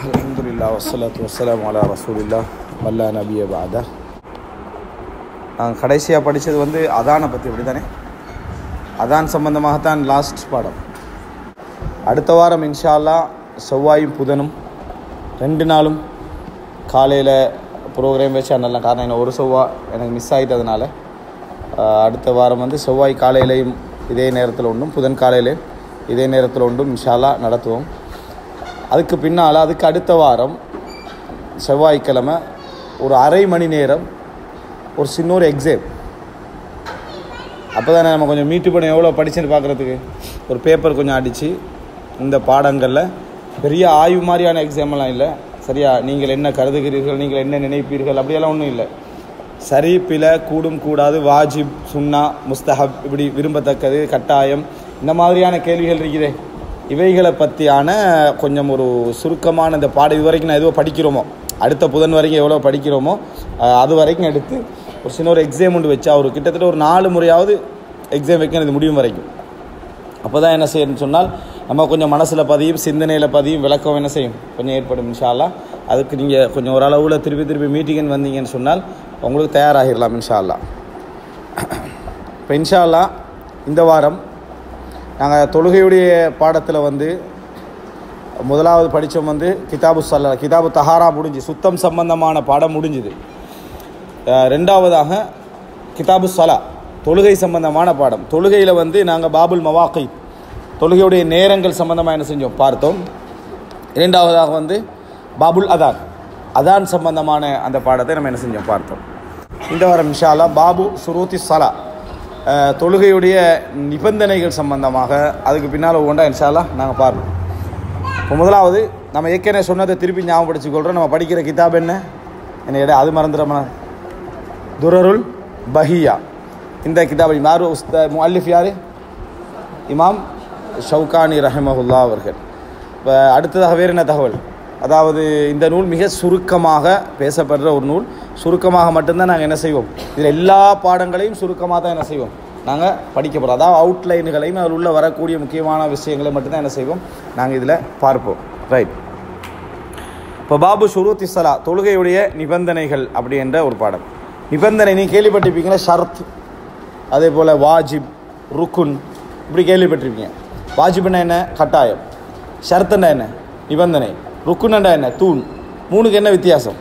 அல்ஹம்துலில்லா வஸ்ஸலாத்து வஸ்ஸலாமு அலா ரசூலில்லா வல்லா நபிய பாதா நான் கடைசியாக படித்தது வந்து அதானை பற்றி அப்படி தானே அதான் சம்பந்தமாகத்தான் லாஸ்ட் பாடம் அடுத்த வாரம் இன்ஷா அல்லாஹ் செவ்வாயும் புதனும் ரெண்டு நாளும் காலையில் ப்ரோக்ராம் வச்சா நல்லா காரணம் என்ன ஒரு செவ்வாய் எனக்கு மிஸ் ஆகிட்டதுனால ஆஹ், அடுத்த வாரம் வந்து செவ்வாய் காலையிலையும் இதே நேரத்தில் ஒன்றும் புதன் காலையிலையும் இதே நேரத்தில் ஒன்றும் இன்ஷா அல்லாஹ் நடத்துவோம் அதுக்கு பின்னால் அதுக்கு அடுத்த வாரம் செவ்வாய்க்கிழமை ஒரு அரை மணி நேரம் ஒரு சின்ன ஒரு எக்ஸாம் அப்போ தானே நம்ம கொஞ்சம் மீட்டு பண்ணி எவ்வளோ படிச்சுன்னு பார்க்குறதுக்கு ஒரு பேப்பர் கொஞ்சம் அடித்து இந்த பாடங்களில் பெரிய ஆய்வு மாதிரியான எக்ஸாம்லாம் இல்லை சரியா நீங்கள் என்ன கருதுகிறீர்கள் நீங்கள் என்ன நினைப்பீர்கள் அப்படியெல்லாம் ஒன்றும் இல்லை சரி பிழை கூடும் கூடாது வாஜிப் சுன்னா முஸ்தஹப் இப்படி விரும்பத்தக்கது கட்டாயம் இந்த மாதிரியான கேள்விகள் இருக்குதே இவைகளை பற்றியான கொஞ்சம் ஒரு சுருக்கமான இந்த பாடம் இது வரைக்கும் நான் எதுவோ படிக்கிறோமோ அடுத்த புதன் வரைக்கும் எவ்வளோ படிக்கிறோமோ அஹ், அது வரைக்கும் எடுத்து ஒரு சின்ன ஒரு எக்ஸாம் ஒன்று வச்சா ஒரு கிட்டத்தட்ட ஒரு நாலு முறையாவது எக்ஸாம் வைக்கணும் இது முடியும் வரைக்கும் அப்போ தான் என்ன செய்யணும்னு சொன்னால் நம்ம கொஞ்சம் மனசில் பதியும் சிந்தனையில் பதியும் விளக்கம் என்ன செய்யும் கொஞ்சம் ஏற்படும் இன்ஷா அல்லாஹ் அதுக்கு நீங்கள் கொஞ்சம் ஓரளவில் திருப்பி திருப்பி மீட்டிங்னு வந்தீங்கன்னு சொன்னால் உங்களுக்கு தயாராகிடலாம் இன்ஷா அல்லாஹ் இப்போ இன்ஷா அல்லாஹ் இந்த வாரம் நாங்கள் தொழுகையுடைய பாடத்தில் வந்து முதலாவது படித்தோம் வந்து கிதாபு சல்லா கிதாபு தஹாரா முடிஞ்சு சுத்தம் சம்பந்தமான பாடம் முடிஞ்சுது அஹ் ரெண்டாவதாக கிதாபு சலா தொழுகை சம்பந்தமான பாடம் தொழுகையில் வந்து நாங்கள் பாபுல் மவாக்கை தொழுகையுடைய நேரங்கள் சம்பந்தமாக என்ன செஞ்சோம் பார்த்தோம் இரண்டாவதாக வந்து பாபுல் அதான் அதான் சம்பந்தமான அந்த பாடத்தை நம்ம என்ன செஞ்சோம் பார்த்தோம் இந்த வாரம் இன்ஷா அல்லாஹ் பாபு சுரூத்தி சலா அஹ் தொழுகையுடைய நிபந்தனைகள் சம்பந்தமாக அதுக்கு பின்னால் ஒவ்வொன்றா இன்ஷா அல்லாஹ் நாங்கள் பார்ப்போம் இப்போ முதலாவது நம்ம ஏற்கனவே சொன்னதை திருப்பி ஞாபகப்படுத்திக்கொள்கிறோம் நம்ம படிக்கிற கிதாப் என்ன என்ன இடம் அது மறந்துடுறோமா துரருல் பஹியா இந்த கிதாப் யார் உஸ்த முஅல்லிஃப் யார் இமாம் ஷவுகானி ரஹமஹுல்லா அவர்கள் இப்போ அடுத்ததாக வேறு என்ன தகவல் அதாவது இந்த நூல் மிக சுருக்கமாக பேசப்படுற ஒரு நூல் சுருக்கமாக மட்டும்தான் நாங்கள் என்ன செய்வோம் இதில் எல்லா பாடங்களையும் சுருக்கமாக தான் என்ன செய்வோம் நாங்கள் படிக்க போகிறோம் அதாவது அவுட்லைனுகளையும் அதில் உள்ள வரக்கூடிய முக்கியமான விஷயங்களை மட்டும்தான் என்ன செய்வோம் நாங்கள் இதில் பார்ப்போம் ரைட் இப்போ பாபு ஷுரூத் இஸ்ஸலா தொழுகையுடைய நிபந்தனைகள் அப்படி என்ற ஒரு பாடம் நிபந்தனை நீ கேள்விப்பட்டிருப்பீங்களா ஷர்த் அதே போல் வாஜிப் ருக்குன் இப்படி கேள்விப்பட்டிருப்பீங்க வாஜிப்னா என்ன கட்டாயம் ஷர்த்துன்னா என்ன நிபந்தனை ருக்குன்டா என்ன தூண் மூணுக்கு என்ன வித்தியாசம்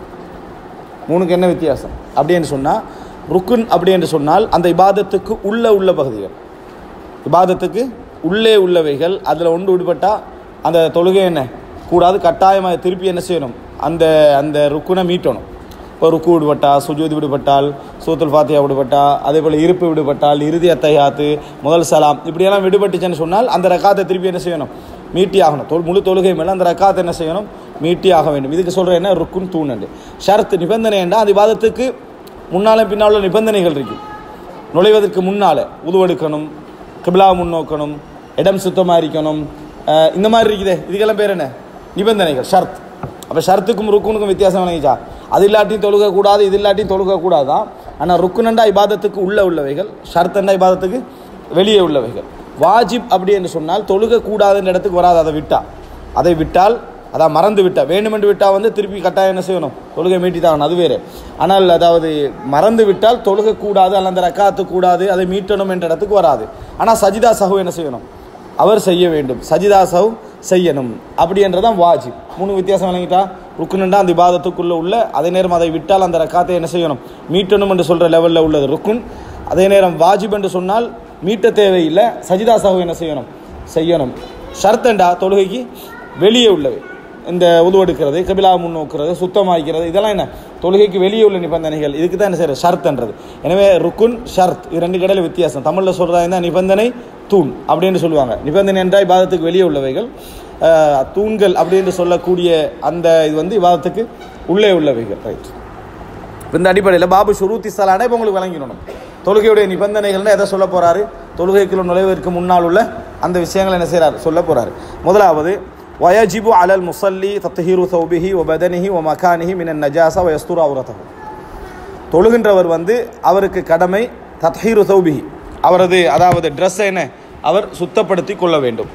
மூணுக்கு என்ன வித்தியாசம் அப்படின்னு சொன்னால் ருக்குன் அப்படி என்று சொன்னால் அந்த இபாதத்துக்கு உள்ள உள்ள பகுதிகள் இபாதத்துக்கு உள்ளே உள்ளவைகள் அதில் ஒன்று விடுபட்டால் அந்த தொழுகை என்ன கூடாது கட்டாயமாக திருப்பி என்ன செய்யணும் அந்த அந்த ருக்குனை மீட்டணும் இப்போ ருக்கு விடுபட்டால் சுஜூதி விடுபட்டால் சூத்துல் ஃபாத்தியா விடுபட்டா அதே போல் இருப்பு விடுபட்டால் இறுதி அத்தையாத்து முதல் சலாம் இப்படியெல்லாம் விடுபட்டுச்சுன்னு சொன்னால் அந்த ரக்காத்தை திருப்பி என்ன செய்யணும் மீட்டி ஆகணும் தொல் முழு தொழுகை மேலே அந்த ரக்காத்தை என்ன செய்யணும் மீட்டி ஆக வேண்டும் இதுக்கு சொல்கிற என்ன ருக்குன் தூணண்டு ஷரத்து நிபந்தனை என்றால் அது வாதத்துக்கு முன்னாலும் பின்னால் உள்ள நிபந்தனைகள் இருக்குது நுழைவதற்கு முன்னால் உதுவெடுக்கணும் கிபிலா முன்னோக்கணும் இடம் சுத்தமாக இருக்கணும் அஹ் இந்த மாதிரி இருக்குதே இதுக்கெல்லாம் பேர் என்ன நிபந்தனைகள் ஷர்த் அப்போ ஷர்த்துக்கும் ருக்குனுக்கும் வித்தியாசம் விளங்கிச்சா அது இல்லாட்டியும் தொழுக கூடாது இது இல்லாட்டியும் தொழுக கூடாதான் ஆனால் ருக்குனண்டா இபாதத்துக்கு உள்ள உள்ளவைகள் ஷர்த்தண்டா இபாதத்துக்கு வெளியே உள்ளவைகள் வாஜிப் அப்படி என்று சொன்னால் தொழுக கூடாதுன்ற இடத்துக்கு வராது அதை விட்டா அதை விட்டால் அதான் மறந்து விட்டா வேண்டுமென்று விட்டால் வந்து திருப்பி கட்டாயம் என்ன செய்யணும் தொழுகை மீட்டி தான் அது வேறு ஆனால் அதாவது மறந்து விட்டால் தொழுக கூடாது அல்ல அந்த ரக்காத்து கூடாது அதை மீட்டணும் என்ற இடத்துக்கு வராது ஆனால் சஜிதா சஹு என்ன செய்யணும் அவர் செய்ய வேண்டும் சஜிதா சஹு செய்யணும் அப்படி என்றதான் வாஜிப் மூணு வித்தியாசம் வழங்கிட்டா ருக்குனுண்டா அந்த இபாதத்துக்குள்ளே உள்ள அதே நேரம் அதை விட்டால் அந்த ரக்காத்தை என்ன செய்யணும் மீட்டணும் என்று சொல்கிற லெவலில் உள்ளது ருக்குன் அதே நேரம் வாஜிப் என்று சொன்னால் மீட்ட தேவையில்லை சஜிதா சஹு என்ன செய்யணும் செய்யணும் ஷர்த்தண்டா தொழுகைக்கு வெளியே உள்ளவை இந்த உதுவெடுக்கிறது கபிலா முன்னோக்கிறது சுத்தமாக்கிறது இதெல்லாம் என்ன தொழுகைக்கு வெளியே உள்ள நிபந்தனைகள் இதுக்கு தான் என்ன செய்யறது ஷர்த்ன்றது எனவே ருக்குன் ஷர்த் இது ரெண்டு கடையில் வித்தியாசம் தமிழில் சொல்கிறதா இருந்தால் நிபந்தனை தூண் அப்படின்னு சொல்லுவாங்க நிபந்தனை என்றால் இபாதத்துக்கு வெளியே உள்ளவைகள் அஹ், தூண்கள் அப்படின்னு சொல்லக்கூடிய அந்த இது வந்து இபாதத்துக்கு உள்ளே உள்ளவைகள் ரைட் இப்ப இந்த அடிப்படையில் பாபு ஷுரூத்தி சலானே இப்போ உங்களுக்கு விளங்கிடணும் தொழுகையுடைய நிபந்தனைகள்னு எதை சொல்ல போறாரு தொழுகைக்குள்ள நுழைவதற்கு முன்னால் உள்ள அந்த விஷயங்கள் என்ன செய்றாரு சொல்ல போறாரு முதலாவது வயஜிபு அலல் முசல்லி தத்ஹீரு சௌபிஹி ஒ பதனிஹி ஒ மகானிஹி மினன் நஜாசா வயஸ்துரு அவுரதஹு தொழுகின்றவர் வந்து அவருக்கு கடமை தத்ஹீரு சௌபிஹி அவரது அதாவது ட்ரெஸ்ஸை என்ன அவர் சுத்தப்படுத்தி கொள்ள வேண்டும்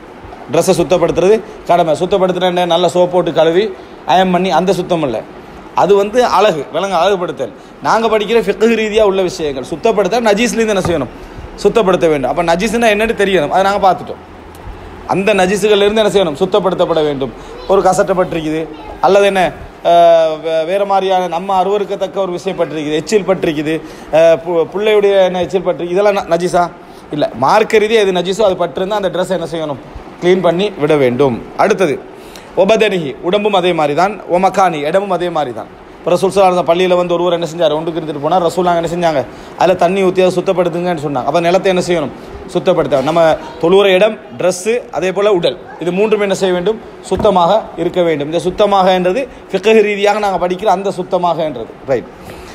ட்ரெஸ்ஸை சுத்தப்படுத்துறது கடமை சுத்தப்படுத்துகிற நல்ல சோப் போட்டு கழுவி அயம் பண்ணி அந்த சுத்தம் இல்லை அது வந்து அழகு விலங்கு அழகுபடுத்தல் நாங்கள் படிக்கிற ஃபிக்கு ரீதியாக உள்ள விஷயங்கள் சுத்தப்படுத்த நஜீஸ்லேருந்து என்ன செய்யணும் சுத்தப்படுத்த வேண்டும் அப்போ நஜீஸ்னா என்னன்னு தெரியணும் அதை நாங்கள் பார்த்துட்டோம் அந்த நஜிசுகள்ல இருந்து என்ன செய்யணும் சுத்தப்படுத்தப்பட வேண்டும் ஒரு கசட்டப்பட்டிருக்குது அல்லது என்ன அஹ், வே- வேற மாதிரியான நம்ம அருவருக்கத்தக்க ஒரு விஷயம் பட்டிருக்குது எச்சில் பட்டிருக்குது அஹ், பு- பிள்ளையுடைய என்ன எச்சில் பட்டிருக்கு இதெல்லாம் ந- நஜிஸா இல்லை மார்க்க ரீதியாக எது நஜிஸோ அது பட்டிருந்தா அந்த ட்ரெஸ் என்ன செய்யணும் க்ளீன் பண்ணி விட வேண்டும் அடுத்தது ஒபதனிஹி உடம்பும் அதே மாதிரி தான் ஒமக்கானி இடமும் அதே மாதிரி தான் இப்போ ரசூல் சலாஹ் பள்ளியில் வந்து ஒருவர் என்ன செஞ்சார் ஒன்றுக்கு இருந்துட்டு போனால் ரசூல் நாங்கள் என்ன செஞ்சாங்க அதில் தண்ணி ஊற்றி அதை சுத்தப்படுத்துங்கன்னு சொன்னாங்க அப்போ நிலத்தை என்ன செய்யணும் சுத்தப்படுத்த நம்ம தொழுகிற இடம் ட்ரெஸ்ஸு அதே போல் உடல் இது மூன்றும் என்ன செய்ய வேண்டும் சுத்தமாக இருக்க வேண்டும் இந்த சுத்தமாக என்றது ஃபிக்கஹ் ரீதியாக நாங்கள் படிக்கிற அந்த சுத்தமாக என்றது ரைட்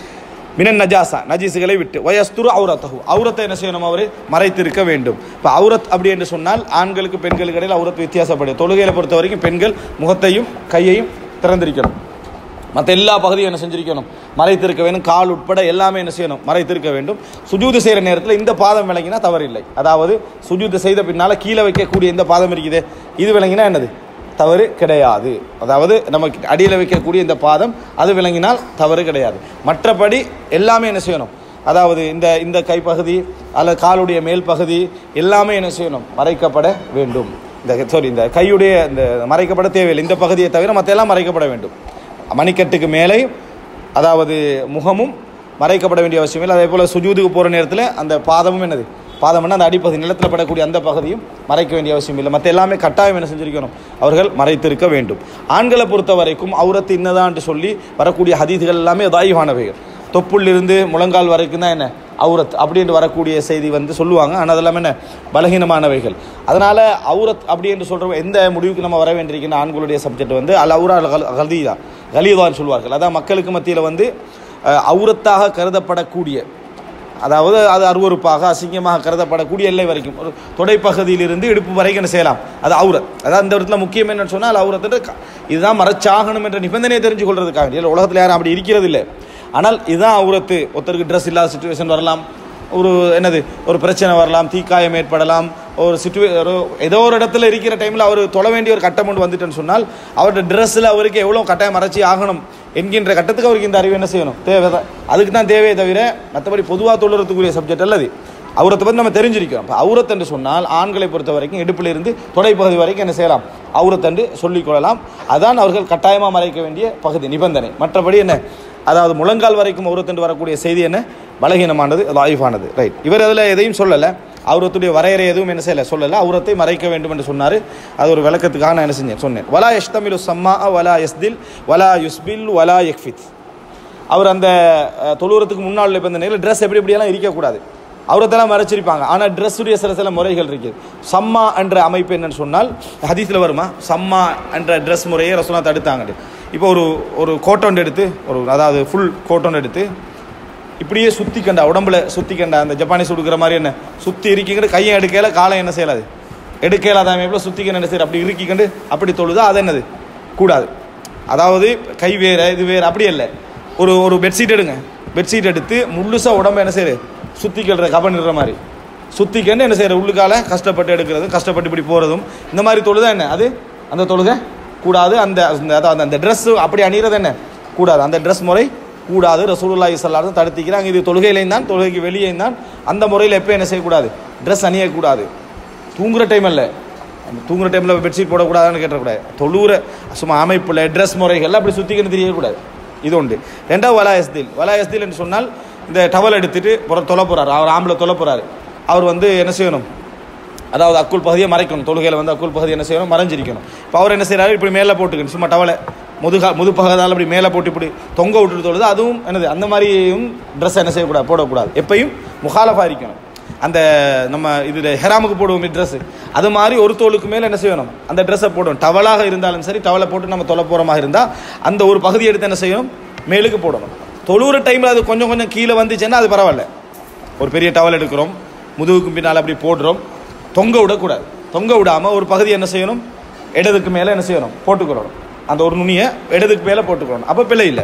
மினன் நஜாசா நஜீசுகளை விட்டு வயஸ்துரு அவுரத்தகு அவுரத்தை என்ன செய்யணும் அவர் மறைத்திருக்க வேண்டும் இப்போ அவுரத் அப்படி என்று சொன்னால் ஆண்களுக்கு பெண்களுக்கு இடையில் அவுரத் வித்தியாசப்படும் தொழுகையில் பொறுத்த வரைக்கும் பெண்கள் முகத்தையும் கையையும் திறந்திருக்கணும் மற்ற எல்லா பகுதியும் என்ன செஞ்சிருக்கணும் மறைத்திருக்க வேண்டும் கால் உட்பட எல்லாமே என்ன செய்யணும் மறைத்திருக்க வேண்டும் சுஜூது செய்கிற நேரத்தில் இந்த பாதம் விளங்கினா தவறில்லை அதாவது சுஜூது செய்த பின்னால் கீழே வைக்கக்கூடிய இந்த பாதம் இருக்குது இது விளங்கினா என்னது தவறு கிடையாது அதாவது நமக்கு அடியில் வைக்கக்கூடிய இந்த பாதம் அது விளங்கினால் தவறு கிடையாது மற்றபடி எல்லாமே என்ன செய்யணும் அதாவது இந்த இந்த கைப்பகுதி அல்லது காலுடைய மேல் பகுதி எல்லாமே என்ன செய்யணும் மறைக்கப்பட வேண்டும் இந்த சாரி இந்த கையுடைய இந்த மறைக்கப்பட தேவையில்லை இந்த பகுதியை தவிர மற்ற எல்லாம் மறைக்கப்பட வேண்டும் மணிக்கட்டுக்கு மேலே அதாவது முகமும் மறைக்கப்பட வேண்டிய அவசியம் இல்லை அதே போல் சுஜூதுக்கு போகிற நேரத்தில் அந்த பாதமும் என்னது பாதம்னா அந்த அடிப்பகுதி நிலத்தில் படக்கூடிய அந்த பகுதியும் மறைக்க வேண்டிய அவசியம் இல்லை மற்ற எல்லாமே கட்டாயம் என்ன செஞ்சிருக்கணும் அவர்கள் மறைத்திருக்க வேண்டும் ஆண்களை பொறுத்த வரைக்கும் அவுரத்து இன்னதான்ட்டு சொல்லி வரக்கூடிய ஹதீதுகள் எல்லாமே தாய்வானவைகள் தொப்புள்ளிருந்து முழங்கால் வரைக்கும் தான் என்ன அவுரத் அப்படின்னு வரக்கூடிய செய்தி வந்து சொல்லுவாங்க ஆனால் அதெல்லாம் என்ன பலகீனமானவைகள் அதனால் அவுரத் அப்படி என்று சொல்கிற எந்த முடிவுக்கு நம்ம வர வேண்டியிருக்கிற ஆண்களுடைய சப்ஜெக்ட் வந்து அல் அவுரா கலீதா கலீதான்னு சொல்வார்கள் அதான் மக்களுக்கு மத்தியில் வந்து அஹ், அவுரத்தாக கருதப்படக்கூடிய அதாவது அது அருவருப்பாக அசிங்கமாக கருதப்படக்கூடிய எல்லை வரைக்கும் ஒரு தொடைப்பகுதியிலிருந்து இடுப்பு வரைக்கும் என்ன செய்யலாம் அது அவுரத் அதாவது இந்த இடத்துல முக்கியம் என்னன்னு சொன்னால் அவுரத்து இதுதான் மறைச்சாகணும் என்ற நிபந்தனையை தெரிஞ்சு கொள்றதுக்காக இல்லை உலகத்தில் யாரும் அப்படி இருக்கிறது இல்லை ஆனால் இதுதான் அவுரத்து ஒருத்தருக்கு ட்ரெஸ் இல்லாத சுச்சுவேஷன் வரலாம் ஒரு என்னது ஒரு பிரச்சனை வரலாம் தீக்காயம் ஏற்படலாம் ஒரு சுச்சுவே ஒரு ஏதோ ஒரு இடத்துல இருக்கிற டைமில் அவர் தொழ வேண்டிய ஒரு கட்டம் கொண்டு வந்துட்டேன்னு சொன்னால் அவருடைய ட்ரெஸ்ஸில் அவருக்கு எவ்வளோ கட்டாயம் மறைச்சி ஆகணும் என்கின்ற கட்டத்துக்கு அவருக்கு இந்த அறிவு என்ன செய்யணும் தேவை தான் அதுக்கு தான் தேவையே தவிர மற்றபடி பொதுவாக தொழுறதுக்குரிய சப்ஜெக்ட் அல்லது அவுரத்தை பற்றி நம்ம தெரிஞ்சிருக்கிறோம் இப்போ அவுரத் என்று சொன்னால் ஆண்களை பொறுத்த வரைக்கும் இடுப்பில் இருந்து தொடைப்பகுதி வரைக்கும் என்ன செய்யலாம் அவுரத் என்று சொல்லிக் கொள்ளலாம் அதான் அவர்கள் கட்டாயமாக மறைக்க வேண்டிய பகுதி நிபந்தனை மற்றபடி என்ன அதாவது முழங்கால் வரைக்கும் அவுரத் என்று வரக்கூடிய செய்தி என்ன பலகீனமானது லாயிஃபானது ரைட் இவர் அதில் எதையும் சொல்லலை அவுரத்துடைய வரையறை எதுவும் என்ன செய்யலை சொல்லலை அவுரத்தை மறைக்க வேண்டும் என்று சொன்னார் அது ஒரு விளக்கத்துக்காக நான் என்ன செஞ்சேன் சொன்னேன் வலா எஷ்தமிலு சம்மா வலா எஸ்தில் வலா யுஸ்பில் வலா எக்ஃபித் அவர் அந்த அஹ், தொழுவுறதுக்கு முன்னாள் இப்போ இந்த நேரில் ட்ரெஸ் எப்படி இப்படியெல்லாம் இருக்கக்கூடாது அவரத்தெல்லாம் மறைச்சிருப்பாங்க ஆனால் ட்ரெஸ்ஸுடைய சில சில முறைகள் இருக்குது சம்மா என்ற அமைப்பு என்னன்னு சொன்னால் ஹதீஸில் வருமா சம்மா என்ற ட்ரெஸ் முறையை ரசோனா தடுத்தாங்க இப்போ ஒரு ஒரு கோட்டோன் எடுத்து ஒரு அதாவது ஃபுல் கோட்டோன் எடுத்து இப்படியே சுற்றி கண்டா உடம்புல சுற்றி கண்டா அந்த ஜப்பானீஸ் கொடுக்குற மாதிரி என்ன சுற்றி இருக்கிக்கிட்டு கையை எடுக்கையில காலை என்ன செய்யலாது எடுக்கையில அதான் அமைப்பில் சுற்றிக்கணும் என்ன செய்யற அப்படி இருக்கிக்கண்டு அப்படி தொழுதா அது என்னது கூடாது அதாவது கை வேற இது வேற அப்படி இல்லை ஒரு ஒரு பெட்ஷீட் எடுங்க பெட்ஷீட் எடுத்து முழுசா உடம்ப என்ன செய்யுது சுத்திக்கிற கபனிடுற மாதிரி சுத்திக்கண்டு என்ன செய்யற உள்ளுக்கால கஷ்டப்பட்டு எடுக்கிறது கஷ்டப்பட்டு இப்படி போகிறதும் இந்த மாதிரி தொழுதா என்ன அது அந்த தொழுகை கூடாது அந்த அந்த- அதாவது அந்த ட்ரெஸ் அப்படி அணிகிறது என்ன கூடாது அந்த ட்ரெஸ் முறை கூடாது ரசூலுல்லாஹி ஸல்லல்லாஹு தடுத்திக்கிறாங்க இது தொழுகையிலையும் தான் தொழுகைக்கு வெளியேயும் தான் அந்த முறையில் எப்போ என்ன செய்யக்கூடாது ட்ரெஸ் அணியக்கூடாது தூங்குற டைம் இல்லை அந்த தூங்குற டைமில் பெட்ஷீட் போடக்கூடாதுன்னு கேட்டக்கூடாது தொழுகிற சும்மா அமைப்பில் ட்ரெஸ் முறைகள் அப்படி சுற்றிக்கின்னு தெரியக்கூடாது இது உண்டு ரெண்டாவது வலா எஸ்தில் வலா எஸ்தில் என்று சொன்னால் இந்த டவல் எடுத்துட்டு புற தொலை போகிறார் அவர் ஆம்பளை தொலை போகிறாரு அவர் வந்து என்ன செய்யணும் அதாவது அக்குள் பகுதியை மறைக்கணும் தொழுகையில் வந்து அக்குள் பகுதி என்ன செய்யணும் மறைஞ்சிருக்கணும் இப்போ அவர் என்ன செய்கிறாரு இப்படி மேலே போட்டுக்கணும் சும்மா டவலை முதுகா முதுப்பகதால் அப்படி மேலே போட்டு இப்படி தொங்க விட்டுட்டு தொழுது அதுவும் என்னது அந்த மாதிரியும் ட்ரெஸ் என்ன செய்யக்கூடாது போடக்கூடாது எப்பயும் முகாலஃபா இருக்கணும் அந்த நம்ம இதில் ஹெராமுக்கு போடுவோம் ட்ரெஸ் அது மாதிரி ஒரு தோலுக்கு மேலே என்ன செய்யணும் அந்த ட்ரெஸ்ஸை போடணும் டவலாக இருந்தாலும் சரி டவலை போட்டு நம்ம தொலை போகிற மாதிரி இருந்தால் அந்த ஒரு பகுதி எடுத்து என்ன செய்யணும் மேலுக்கு போடணும் தொழுகிற டைமில் அது கொஞ்சம் கொஞ்சம் கீழே வந்துச்சுன்னா அது பரவாயில்ல ஒரு பெரிய டவல் எடுக்கிறோம் முதுகுக்கு பின்னால் அப்படி போடுறோம் தொங்க விடக்கூடாது தொங்க விடாமல் ஒரு பகுதி என்ன செய்யணும் இடதுக்கு மேலே என்ன செய்யணும் போட்டுக்கிறோம் அந்த ஒரு நுனியை இடதுக்கு மேலே போட்டுக்கிறோம் அப்போ பிழை இல்லை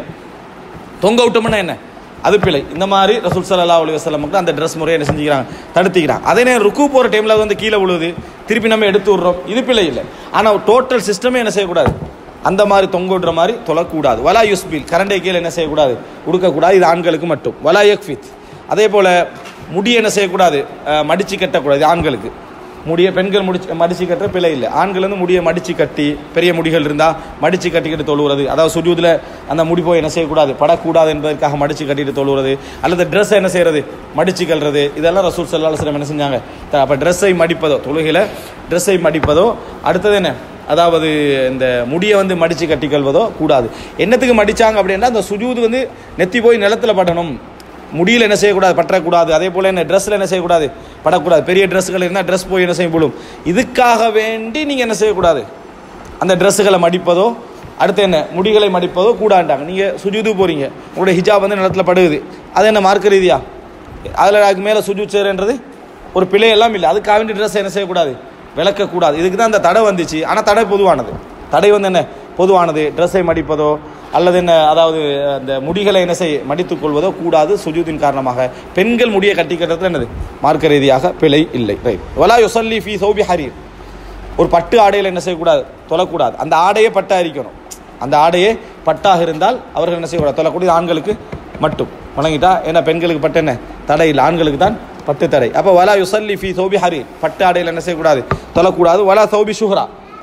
தொங்க விட்டோம்னா என்ன அது பிழை இந்த மாதிரி ரசூல் சல்லா அலி வசல்லமுக்கு அந்த ட்ரெஸ் முறையை என்ன செஞ்சுக்கிறாங்க தடுத்துக்கிறாங்க அதே நேரம் ருக்கு போகிற டைமில் அது வந்து கீழே விழுது திருப்பி நம்ம எடுத்து விடுறோம் இது பிழை இல்லை ஆனால் டோட்டல் சிஸ்டமே என்ன செய்யக்கூடாது அந்த மாதிரி தொங்க விடுற மாதிரி தொழக்கூடாது வலா யுஸ்பில் கரண்டை கீழே என்ன செய்யக்கூடாது உடுக்கக்கூடாது இது ஆண்களுக்கு மட்டும் வலா யக்ஃபித் அதே போல் முடி என்ன செய்யக்கூடாது அஹ், மடிச்சு கட்டக்கூடாது இது ஆண்களுக்கு முடிய பெண்கள் முடிச்சு மடிச்சு கட்டுற பிழை இல்லை ஆண்கள் வந்து முடியை மடிச்சு கட்டி பெரிய முடிகள் இருந்தால் மடிச்சு கட்டிக்கிட்டு தொழுகிறது அதாவது சுஜூதில் அந்த முடி போய் என்ன செய்யக்கூடாது படக்கூடாது என்பதற்காக மடிச்சு கட்டிட்டு தொழுகிறது அல்லது ட்ரெஸ் என்ன செய்யறது மடிச்சு கல்றது இதெல்லாம் ரசூல் சல்லா அலுவலம் என்ன செஞ்சாங்க த- அப்போ ட்ரெஸ்ஸை மடிப்பதோ தொழுகையில் ட்ரெஸ்ஸை மடிப்பதோ அடுத்தது என்ன அதாவது இந்த முடியை வந்து மடிச்சு கட்டிக்கொள்வதோ கூடாது என்னத்துக்கு மடிச்சாங்க அப்படின்னா அந்த சுஜூது வந்து நெத்தி போய் நிலத்துல படணும் முடியில் என்ன செய்யக்கூடாது பற்றக்கூடாது அதே போல் என்ன ட்ரெஸ்ஸில் என்ன செய்யக்கூடாது படக்கூடாது பெரிய ட்ரெஸ்ஸுகள் இருந்தால் ட்ரெஸ் போய் என்ன செய்ய போடும் இதுக்காக வேண்டி நீங்கள் என்ன செய்யக்கூடாது அந்த ட்ரெஸ்ஸுகளை மடிப்பதோ அடுத்து என்ன முடிகளை மடிப்பதோ கூடாண்டாங்க நீங்கள் சுஜூது போகிறீங்க உங்களுடைய ஹிஜாப் வந்து நிலத்துல படுகுது அது என்ன மார்க்க ரீதியா அதில் அதுக்கு மேலே சுஜூ சேருன்றது ஒரு பிழை எல்லாம் இல்லை அதுக்காக வேண்டி ட்ரெஸ் என்ன செய்யக்கூடாது விளக்கக்கூடாது இதுக்கு தான் அந்த தடை வந்துச்சு ஆனால் தடை பொதுவானது தடை வந்து என்ன பொதுவானது ட்ரெஸ்ஸை மடிப்பதோ அல்லது என்ன அதாவது அந்த முடிகளை என்ன செய்ய மடித்துக் கொள்வதோ கூடாது சுஜூதின் காரணமாக பெண்கள் முடியை கட்டி கட்டுறதுல என்னது மார்க்க ரீதியாக பிழை இல்லை ரைட் வலா யுசல்லி ஃபி சௌபி ஹரீர் ஒரு பட்டு ஆடையில் என்ன செய்யக்கூடாது தொழக்கூடாது அந்த ஆடையே பட்டா இருக்கணும் அந்த ஆடையே பட்டாக இருந்தால் அவர்கள் என்ன செய்யக்கூடாது தொழக்கூடிய ஆண்களுக்கு மட்டும் வணங்கிட்டா ஏன்னா பெண்களுக்கு பட்டு என்ன தடை இல்லை ஆண்களுக்கு தான் பட்டு தடை அப்போ வலா யுசல்லி ஃபி சௌபி ஹரி பட்டு ஆடையில் என்ன செய்யக்கூடாது தொழக்கூடாது வலா சௌபி சுஹ்ரா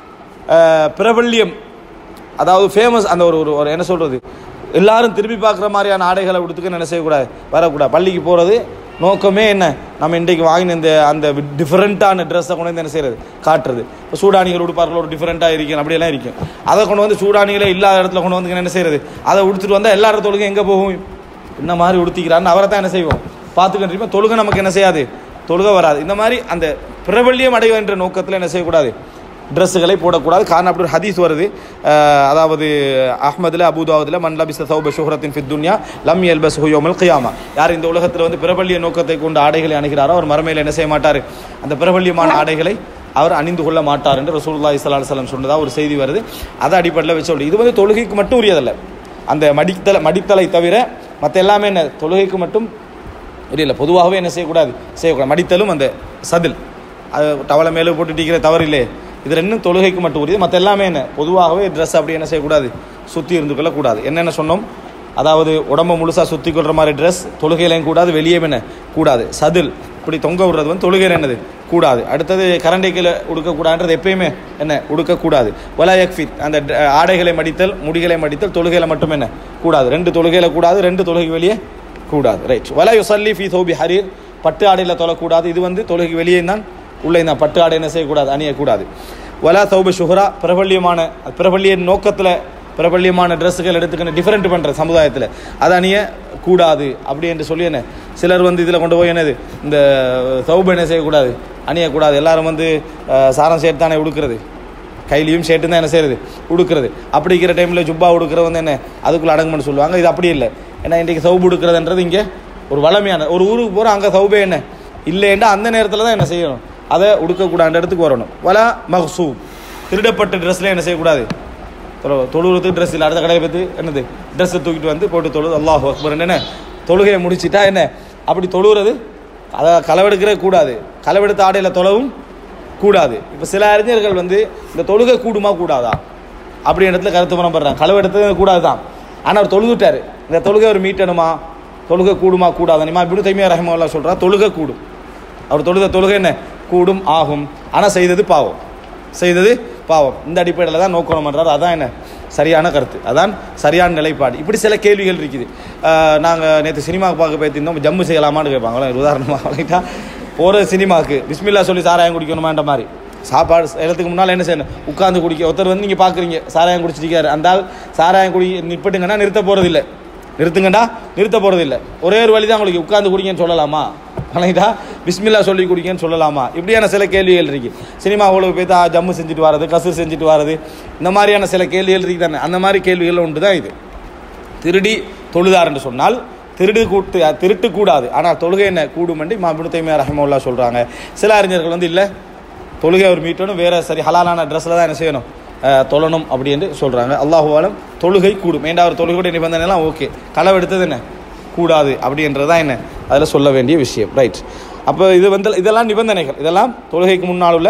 அஹ், பிரபல்யம் அதாவது ஃபேமஸ் அந்த ஒரு ஒரு- ஒரு என்ன சொல்கிறது எல்லாரும் திரும்பி பார்க்குற மாதிரியான ஆடைகளை உடுத்துக்க என்ன செய்யக்கூடாது வரக்கூடாது பள்ளிக்கு போகிறது நோக்கமே என்ன நம்ம இன்றைக்கு வாங்கின இந்த அந்த டிஃப்ரெண்ட்டான ட்ரெஸ்ஸை கொண்டு வந்து என்ன செய்யறது காட்டுறது இப்போ சூடானிகள் உடுப்பார்கள் ஒரு டிஃப்ரெண்ட்டாக இருக்கும் அப்படியெல்லாம் இருக்கும் அதை கொண்டு வந்து சூடானிகளே இல்லாத இடத்துல கொண்டு வந்து என்ன செய்யறது அதை உடுத்துட்டு வந்தால் எல்லா இடத்துலக்கும் எங்கே போகும் இந்த மாதிரி உடுத்திக்கிறான்னு அவரை தான் என்ன செய்வோம் பார்த்துக்கிட்டு இருப்போம். தொழுகை நமக்கு என்ன செய்யாது தொழுகை வராது இந்த மாதிரி அந்த பிரபல்யம் அடைய என்ற நோக்கத்தில் என்ன செய்யக்கூடாது ட்ரெஸ்ஸுகளை போடக்கூடாது காரணம் அப்படி ஒரு ஹதீஸ் வருது அஹ், அதாவது அஹ்மதுல அபுதாவுதுல மன் லபிச சௌப ஷுஹரத்தின் ஃபித் துன்யா லம் எல்பஸ் ஹுயோமல் கியாமா யார் இந்த உலகத்தில் வந்து பிரபல்ய நோக்கத்தை கொண்டு ஆடைகளை அணுகிறாரோ அவர் மறுமையில் என்ன செய்ய மாட்டார் அந்த பிரபல்யமான ஆடைகளை அவர் அணிந்து கொள்ள மாட்டார் என்று ரசூலுல்லாஹி ஸல்லல்லாஹு அலைஹி வஸல்லம் சொன்னதா ஒரு செய்தி வருது அதை அடிப்படையில் வச்சு சொல்லி இது வந்து தொழுகைக்கு மட்டும் உரியதல்ல அந்த மடித்தலை மடித்தலை தவிர மற்ற எல்லாமே என்ன தொழுகைக்கு மட்டும் இல்லை பொதுவாகவே என்ன செய்யக்கூடாது செய்யக்கூடாது மடித்தலும் அந்த சதில் அது டவலை மேலே போட்டுட்டிக்கிற தவறு இல்லையே இது ரெண்டும் தொழுகைக்கு மட்டும் உரியது மற்ற எல்லாமே என்ன பொதுவாகவே ட்ரெஸ் அப்படி என்ன செய்யக்கூடாது சுற்றி இருந்து கொள்ளக்கூடாது என்னென்ன சொன்னோம் அதாவது உடம்ப முழுசாக சுற்றி கொள்கிற மாதிரி ட்ரெஸ் தொழுகையிலையும் கூடாது வெளியே என்ன கூடாது சதில் இப்படி தொங்க விடுறது வந்து தொழுகையில் என்னது கூடாது அடுத்தது கரண்டை கீழே உடுக்கக்கூடாதுன்றது எப்பயுமே என்ன உடுக்கக்கூடாது வலா யக்ஃபித் அந்த ட- ஆடைகளை மடித்தல் முடிகளை மடித்தல் தொழுகையில் மட்டும் என்ன கூடாது ரெண்டு தொழுகையில் கூடாது ரெண்டு தொழுகை வெளியே கூடாது ரைட் வலா யுசல்லி ஃபி தௌபி ஹரீர் பட்டு ஆடையில் தொழக்கூடாது இது வந்து தொழுகை வெளியே தான் உள்ளே தான் பட்டு ஆடை என்ன செய்யக்கூடாது அணியக்கூடாது வலா தௌப ஷுஹரா பிரபல்யமான பிரபல்ய நோக்கத்தில் பிரபல்யமான ட்ரெஸ்ஸுகள் எடுத்துக்கணும் டிஃப்ரெண்ட் பண்ணுற சமுதாயத்தில் அதை அணிய கூடாது அப்படி என்று சொல்லி என்ன சிலர் வந்து இதில் கொண்டு போய் என்னது இந்த சௌப என்ன செய்யக்கூடாது அணியக்கூடாது எல்லாரும் வந்து அஹ், சாரம் சேர்த்து தானே உடுக்கிறது கையிலையும் ஷர்ட்டு தான் என்ன செய்யறது உடுக்கிறது அப்படிங்கிற டைமில் ஜுப்பா உடுக்கிறது வந்து என்ன அதுக்குள்ள அடங்கும்னு சொல்லுவாங்க இது அப்படி இல்லை ஏன்னா இன்றைக்கு சவுபு உடுக்கிறதுன்றது இங்கே ஒரு வளமையான ஒரு ஊருக்கு போகிறோம் அங்கே சவுபே என்ன இல்லைன்னா அந்த நேரத்தில் தான் என்ன செய்யணும் அதை உடுக்கக்கூடாத இடத்துக்கு வரணும் வலா மஹ்சூப் திருடப்பட்ட ட்ரெஸ்ல என்ன செய்யக்கூடாது தொழு- தொழுவுறதுக்கு ட்ரெஸ் இல்லை அடுத்த கடையை பார்த்து என்னது ட்ரெஸ்ஸை தூக்கிட்டு வந்து போட்டு தொழுது அல்லாஹ் அக்பர் என்ன தொழுகையை முடிச்சிட்டா என்ன அப்படி தொழுவுறது அதை களவெடுக்கிறே கூடாது களவெடுத்த ஆடையில் தொழவும் கூடாது இப்போ சில அறிஞர்கள் வந்து இந்த தொழுகை கூடுமா கூடாதா அப்படி இடத்துல கருத்து புறப்படுறாங்க களவெடுத்தது கூடாது தான் ஆனால் அவர் தொழுதுட்டாரு இந்த தொழுகை ஒரு மீட்டணுமா தொழுகை கூடுமா கூடாது நிமா இப்படி தைமியா ரஹிமல்லா சொல்றா தொழுகை கூடும் அவர் தொழுத தொழுகை என்ன கூடும் ஆகும் ஆனால் செய்தது பாவம் செய்தது பாவம் இந்த அடிப்படையில் தான் நோக்கணும்ன்றார் அதான் என்ன சரியான கருத்து அதான் சரியான நிலைப்பாடு இப்படி சில கேள்விகள் இருக்குது நாங்கள் நேற்று சினிமாவுக்கு பார்க்க போயிருந்தோம் ஜம்மு செய்யலாமான்னு கேட்பாங்களா உதாரணமாக ரைட்டா போகிற சினிமாவுக்கு பிஸ்மில்லா சொல்லி சாராயம் குடிக்கணுமான்ற மாதிரி சாப்பாடு இடத்துக்கு முன்னால் என்ன செய்யணும் உட்காந்து குடிக்க ஒருத்தர் வந்து நீங்கள் பார்க்குறீங்க சாராயம் குடிச்சிருக்காரு அந்த ஆள் சாராயம் குடி நிப்பட்டுங்கன்னா நிறுத்த போகிறதில்ல நிறுத்துங்கடா நிறுத்த போகிறதில்ல ஒரே ஒரு வழி தான் உங்களுக்கு உட்காந்து குடிங்கன்னு சொல்லலாமா வணங்கிட்டா பிஸ்மில்லா சொல்லி குடிங்கன்னு சொல்லலாமா இப்படியான சில கேள்விகள் இருக்கு சினிமா அவ்வளவு போய் தான் ஜம்மு செஞ்சுட்டு வர்றது கசூர் செஞ்சுட்டு வர்றது இந்த மாதிரியான சில கேள்விகள் இருக்கு தானே அந்த மாதிரி கேள்விகள் உண்டு தான் இது திருடி தொழுதார் என்று சொன்னால் திருடு கூட்டு திருட்டு கூடாது ஆனால் தொழுகை என்ன கூடும் என்று மாபினு தைமியா ரஹமுல்லா சொல்கிறாங்க சில அறிஞர்கள் வந்து இல்லை தொழுகை ஒரு மீட்டணும் வேற சரி ஹலாலான ட்ரெஸ்ஸில் தான் என்ன செய்யணும் அஹ், தொழணும் அப்படின்னு சொல்கிறாங்க அல்லாஹுவாலம் தொழுகை கூடும் ஏண்டா ஒரு தொழுகையுடைய நிபந்தனைலாம் ஓகே களவு எடுத்தது என்ன கூடாது அப்படின்றது தான் என்ன அதில் சொல்ல வேண்டிய விஷயம் ரைட் அப்போ இது வந்து இதெல்லாம் நிபந்தனைகள் இதெல்லாம் தொழுகைக்கு முன்னால் உள்ள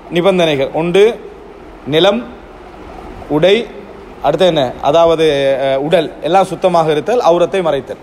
நிபந்தனைகள் ஒன்று நிலம் உடை அடுத்து என்ன அதாவது அஹ், உடல் எல்லாம் சுத்தமாக இருத்தல் அவுரத்தை மறைத்தல்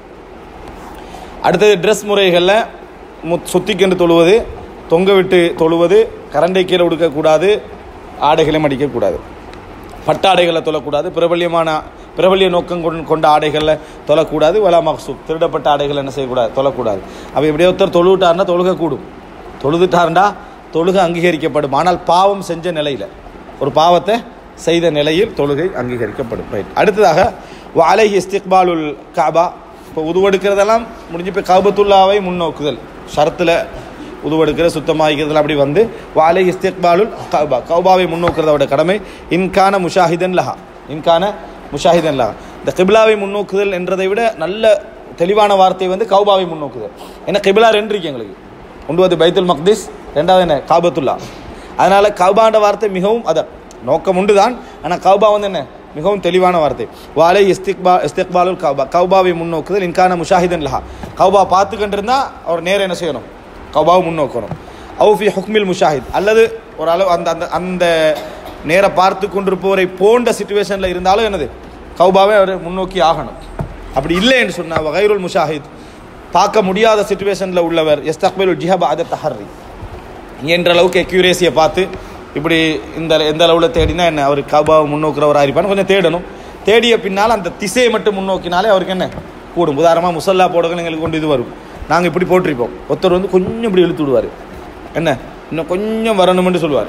அடுத்தது ட்ரெஸ் முறைகளில் மு சுத்திக்கென்று தொழுவது தொங்க விட்டு தொழுவது கரண்டை கீழே உடுக்கக்கூடாது ஆடைகளை மடிக்கக்கூடாது பட்டாடைகளை தொழக்கூடாது பிரபல்யமான பிரபல்ய நோக்கம் கொண்- கொண்ட ஆடைகளில் தொழக்கூடாது வலா மக்சூப் திருடப்பட்ட ஆடைகள் என்ன செய்யக்கூடாது தொழக்கூடாது அப்போ இப்படி ஒருத்தர் தொழுவிட்டாருன்னா தொழுக கூடும் தொழுதுட்டாருண்டா தொழுகை அங்கீகரிக்கப்படும் ஆனால் பாவம் செஞ்ச நிலையில் ஒரு பாவத்தை செய்த நிலையில் தொழுகை அங்கீகரிக்கப்படும் ரைட் அடுத்ததாக வாலை இஸ்திக்பாலுல் காபா இப்போ உதுவெடுக்கிறதெல்லாம் முடிஞ்சு இப்போ கபத்துல்லாவை முன்னோக்குதல் ஷரத்தில் உதுவெடுக்கிற சுத்தமாகிக்கிறதுல அப்படி வந்து வாலை இஸ்திக்பாலுல் கௌபா கௌபாவை முன்னோக்கிறதோட கடமை இன்கான முஷாஹிதன் லஹா இன்கான முஷாஹிதன் லஹா இந்த கிபிலாவை முன்னோக்குதல் என்றதை விட நல்ல தெளிவான வார்த்தை வந்து கௌபாவை முன்னோக்குதல் ஏன்னா கிபிலா ரெண்டு இருக்கு எங்களுக்கு ஒன்று வந்து பைத்துல் மக்திஸ் ரெண்டாவது என்ன காபத்துல்லா அதனால் கௌபான்ற வார்த்தை மிகவும் அதான் நோக்கம் உண்டு தான் ஆனால் கௌபா வந்து என்ன மிகவும் தெளிவான வார்த்தை வாலை இஸ்திக்பா இஸ்திக்பாலுல் கௌபா கௌபாவை முன்னோக்குதல் இன்கான முஷாஹிதன் லஹா கௌபா பார்த்துக்கிட்டு இருந்தால் அவர் நேரம் என்ன செய்யணும் கௌபாவை முன்னோக்கணும் அவுஃபி ஹுக்மில் முஷாஹித் அல்லது ஒரு அளவு அந்த அந்த அந்த நேர பார்த்து கொண்டிருப்பவரை போன்ற சுச்சுவேஷனில் இருந்தாலும் என்னது கௌபாவை அவர் முன்னோக்கி ஆகணும் அப்படி இல்லை என்று சொன்னால் வகைருல் முஷாஹித் பார்க்க முடியாத சுச்சுவேஷனில் உள்ளவர் எஸ்தக்பேலுல் ஜிஹபா அத தஹர்ரி என்ற அளவுக்கு அக்யூரேசியை பார்த்து இப்படி இந்த எந்த அளவில் தேடினா என்ன அவர் கபாவை முன்னோக்கிறவராக இருப்பான்னு கொஞ்சம் தேடணும் தேடிய பின்னால் அந்த திசையை மட்டும் முன்னோக்கினாலே அவருக்கு என்ன கூடும் உதாரணமாக முசல்லா போடுங்க எங்களுக்கு கொண்டு இது வரும் நாங்கள் இப்படி போட்டிருப்போம் ஒருத்தர் வந்து கொஞ்சம் இப்படி இழுத்து விடுவார் என்ன இன்னும் கொஞ்சம் வரணும்னு சொல்லுவார்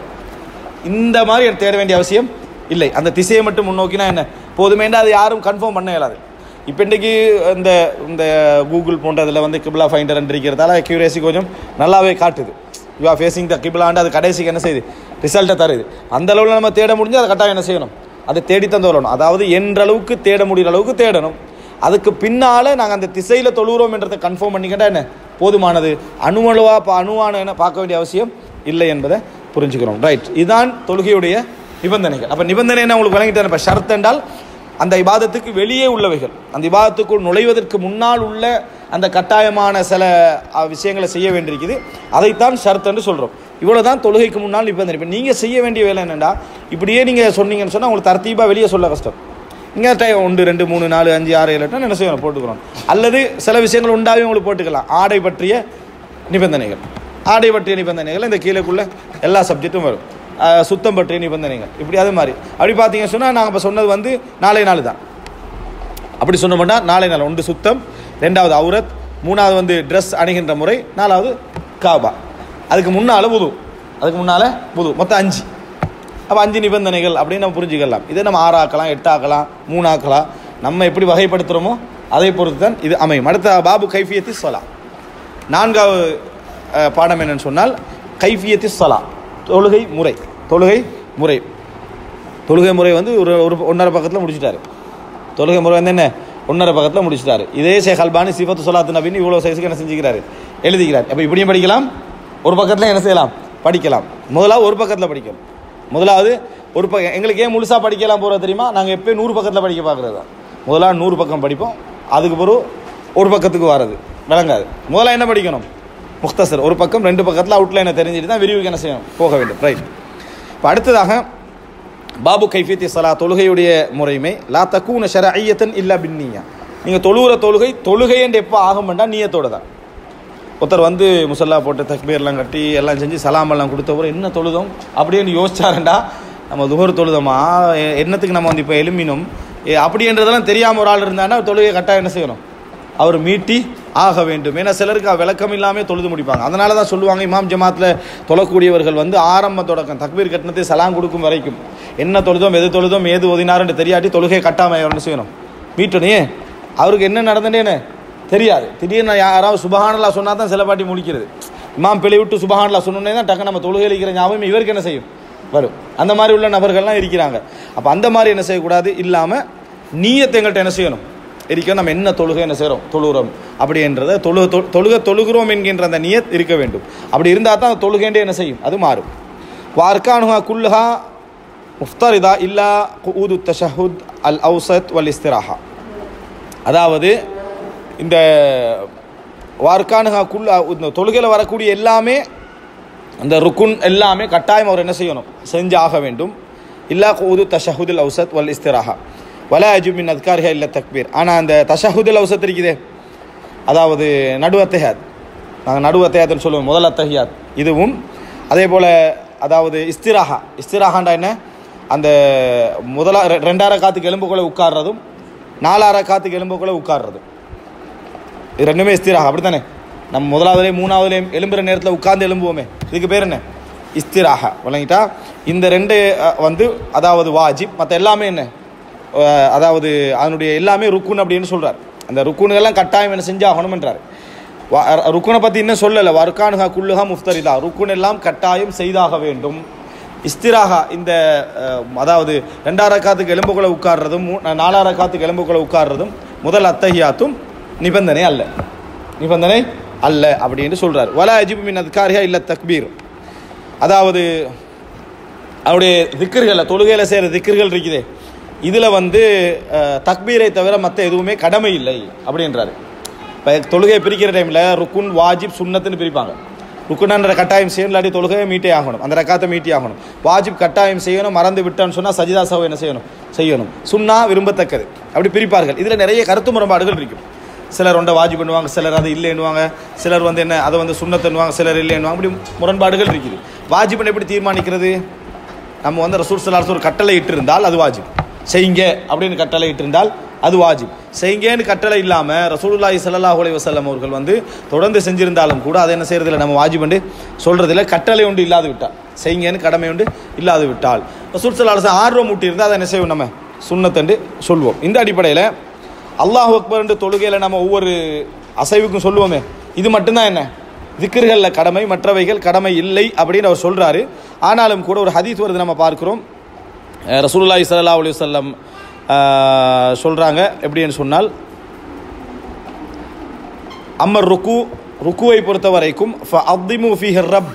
இந்த மாதிரி எனக்கு தேட வேண்டிய அவசியம் இல்லை அந்த திசையை மட்டும் முன்னோக்கினா என்ன போதுமேண்டா அது யாரும் கன்ஃபார்ம் பண்ண இயலாது இப்போ இன்றைக்கி இந்த இந்த கூகுள் போன்றதில் வந்து கிபிலா ஃபைண்டர் இருக்கிறதால அக்யூரேசி கொஞ்சம் நல்லாவே காட்டுது யூ ஆர் ஃபேஸிங் த கிபிலாண்டு அது கடைசிக்கு என்ன செய்யுது ரிசல்ட்டை தருது அந்த அளவில் நம்ம தேட முடிஞ்சு அதை கட்டாயம் என்ன செய்யணும் அதை தேடி தந்து வரணும் அதாவது என்ற அளவுக்கு தேட முடிகிற அளவுக்கு தேடணும் அதுக்கு பின்னால் நாங்கள் அந்த திசையில் தொழுகிறோம் என்றதை கன்ஃபார்ம் பண்ணிக்கிட்டா என்ன போதுமானது அணுவளவா இப்போ அணுவான என்ன பார்க்க வேண்டிய அவசியம் இல்லை என்பதை புரிஞ்சுக்கிறோம் ரைட் இதுதான் தொழுகையுடைய நிபந்தனைகள் அப்போ நிபந்தனை என்ன உங்களுக்கு வழங்கிட்டேன் இப்போ ஷரத் என்றால் அந்த இபாதத்துக்கு வெளியே உள்ளவைகள் அந்த இபாதத்துக்குள் நுழைவதற்கு முன்னால் உள்ள அந்த கட்டாயமான சில அஹ், விஷயங்களை செய்ய வேண்டியிருக்குது அதைத்தான் ஷரத் என்று சொல்கிறோம் இவ்வளோ தான் தொழுகைக்கு முன்னால் நிபந்தனை இப்போ நீங்கள் செய்ய வேண்டிய வேலை என்னென்னா இப்படியே நீங்கள் சொன்னீங்கன்னு சொன்னால் உங்களுக்கு தர்த்தீபாக வெளியே சொல்ல கஷ்டம் இங்கே டைம் ஒன்று ரெண்டு மூணு நாலு அஞ்சு ஆறு ஏழு எட்டு என்ன செய்யணும் போட்டுக்கிறோம் அல்லது சில விஷயங்கள் உண்டாவே உங்களுக்கு போட்டுக்கலாம் ஆடை பற்றிய நிபந்தனைகள் ஆடை பற்றிய நிபந்தனைகள் இந்த கீழேக்குள்ள எல்லா சப்ஜெக்ட்டும் வரும் அஹ், சுத்தம் பற்றிய நிபந்தனைகள் இப்படி அது மாதிரி அப்படி பார்த்தீங்க சொன்னால் நாங்கள் இப்போ சொன்னது வந்து நாளை நாள் தான் அப்படி சொன்ன மாட்டா நாளை நாள் ஒன்று சுத்தம் ரெண்டாவது அவுரத் மூணாவது வந்து ட்ரெஸ் அணிகின்ற முறை நாலாவது காபா அதுக்கு முன்னால் புது அதுக்கு முன்னால் புது மொத்தம் அஞ்சு அப்போ அஞ்சு நிபந்தனைகள் அப்படின்னு நம்ம புரிஞ்சுக்கலாம் இதை நம்ம ஆறாக்கலாம் எட்டாக்கலாம் மூணாக்கலாம் நம்ம எப்படி வகைப்படுத்துகிறோமோ அதை பொறுத்து தான் இது அமையும் அடுத்த பாபு கைஃபியத்தி சொலா நான்காவது அஹ், பாடம் என்னன்னு சொன்னால் கைஃபியத்தி சொலா தொழுகை முறை தொழுகை முறை தொழுகை முறை வந்து ஒரு ஒரு ஒன்றரை பக்கத்தில் முடிச்சிட்டாரு தொழுகை முறை வந்து என்ன ஒன்றரை பக்கத்தில் முடிச்சிட்டாரு இதே ஷேக் அல்பானி சிஃபத்து சொல்லாத்து நபின்னு இவ்வளோ சைஸுக்கு என்ன செஞ்சுக்கிறாரு எழுதிக்கிறார் அப்போ இப்படியும் படிக்கலாம் ஒரு பக்கத்தில் என்ன செய்யலாம் படிக்கலாம் முதலாவது ஒரு பக்கத்தில் படிக்கணும் முதலாவது ஒரு பக்கம் எங்களுக்கு ஏன் முழுசாக படிக்கலாம் போகிறது தெரியுமா நாங்கள் எப்போயும் நூறு பக்கத்தில் படிக்க பார்க்குறது தான் முதலாவது நூறு பக்கம் படிப்போம் அதுக்கு பிறகு ஒரு பக்கத்துக்கு வர்றது விளங்காது முதல்ல என்ன படிக்கணும் முக்தசர் ஒரு பக்கம் ரெண்டு பக்கத்தில் அவுட்லைனை தெரிஞ்சுட்டு தான் விரிவுக்கு என்ன செய்யணும் போக வேண்டும் ரைட் இப்போ அடுத்ததாக பாபு கைஃபியத்தி சலா தொழுகையுடைய முறைமை லா தக்கூன ஷரஐயத்தன் இல்லா பின்னியா நீங்கள் தொழுகிற தொழுகை தொழுகை என்று எப்போ ஆகும் வேண்டாம் நீயத்தோட தான் ஒருத்தர் வந்து முசல்லா போட்டு தக்பீர்லாம் கட்டி எல்லாம் செஞ்சு சலாம் எல்லாம் கொடுத்தவரை என்ன தொழுதோம் அப்படின்னு யோசிச்சாருண்டா நம்ம துகர் தொழுதோமா எ- என்னத்துக்கு நம்ம வந்து இப்போ எலுமினோம் ஏ, அப்படின்றதெல்லாம் தெரியாமல் ஒரு ஆள் இருந்தாங்கன்னா தொழுகை கட்டாயம் என்ன செய்யணும் அவர் மீட்டி ஆக வேண்டும் ஏன்னா சிலருக்கு அ- விளக்கம் இல்லாமல் தொழுது முடிப்பாங்க அதனால தான் சொல்லுவாங்க இமாம் ஜமாத்தில் தொழக்கூடியவர்கள் வந்து ஆரம்ப தொடக்கம் தக்பீர் கட்டினத்தை சலாம் கொடுக்கும் வரைக்கும் என்ன தொழுதோம் எது தொழுதோம் ஏது ஒதினாருன்னு தெரியாட்டி தொழுகை கட்டாமல் என்ன செய்யணும் மீட்டணும் ஏன் அவருக்கு என்ன நடந்துட்டேன்னு தெரியாது திடீர்னு யாராவது சுபஹானல்லா சொன்னால் தான் சில பாட்டி முடிக்கிறது இமாம் பிழை விட்டு சுபஹானல்லா சொன்னோன்னே தான் டக்கு நம்ம தொழுகை இருக்கிற ஞாபகம் இவருக்கு என்ன செய்யும் வரும் அந்த மாதிரி உள்ள நபர்கள்லாம் இருக்கிறாங்க அப்போ அந்த மாதிரி என்ன செய்யக்கூடாது இல்லாமல் நீயத்தை எங்கள்கிட்ட என்ன செய்யணும் இருக்க நம்ம என்ன தொழுகை என்ன செய்கிறோம் தொழுகிறோம் அப்படின்றத தொழு தொ- தொழுக தொழுகிறோம் என்கின்ற அந்த நியத் இருக்க வேண்டும் அப்படி இருந்தால் தான் அந்த தொழுகைண்டே என்ன செய்யும் அது மாறும் வார்கானுஹா குல்லுஹா முஃப்தரிதா இல்லா குஊது தஷஹுத் அல் அவுசத் வல் இஸ்திராஹா அதாவது இந்த வார்கானுகா குல் இந்த தொழுகையில் வரக்கூடிய எல்லாமே அந்த ருக்குன் எல்லாமே கட்டாயம் அவர் என்ன செய்யணும் செஞ்சாக வேண்டும் இல்லா கூது தஷஹுதுல் அவுசத் வல் இஸ்திராஹா வல அஜுமின் அத்காரிஹா இல்ல தக்பீர் ஆனால் அந்த தஷஹுதுல் அவுசத் இருக்குதே அதாவது நடு அத்தஹியாத் நாங்கள் நடு அத்தஹியாத்னு சொல்லுவோம் முதல் அத்தஹியாத் இதுவும் அதே போல் அதாவது இஸ்திராஹா இஸ்திராஹாண்டா என்ன அந்த முதலா ரெ- ரெண்டாயிர காத்துக்கு எலும்புக்குள்ளே உட்கார்றதும் நாலாயிர காத்துக்கு எலும்புக்குள்ளே உட்கார்றதும் இது ரெண்டுமே இஸ்திராஹா அப்படி தானே நம்ம முதலாவதுலேயும் மூணாவதுலேயும் எலும்புற நேரத்தில் உட்கார்ந்து எலும்புவோமே இதுக்கு பேர் என்ன இஸ்திராஹா விளங்கிட்டா இந்த ரெண்டு அஹ், வந்து அதாவது வாஜிப் மற்ற எல்லாமே என்ன அஹ், அதாவது அதனுடைய எல்லாமே ருக்குன் அப்படின்னு சொல்றார் அந்த ருக்குனுகள்லாம் கட்டாயம் என்ன செஞ்சாகணும்ன்றார் வா- ருக்குனை பற்றி இன்னும் சொல்லலை வர்கானுகா குல்லுகா முஃப்தரிதா ருக்குன் எல்லாம் கட்டாயம் செய்தாக வேண்டும் இஸ்திராகா இந்த அஹ், அதாவது ரெண்டாயிரம் காத்துக்கு எலும்புக்குள்ள உட்கார்றதும் மூ- நாலாயிரம் காத்துக்கு எலும்புக்குள்ள உட்கார்றதும் முதல் அத்தஹியாத்தும் நிபந்தனை அல்ல நிபந்தனை அல்ல அப்படின்னு சொல்றார் வலா அஜிபு மின் அத்காரியா இல்ல தக்பீர் அதாவது அவருடைய திக்கர்களில் தொழுகையில் செய்கிற திக்கர்கள் இருக்குதே இதில் வந்து அஹ், தக்பீரை தவிர மற்ற எதுவுமே கடமை இல்லை அப்படின்றாரு இப்போ தொழுகையை பிரிக்கிற டைமில் ருக்குன் வாஜிப் சுன்னத்துன்னு பிரிப்பாங்க ருக்குனான்ற கட்டாயம் செய்யணும் இல்லாட்டி தொழுகையை மீட்டே ஆகணும் அந்த ரக்காத்தை மீட்டி ஆகணும் வாஜிப் கட்டாயம் செய்யணும் மறந்து விட்டான்னு சொன்னால் சஜிதா சவ என்ன செய்யணும் செய்யணும் சுன்னா விரும்பத்தக்கது அப்படி பிரிப்பார்கள் இதில் நிறைய கருத்து முரண்பாடுகள் இருக்கும் சிலர் ஒன்றை வாஜிப் பண்ணுவாங்க சிலர் அது இல்லைன்னுவாங்க சிலர் வந்து என்ன அதை வந்து சுண்ணத்துன்னுவாங்க சிலர் இல்லைன்னுவாங்க அப்படி முரண்பாடுகள் இருக்குது வாஜிப்னு எப்படி தீர்மானிக்கிறது நம்ம வந்து ரசூல் சலாஸ் ஒரு கட்டளை இட்டிருந்தால் அது வாஜிப் செய்யுங்க அப்படின்னு கட்டளை இட்டிருந்தால் அது வாஜிப் செய்யுங்கன்னு கட்டளை இல்லாமல் ரசூலுல்லாஹி ஸல்லல்லாஹு அலைஹி வஸல்லம் அவர்கள் வந்து தொடர்ந்து செஞ்சிருந்தாலும் கூட அதை என்ன செய்யறதில்ல நம்ம வாஜிப் என்று சொல்றதில்ல கட்டளை ஒன்று இல்லாது விட்டால் செய்யுங்கன்னு கடமை ஒன்று இல்லாது விட்டால் ரசூல் சலாஸ் ஆர்வம் ஊட்டி இருந்தால் அதை என்ன செய்வோம் நம்ம சுண்ணத்தண்டு சொல்வோம் இந்த அடிப்படையில் அல்லாஹ் அக்பர் என்று தொழுகையில் நம்ம ஒவ்வொரு அசைவுக்கும் சொல்லுவோமே இது மட்டும்தான் என்ன திக்ர்களில் கடமை மற்றவைகள் கடமை இல்லை அப்படின்னு அவர் சொல்றாரு ஆனாலும் கூட ஒரு ஹதீஸ் வருது நம்ம பார்க்கிறோம் அஹ் ரசூலுல்லாஹி ஸல்லல்லாஹு அலைஹி வஸல்லம் அஹ், சொல்றாங்க எப்படின்னு சொன்னால் அம்மர் ருக்கு ருக்குவை பொறுத்த வரைக்கும் அப்திமு ஃபீஹர் ரப்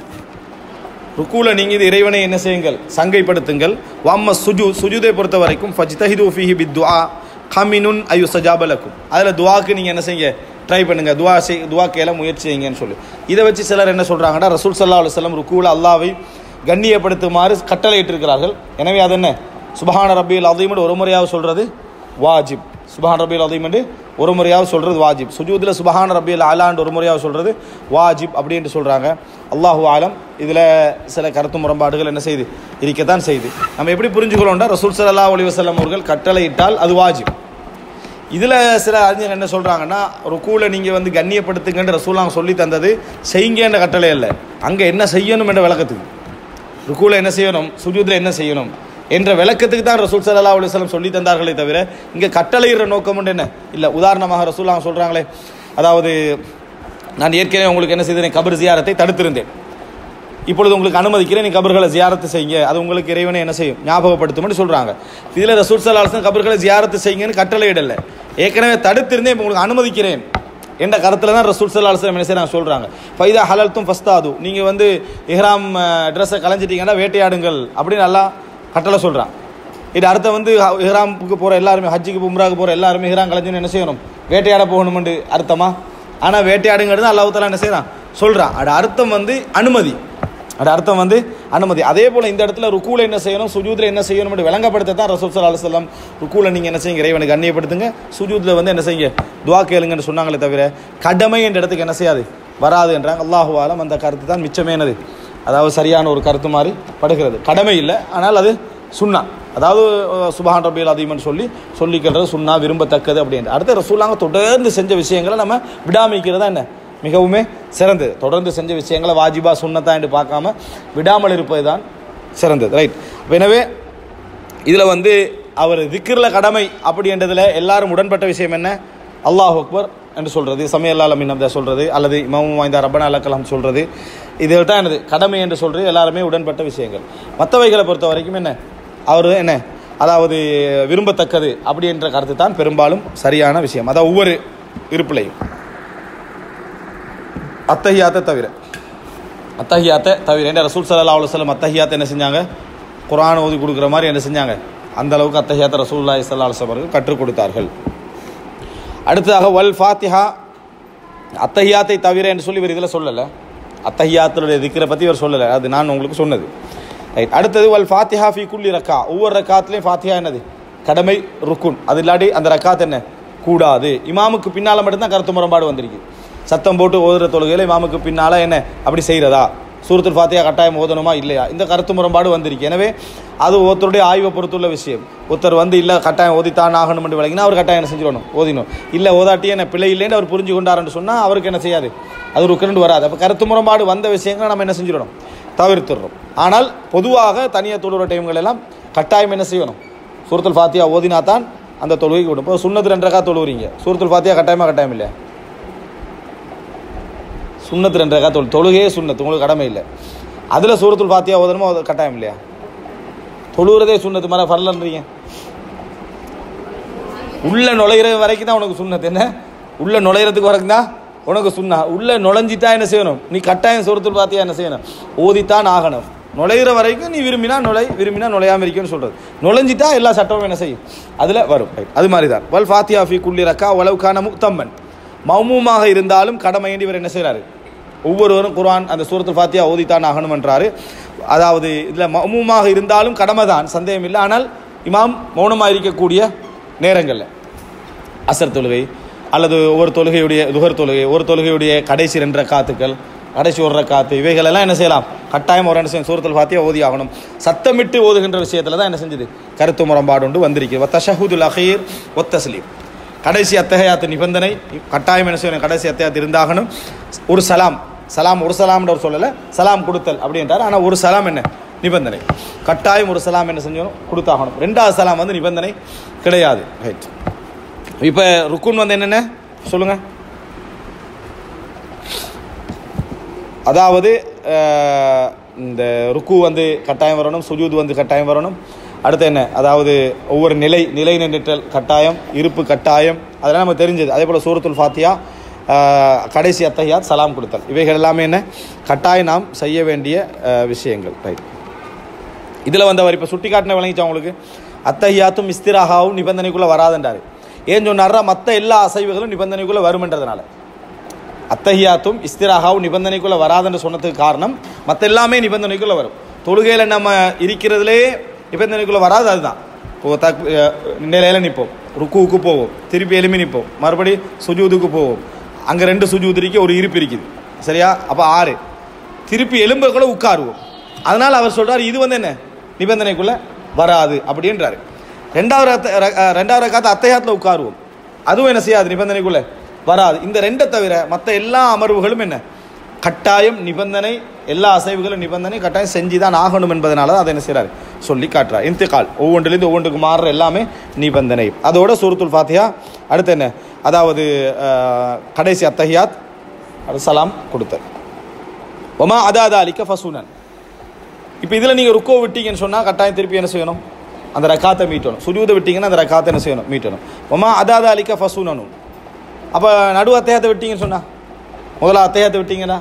ருக்குல நீங்க இது இறைவனை என்ன செய்யுங்கள் சங்கைப்படுத்துங்கள் வம்ம சுஜு சுஜுதை பொறுத்த வரைக்கும் ஃபஜ்தஹிது ஃபீஹி பித்துஆ கமினுன் அயு சஜாபலக்கும் அதில் துவாக்கு நீங்கள் என்ன செய்யுங்க ட்ரை பண்ணுங்க துவா செய் துவா கேள முயற்சி செய்யுங்கன்னு சொல்லி இதை வச்சு சிலர் என்ன சொல்றாங்கன்னா ரசூல் சல்லா அலுவலம் ருக்குவில் அல்லாவை கண்ணியப்படுத்துமாறு கட்டளையிட்டிருக்கிறார்கள் எனவே அது என்ன சுபஹான ரபியில் அதையும் ஒரு முறையாக சொல்றது வாஜிப் சுபஹான் ரபியில் அதையும் என்று ஒரு முறையாக சொல்றது வாஜிப் சுஜூதில் சுபஹான் ரபியில் அலாண்டு ஒரு முறையாக சொல்றது வாஜிப் அப்படின்ட்டு சொல்றாங்க அல்லாஹு ஆலம் இதில் சில கருத்து முரண்பாடுகள் என்ன செய்யுது இருக்கத்தான் செய்யுது நம்ம எப்படி புரிஞ்சுக்கிறோம்னா ரசூல் ஸல்லல்லாஹு அலைஹி வஸல்லம் அவர்கள் கட்டளையிட்டால் அது வாஜிப் இதில் சில அறிஞர் என்ன சொல்கிறாங்கன்னா ருக்கூல நீங்கள் வந்து கண்ணியப்படுத்துங்கன்ற ரசூலாங்க சொல்லி தந்தது செய்யுங்கன்ற கட்டளை இல்லை அங்கே என்ன செய்யணும் என்ற விளக்கத்துக்கு ருக்கூல என்ன செய்யணும் சுஜூதில் என்ன செய்யணும் என்ற விளக்கத்துக்கு தான் ரசூல் சல்லா அலுவலம் சொல்லி தந்தார்களே தவிர இங்கே கட்டளையிடுற நோக்கம் உண்டு என்ன இல்லை உதாரணமாக ரசூலாங்க சொல்கிறாங்களே அதாவது நான் ஏற்கனவே உங்களுக்கு என்ன செய்தேன் கபர் ஜியாரத்தை தடுத்திருந்தேன் இப்பொழுது உங்களுக்கு அனுமதிக்கிறேன் நீ கபர்களை ஜியாரத்து செய்யுங்க அது உங்களுக்கு இறைவனை என்ன செய்யும் ஞாபகப்படுத்தும்னு சொல்றாங்க இதில் ரசூல் சல்லாஹன் கபர்களை ஜியாரத்து செய்யுங்கன்னு கட்டளை இடல ஏற்கனவே தடுத்திருந்தேன் இப்போ உங்களுக்கு அனுமதிக்கிறேன் என்ற கருத்தில் தான் ரசூல் சல்லா அலுவலம் என்ன செய்யறாங்க சொல்றாங்க ஃபைதா ஹலல்த்தும் ஃபஸ்தாது நீங்கள் வந்து இஹ்ராம் ட்ரெஸ்ஸை கலைஞ்சிட்டீங்கன்னா வேட்டையாடுங்கள் அப்படின்னு நல்லா கட்டளை சொல்றான் இது அடுத்த வந்து ஹ- இஹ்ராமுக்கு போகிற எல்லாருமே ஹஜ்ஜுக்கு உம்ராக்கு போகிற எல்லாருமே இஹ்ராம் கலைஞ்சுன்னு என்ன செய்யணும் வேட்டையாட போகணுமென்று அர்த்தமா ஆனால் வேட்டையாடுங்கிறது அல்லாஹ் தஆலா என்ன செய்யறான் சொல்றான் அது அர்த்தம் வந்து அனுமதி அது அர்த்தம் வந்து அனுமதி அதே போல் இந்த இடத்துல ருக்கூல என்ன செய்யணும் சுஜூதில் என்ன செய்யணும் விளங்கப்படுத்த தான் ரசூல் சல்லா அலுவலம் ருக்கூல நீங்கள் என்ன செய்யுங்க இறைவனுக்கு கண்ணியப்படுத்துங்க சுஜூதில் வந்து என்ன செய்யுங்க துவா கேளுங்கன்னு சொன்னாங்களே தவிர கடமை என்ற இடத்துக்கு என்ன செய்யாது வராது என்றாங்க அல்லாஹு ஆலம் அந்த கருத்து தான் மிச்சமேனது அதாவது சரியான ஒரு கருத்து மாதிரி படுகிறது கடமை இல்லை ஆனால் அது சுன்னா அதாவது அஹ், சுபஹான் ரபியல் அதிகம்னு சொல்லி சொல்லிக்கிறது சுன்னா விரும்பத்தக்கது அப்படின்ட்டு அடுத்து ரசூலாங்க தொடர்ந்து செஞ்ச விஷயங்களை நம்ம விடாமிக்கிறதா என்ன மிகவுமே சிறந்தது தொடர்ந்து செஞ்ச விஷயங்களை வாஜிபா சுன்னத்தா என்று பார்க்காம விடாமல் இருப்பது தான் சிறந்தது ரைட் எனவே இதில் வந்து அவர் திக்ரில் கடமை அப்படின்றதுல எல்லாரும் உடன்பட்ட விஷயம் என்ன அல்லாஹ் அக்பர் என்று சொல்கிறது சமையல்லா அலமின் அப்தா சொல்கிறது அல்லது இமாமும் வாய்ந்த ரப்பனா அலக்கலாம் சொல்கிறது இது தான் எனது கடமை என்று சொல்கிறது எல்லாருமே உடன்பட்ட விஷயங்கள் மற்றவைகளை பொறுத்த வரைக்கும் என்ன அவர் என்ன அதாவது விரும்பத்தக்கது அப்படி என்ற கருத்து தான் பெரும்பாலும் சரியான விஷயம் அதான் ஒவ்வொரு இருப்பிலையும் அத்தஹியாத்தை தவிர அத்தஹியாத்தை தவிர என்ன ரசூல் சல்லா அலுவலம் அத்தஹியாத்தை என்ன செஞ்சாங்க குரான் ஓதி கொடுக்குற மாதிரி என்ன செஞ்சாங்க அந்த அளவுக்கு அத்தஹியாத்தை ரசூல்லாய் சல்லா அலுவலம் அவர்கள் கற்றுக் கொடுத்தார்கள் அடுத்ததாக வல் ஃபாத்திஹா அத்தஹியாத்தை தவிர என்று சொல்லி இவர் இதில் சொல்லலை அத்தஹியாத்துடைய திக்கிற பற்றி இவர் சொல்லலை அது நான் உங்களுக்கு சொன்னது ரைட் அடுத்தது வல் ஃபாத்திஹா ஃபி குல்லி ரக்கா ஒவ்வொரு ரக்காத்துலேயும் ஃபாத்திஹா என்னது கடமை ருக்குன் அது இல்லாட்டி அந்த ரக்காத் என்ன கூடாது இமாமுக்கு பின்னால் மட்டும்தான் கருத்து முரண்பாடு வந்திருக்கு சத்தம் போட்டு ஓதுற தொழுகையில் இமாமுக்கு பின்னால் என்ன அப்படி செய்கிறதா சூரத்துல் ஃபாத்தியா கட்டாயம் ஓதணுமா இல்லையா இந்த கருத்து முரண்பாடு வந்திருக்கு எனவே அது ஒருத்தருடைய ஆய்வை பொறுத்துள்ள விஷயம் ஒருத்தர் வந்து இல்லை கட்டாயம் ஓதித்தான் ஆகணும் என்று விளங்கினா அவர் கட்டாயம் என்ன செஞ்சிடணும் ஓதிணும் இல்லை ஓதாட்டி என்ன பிள்ளை இல்லைன்னு அவர் புரிஞ்சு கொண்டாருன்னு சொன்னால் அவருக்கு என்ன செய்யாது அது ஒரு கிரண்டு வராது அப்போ கருத்து முரண்பாடு வந்த விஷயங்களை நம்ம என்ன செஞ்சிடணும் தவிர்த்துடுறோம் ஆனால் பொதுவாக தனியாக தொழுகிற டைம்கள் எல்லாம் கட்டாயம் என்ன செய்யணும் சூரத்துல் ஃபாத்தியா ஓதினா தான் அந்த தொழுகைக்கு விடும் இப்போ சுண்ணத்து ரெண்டரைக்கா தொழுவுறீங்க சூரத்துல் ஃபாத்தியா கட்டாயமாக கட்டாயம் இல்லையா சுண்ணத்து ரெண்டரைக்கா தொழு தொழுகையே சுண்ணத்து உங்களுக்கு கடமை இல்லை அதில் சூரத்துல் ஃபாத்தியா ஓதணுமோ அது கட்டாயம் இல்லையா தொழுகிறதே சுண்ணத்து மர ஃபர்லன்றீங்க உள்ள நுழையிறது வரைக்கும் தான் உனக்கு சுண்ணத்து என்ன உள்ள நுழையிறதுக்கு வரைக்கும் தான் உனக்கு சுண்ணா உள்ள நுழைஞ்சிட்டா என்ன செய்யணும் நீ கட்டாயம் சூரத்துல் ஃபாத்தியா என்ன செய்யணும் ஓதித்தான் ஆகணும் நுழையிற வரைக்கும் நீ விரும்பினா நுழை விரும்பினா நுழையாம இருக்குன்னு சொல்றது நுழைஞ்சிட்டா எல்லா சட்டமும் என்ன செய்யும் அதில் வரும் Right. அது மாதிரி தான் வல் ஃபாத்தியா ஃபி குல்லி ரக்கா உளவுக்கான முக்தம்மன் மௌமூமாக இருந்தாலும் கடமையேண்டி இவர் என்ன செய்கிறாரு ஒவ்வொருவரும் குர்ஆன் அந்த சூரத்துல் ஃபாத்தியா ஓதித்தான் ஆகணும் என்றாரு அதாவது இதில் மௌமூமாக இருந்தாலும் கடமை தான் சந்தேகம் இல்லை ஆனால் இமாம் மௌனமாக இருக்கக்கூடிய நேரங்களில் அசர் தொழுகை அல்லது ஒவ்வொரு தொழுகையுடைய துகர் தொழுகை ஒரு தொழுகையுடைய கடைசி ரெண்டு ரக்காத்துக்கள் கடைசி ஒரு ரக்காத்து இவைகள் எல்லாம் என்ன செய்யலாம் கட்டாயம் ஒரு என்ன செய்யும் சூரத்தில் ஃபாத்தியா ஓதி ஆகணும் சத்தமிட்டு ஓதுகின்ற விஷயத்தில் தான் என்ன செஞ்சது கருத்து முரண்பாடு உண்டு வந்திருக்கு தஷஹூதுல் அஹீர் ஒத்தஸ்லீம் கடைசி அத்தகையாத்து நிபந்தனை கட்டாயம் என்ன செய்யணும் கடைசி அத்தகையாத்து இருந்தாகணும் ஒரு சலாம் சலாம் ஒரு சலாம்ன்ற ஒரு சொல்லலை சலாம் கொடுத்தல் அப்படின்றார் ஆனால் ஒரு சலாம் என்ன நிபந்தனை கட்டாயம் ஒரு சலாம் என்ன செஞ்சணும் கொடுத்தாகணும் ரெண்டாவது சலாம் வந்து நிபந்தனை கிடையாது ரைட் இப்போ ருக்குன் வந்து என்னென்ன சொல்லுங்க அதாவது அஹ், இந்த ருக்கு வந்து கட்டாயம் வரணும் சுஜூத் வந்து கட்டாயம் வரணும் அடுத்து என்ன அதாவது ஒவ்வொரு நிலை நிலை நின்றல் கட்டாயம் இருப்பு கட்டாயம் அதெல்லாம் நமக்கு தெரிஞ்சது அதே போல் சூரத்துல் ஃபாத்தியா அஹ், கடைசி அத்தஹியாத் சலாம் கொடுத்தல் இவைகள் எல்லாமே என்ன கட்டாயம் நாம் செய்ய வேண்டிய அஹ், விஷயங்கள் ரைட் இதில் வந்தவர் இப்போ சுட்டி காட்டின விளங்கிச்சா உங்களுக்கு அத்தஹியாத்தும் இஸ்திராகாவும் நிபந்தனைக்குள்ளே வராதுன்றாரு ஏன் சொன்னாரா மற்ற எல்லா அசைவுகளும் நிபந்தனைக்குள்ளே வருமென்றதுனால அத்தஹியாத்தும் இஸ்திராகாவும் நிபந்தனைக்குள்ளே வராதுன்னு சொன்னதுக்கு காரணம் மற்ற எல்லாமே நிபந்தனைக்குள்ளே வரும் தொழுகையில் நம்ம இருக்கிறதுலே நிபந்தனைக்குள்ளே வராது அதுதான் இப்போ தக் நிலையில் நிற்போம் ருக்குவுக்கு போவோம் திருப்பி எலும்பி நிற்போம் மறுபடி சுஜூதுக்கு போவோம் அங்கே ரெண்டு சுஜூது இருக்கு ஒரு இருப்பு இருக்குது சரியா அப்போ ஆறு திருப்பி எலும்ப கூட உட்காருவோம் அதனால் அவர் சொல்றார் இது வந்து என்ன நிபந்தனைக்குள்ளே வராது அப்படின்றாரு ரெண்டாவது ரத்த- ர- அஹ் ரெண்டாவது ரக்காத்து அத்தையாத்தில் உட்காருவோம் அதுவும் என்ன செய்யாது நிபந்தனைக்குள்ளே வராது இந்த ரெண்டை தவிர மற்ற எல்லா அமர்வுகளும் என்ன கட்டாயம் நிபந்தனை எல்லா அசைவுகளும் நிபந்தனை கட்டாயம் செஞ்சு தான் ஆகணும் என்பதனால தான் அதை என்ன செய்கிறார் சொல்லி காட்டுறார் இன்திகால் ஒவ்வொன்றிலிருந்து ஒவ்வொன்றுக்கு மாறுற எல்லாமே நிபந்தனை அதோட சூரத்துல் ஃபாத்தியா அடுத்து என்ன அதாவது அஹ், கடைசி அத்தஹியாத் அது சலாம் கொடுத்தல் ஒமா அதாதா அலிக்க ஃபசூனன் இப்போ இதில் நீங்கள் ருக்கோ விட்டீங்கன்னு சொன்னால் கட்டாயம் திருப்பி என்ன செய்யணும் அந்த ரக்காத்தை மீட்டணும் சுஜூதை விட்டீங்கன்னா அந்த ரக்காத்தை என்ன செய்யணும் மீட்டணும் ஒமா அதாதா அலிக்க ஃபசூனனும் அப்போ நடு அத்தையாத்தை விட்டீங்கன்னு சொன்னா முதல்ல அத்தையாத்தை விட்டீங்கன்னா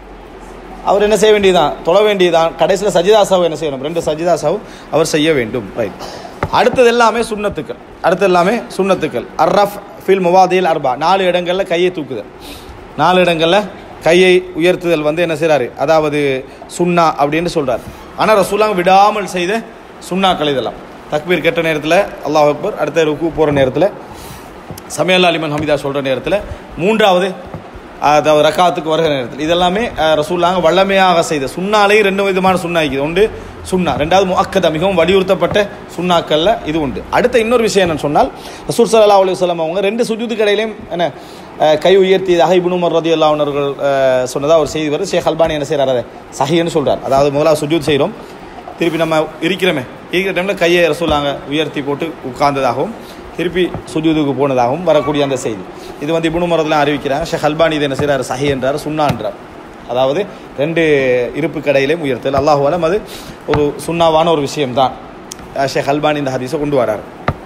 அவர் என்ன செய்ய வேண்டியதுதான் தொழ வேண்டியதுதான் கடைசியில் சஜிதாசாவை என்ன செய்யணும் ரெண்டு சஜிதாசாவும் அவர் செய்ய வேண்டும் ரைட் அடுத்தது எல்லாமே சுண்ணத்துக்கள் அடுத்தது எல்லாமே சுண்ணத்துக்கள் அர்ரஃப் ஃபில் முவாதில் அர்பா நாலு இடங்களில் கையை தூக்குதல் நாலு இடங்களில் கையை உயர்த்துதல் வந்து என்ன செய்கிறாரு அதாவது சுண்ணா அப்படின்னு சொல்கிறார் ஆனால் ரசூலாங்க விடாமல் செய்த சுண்ணாக்கள் இதெல்லாம் தக்பீர் கெட்ட நேரத்தில் அல்லாஹ் அக்பர் அடுத்த ருக்கு போகிற நேரத்தில் சமையல் அலிமன் ஹமிதா சொல்கிற நேரத்தில் மூன்றாவது அதாவது ரக்காத்துக்கு வருகிற நேரத்தில் இதெல்லாமே அஹ், ரசூலுல்லாஹ் வல்லமையாக செய்த சுண்ணாலே ரெண்டு விதமான சுண்ணா இருக்குது ஒன்று சுண்ணா ரெண்டாவது முஅக்கதா மிகவும் வலியுறுத்தப்பட்ட சுண்ணாக்கள்ல இது உண்டு அடுத்த இன்னொரு விஷயம் என்னன்னு சொன்னால் ரசூல் ஸல்லல்லாஹு அலைஹி வஸல்லம் அவங்க ரெண்டு சுஜூது கடையிலையும் என்ன அஹ், கை உயர்த்தியதாக இப்னு உமர் ரதியல்லாஹு அன்ஹு அவர்கள் அஹ், சொன்னதா ஒரு செய்தி வருது ஷேக் அல்பானி என்ன செய்கிறார் அதை சஹின்னு சொல்றார் அதாவது முதலாவது சுஜூத் செய்கிறோம் திருப்பி நம்ம இருக்கிறோமே இருக்கிற டைமில் கையை ரசூலாங்க உயர்த்தி போட்டு உட்கார்ந்ததாகவும் திருப்பி சுஜூதுக்கு போனதாகவும் வரக்கூடிய அந்த செய்தி இது வந்து இபுனு மரத்தில் அறிவிக்கிறாங்க ஷேக் அல்பானி இது என்ன செய்கிறார் சஹி என்றார் சுன்னா என்றார் அதாவது ரெண்டு இருப்பு கடையிலையும் உயர்த்தல் அல்லாஹு அலம் அது ஒரு சுண்ணாவான ஒரு விஷயம்தான் அஹ் ஷேக் அல்பானி இந்த ஹதீஸை கொண்டு வரார்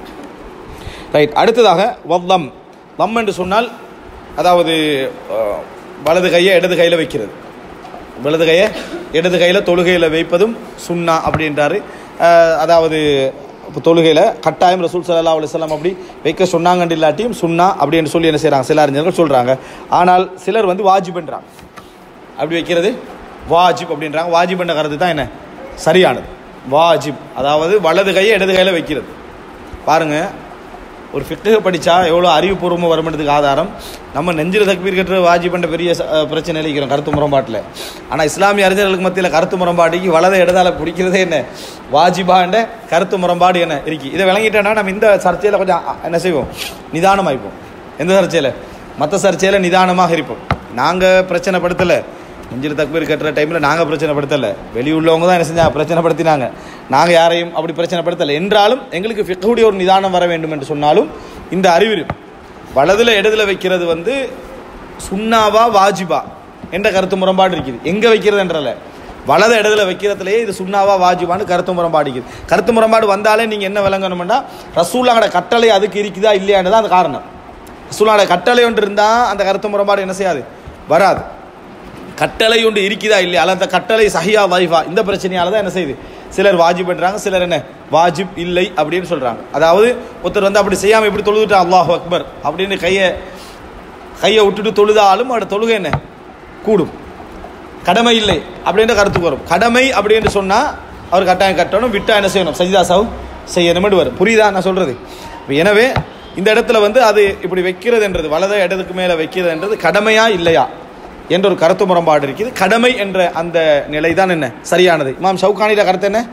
ரைட் அடுத்ததாக வவ்வம் வம் என்று சொன்னால் அதாவது அஹ், வலது கையை இடது கையில் வைக்கிறது வலது கையை இடது கையில் தொழுகையில் வைப்பதும் சுன்னா அப்படின்றாரு அஹ், அதாவது இப்போ தொழுகையில் கட்டாயம் ரசூல் சல்லா அலுவலாம் அப்படி வைக்க சொன்னாங்கன்னு இல்லாட்டியும் சுன்னா அப்படின்னு சொல்லி என்ன செய்கிறாங்க சில அறிஞர்கள் சொல்கிறாங்க ஆனால் சிலர் வந்து வாஜிபன்றாங்க அப்படி வைக்கிறது வாஜிப் அப்படின்றாங்க வாஜிப் என்ற கருத்து தான் என்ன சரியானது வாஜிப் அதாவது வலது கையை இடது கையில் வைக்கிறது பாருங்க ஒரு ஃபிக்கு படித்தா எவ்வளோ அறிவுபூர்வமாக வருமானதுக்கு ஆதாரம் நம்ம நெஞ்சில் தக்பீர் கட்டுற வாஜிப் என்ற பெரிய ச- அஹ் பிரச்சனை இருக்கிறோம் கருத்து முரண்பாட்டில் ஆனால் இஸ்லாமிய அறிஞர்களுக்கு மத்தியில் கருத்து முரண்பாடுக்கு வலதை இடதால பிடிக்கிறதே என்ன வாஜிபாண்ட கருத்து முரண்பாடு என்ன இருக்கு இதை விளங்கிட்டோன்னா நம்ம இந்த சர்ச்சையில் கொஞ்சம் அ- என்ன செய்வோம் நிதானமாயிப்போம் எந்த சர்ச்சையில் மற்ற சர்ச்சையில் நிதானமாக இருப்போம் நாங்கள் பிரச்சனை படுத்தலை நெஞ்சில் தக்பீர் கட்டுற டைமில் நாங்கள் பிரச்சனை படுத்தலை வெளியுள்ளவங்க தான் என்ன செஞ்சாங்க பிரச்சனை படுத்தினாங்க நாங்கள் யாரையும் அப்படி பிரச்சனை படுத்தலை என்றாலும் எங்களுக்கு ஃபிக்குடைய ஒரு நிதானம் வர வேண்டும் என்று சொன்னாலும் இந்த அறிவு வலதுல இடதுல வைக்கிறது வந்து சுண்ணாவா வாஜிபா என்ற கருத்து முரண்பாடு இருக்குது எங்கே வைக்கிறது என்றல வலது இடத்துல வைக்கிறதுலயே இது சுண்ணாவா வாஜிபான்னு கருத்து முரண்பாடு இருக்குது கருத்து முரண்பாடு வந்தாலே நீங்கள் என்ன விளங்கணும்னா ரசூலாங்கட கட்டளை அதுக்கு இருக்குதா இல்லையான்னு தான் அந்த காரணம் ரசூலாங்கட கட்டளை ஒன்று இருந்தால் அந்த கருத்து முரண்பாடு என்ன செய்யாது வராது கட்டளை ஒன்று இருக்குதா இல்லையா அல்ல அந்த கட்டளை சஹியா வைஃபா இந்த பிரச்சனையால தான் என்ன செய்யுது சிலர் வாஜிப் பண்றாங்க சிலர் என்ன வாஜிப் இல்லை அப்படின்னு சொல்றாங்க அதாவது ஒருத்தர் வந்து அப்படி செய்யாம இப்படி தொழுதுட்டா அல்லாஹ் அக்பர் அப்படின்னு கையை கையை விட்டுட்டு தொழுதாலும் அவட தொழுகை என்ன கூடும் கடமை இல்லை அப்படின்ற கருத்துக்கு வரும் கடமை அப்படின்னு சொன்னா அவர் கட்டாயம் கட்டணும் விட்டா என்ன செய்யணும் சஜிதா சாவு செய்யணும்னு வரும் புரியுதா நான் சொல்றது இப்ப எனவே இந்த இடத்துல வந்து அது இப்படி வைக்கிறதுன்றது வலதை இடத்துக்கு மேலே வைக்கிறதுன்றது கடமையா இல்லையா என்ற ஒரு கருத்து முரண்பாடு இருக்குது கடமை என்ற அந்த நிலை தான் என்ன சரியானது இமாம் ஷவுகானில கருத்து என்ன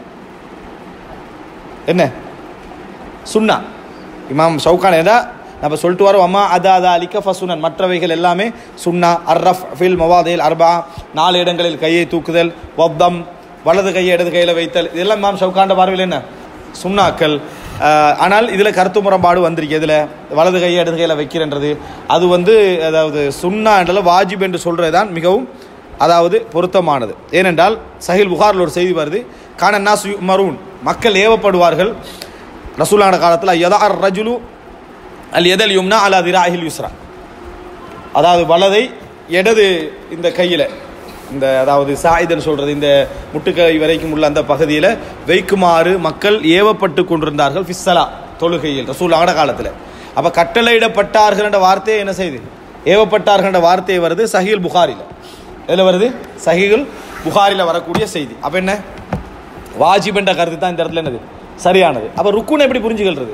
என்ன சுன்னா இமாம் ஷவுகான் ஏதா நம்ம சொல்லிட்டு வரோம் அம்மா அதா அதா அலிக்க ஃபசுனன் மற்றவைகள் எல்லாமே சுன்னா அர்ரஃப் ஃபில் மவாதையில் அர்பா நாலு இடங்களில் கையை தூக்குதல் வப்தம் வலது கையை இடது கையில் வைத்தல் இதெல்லாம் இமாம் ஷவுகாண்ட பார்வையில் என்ன சுன்னாக்கள் ஆஹ், ஆனால் இதில் கருத்து முரண்பாடு வந்திருக்கு இதில் வலது கையை இடது கையில் வைக்கிறன்றது அது வந்து அதாவது சுன்னா என்றால் வாஜிப் என்று சொல்கிறது தான் மிகவும் அதாவது பொருத்தமானது ஏனென்றால் சஹில் புகாரில் ஒரு செய்தி வருது கான நாஸ் மரூன் மக்கள் ஏவப்படுவார்கள் ரசூலான காலத்தில் யதா ரஜுலு அல் எதல் யும்னா அலா திராஹில் யுஸ்ரா அதாவது வலதை இடது இந்த கையில் இந்த அதாவது சாயுதன் சொல்றது இந்த முட்டுக்கை வரைக்கும் உள்ள அந்த பகுதியில் வைக்குமாறு மக்கள் ஏவப்பட்டு கொண்டிருந்தார்கள் ஃபிஸ்ஸலா தொழுகையில் ரசூலான காலத்தில் அப்போ கட்டளையிடப்பட்டார்கள் என்ற வார்த்தையை என்ன செய்யுது ஏவப்பட்டார்கள் என்ற வார்த்தை வருது சஹீல் புகாரில் எதில் வருது சஹீல் புகாரில் வரக்கூடிய செய்தி அப்போ என்ன வாஜிப் என்ற கருத்து தான் இந்த இடத்துல என்னது சரியானது அப்போ ருக்குன் எப்படி புரிஞ்சுக்கிறது